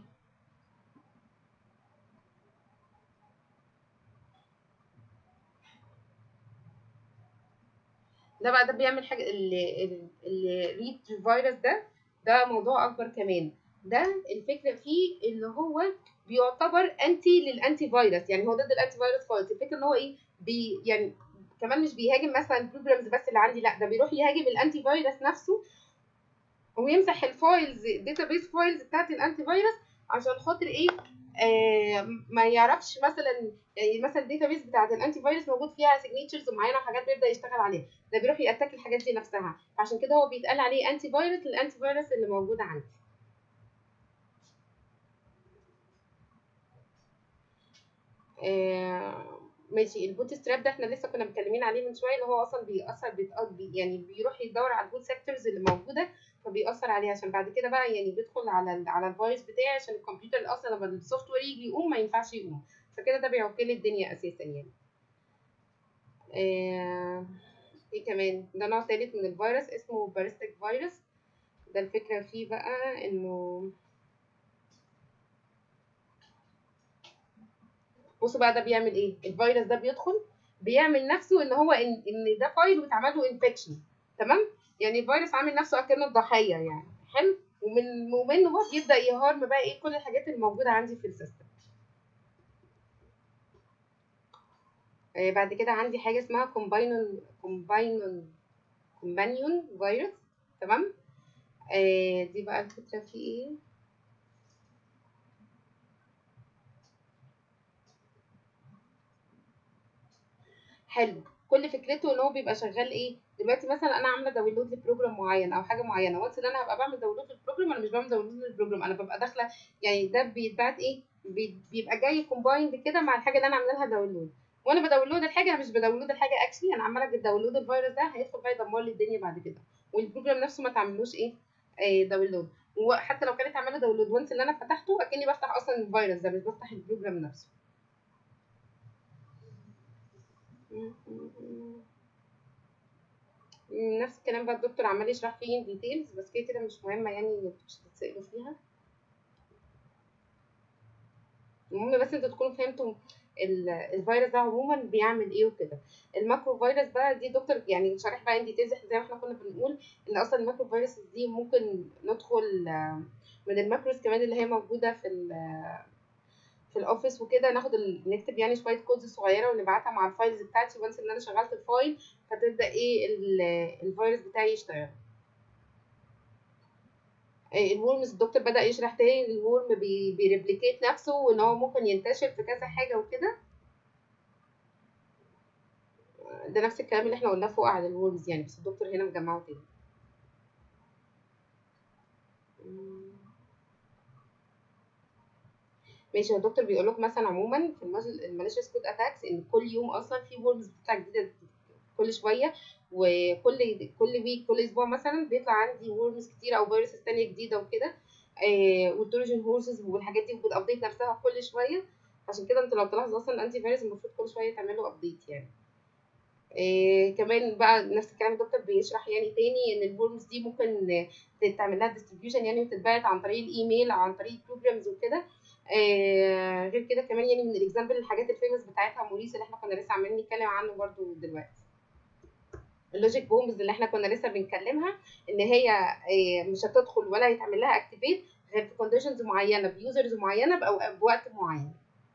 ده بقى ده بيعمل حاجه الريد فيروس ده ده موضوع اكبر كمان ده الفكره فيه اللي هو بيعتبر انتي للانتي فيروس يعني هو ضد الانتي فيروس خالص الفكره ان هو ايه بي يعني كمان مش بيهاجم مثلا البروجرامز بس اللي عندي لا ده بيروح يهاجم الانتي فيروس نفسه ويمسح الفايلز بيس فايلز بتاعت الانتي فيروس عشان خاطر ايه آه ما يعرفش مثلا يعني مثلا بيس بتاعت الانتي فيروس موجود فيها سيجنتشرز معينه وحاجات بيبدا يشتغل عليها ده بيروح ياتاك الحاجات دي نفسها فعشان كده هو بيتقال عليه انتي فيروس للانتي فيروس اللي موجود عندي آه ماشي البوت ستراب ده احنا لسه كنا متكلمين عليه من شويه اللي هو اصلا بيأثر بيتقضي يعني بيروح يدور على البوت سيكتورز اللي موجوده فبيأثر عليها عشان بعد كده بقى يعني بيدخل على ال على الفيروس بتاعي عشان الكمبيوتر اصلا لما السوفت وير يجي يقوم ما ينفعش يقوم فكده ده بيعوق لي الدنيا اساسا يعني آه ايه كمان ده نوع تالت من الفيروس اسمه بارستيك فيروس ده الفكره فيه بقى انه بصوا بقى ده بيعمل ايه الفيروس ده بيدخل بيعمل نفسه ان هو ان, إن ده فايل واتعمل له انفكشن تمام يعني الفيروس عامل نفسه اكنه الضحيه يعني حلو ومن ومنه بقى بيبدا يهارم بقى ايه كل الحاجات اللي موجوده عندي في السيستم آه بعد كده عندي حاجه اسمها كومباينون كومباينون كومبانيون فيروس تمام آه دي بقى الفكره في ايه حلو كل فكرته ان هو بيبقى شغال ايه دلوقتي مثلا انا عامله داونلود لبروجرام معين او حاجه معينه وانس ان انا هبقى بعمل داونلود للبروجرام انا مش بعمل داونلود للبروجرام انا ببقى داخله يعني ده بيتبعت ايه بيبقى جاي كومبايند كده مع الحاجه اللي انا عامله لها داونلود وانا بداونلود الحاجه انا مش بداونلود الحاجه اكشلي انا عماله بداونلود الفيروس ده هيدخل بقى يدمر لي الدنيا بعد كده والبروجرام نفسه ما تعملوش ايه آه داونلود وحتى لو كانت عامله داونلود وانس اللي انا فتحته اكني بفتح اصلا الفيروس ده مش بفتح البروجرام نفسه نفس الكلام بقى الدكتور عمال يشرح فيه ديتيلز بس كده كده مش مهمه يعني مش هتتسالوا فيها المهم بس انتوا تكونوا فهمتوا الفيروس ده عموما بيعمل ايه وكده الماكرو فيروس بقى دي دكتور يعني شارح بقى ان ديتيلز زي ما احنا كنا بنقول ان اصلا الماكرو فيروس دي ممكن ندخل من الماكروز كمان اللي هي موجوده في في الاوفيس وكده ناخد ال... نكتب يعني شويه كودز صغيره ونبعتها مع الفايلز بتاعتي وانس ان انا شغلت الفايل فتبدا ايه الفيروس بتاعي يشتغل الورمز الدكتور بدا يشرح تاني ان الورم بي... بيريبليكيت نفسه وان هو ممكن ينتشر في كذا حاجه وكده ده نفس الكلام اللي احنا قلناه فوق على الورمز يعني بس الدكتور هنا مجمعه تاني ماشي الدكتور بيقول لك مثلا عموما في الماليشيس كود اتاكس ان كل يوم اصلا في وورمز بتطلع جديده كل شويه وكل كل ويك كل اسبوع مثلا بيطلع عندي وورمز كتير او فيروسز تانية جديده وكده آه والتروجن هورسز والحاجات دي بتابديت نفسها كل شويه عشان كده انت لو تلاحظ اصلا الانتي فيروس المفروض كل شويه تعمل له ابديت يعني إيه كمان بقى نفس الكلام الدكتور بيشرح يعني تاني ان الورمز دي ممكن تعمل لها ديستريبيوشن يعني وتتبعت عن طريق الايميل او عن طريق البروجرامز وكده إيه غير كده كمان يعني من الاكزامبل الحاجات الفيمس بتاعتها موريس اللي احنا كنا لسه عمالين نتكلم عنه برضو دلوقتي اللوجيك بومبز اللي احنا كنا لسه بنتكلمها ان هي إيه مش هتدخل ولا هيتعمل لها اكتيفيت غير في كونديشنز معينه بيوزرز معينه بوقت معين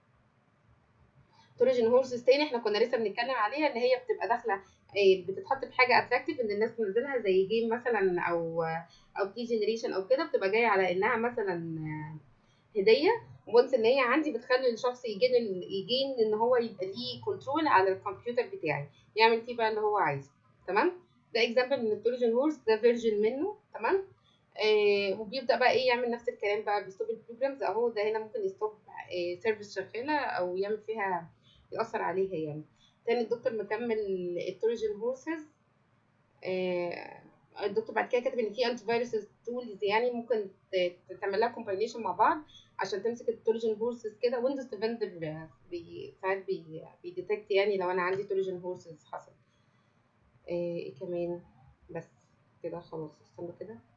توريجن هورسز تاني احنا كنا لسه بنتكلم عليها ان هي بتبقى داخله بتتحط في حاجه اتراكتيف ان الناس تنزلها زي جيم مثلا او او بي جنريشن او كده بتبقى جايه على انها مثلا هديه وانس ان هي عندي بتخلي الشخص يجين يجين ان هو يبقى ليه كنترول على الكمبيوتر بتاعي يعمل فيه بقى اللي هو عايزه تمام ده اكزامبل من التوريجن هورس ده فيرجن منه تمام آه وبيبدا بقى ايه يعمل نفس الكلام بقى بيستوب البروجرامز اهو ده هنا ممكن يستوب آه سيرفيس شغاله او يعمل فيها يأثر عليها يعني تاني الدكتور مكمل التوريجن هورسز آه الدكتور بعد كده كاتب ان في انتي فيروس تولز يعني ممكن تعمل لها كومباينيشن مع بعض عشان تمسك التوريجن هورسز كده ويندوز ديفندر بي ساعات بي بيديتكت يعني لو انا عندي توريجن هورسز حصل ايه كمان بس كده خلاص استنى كده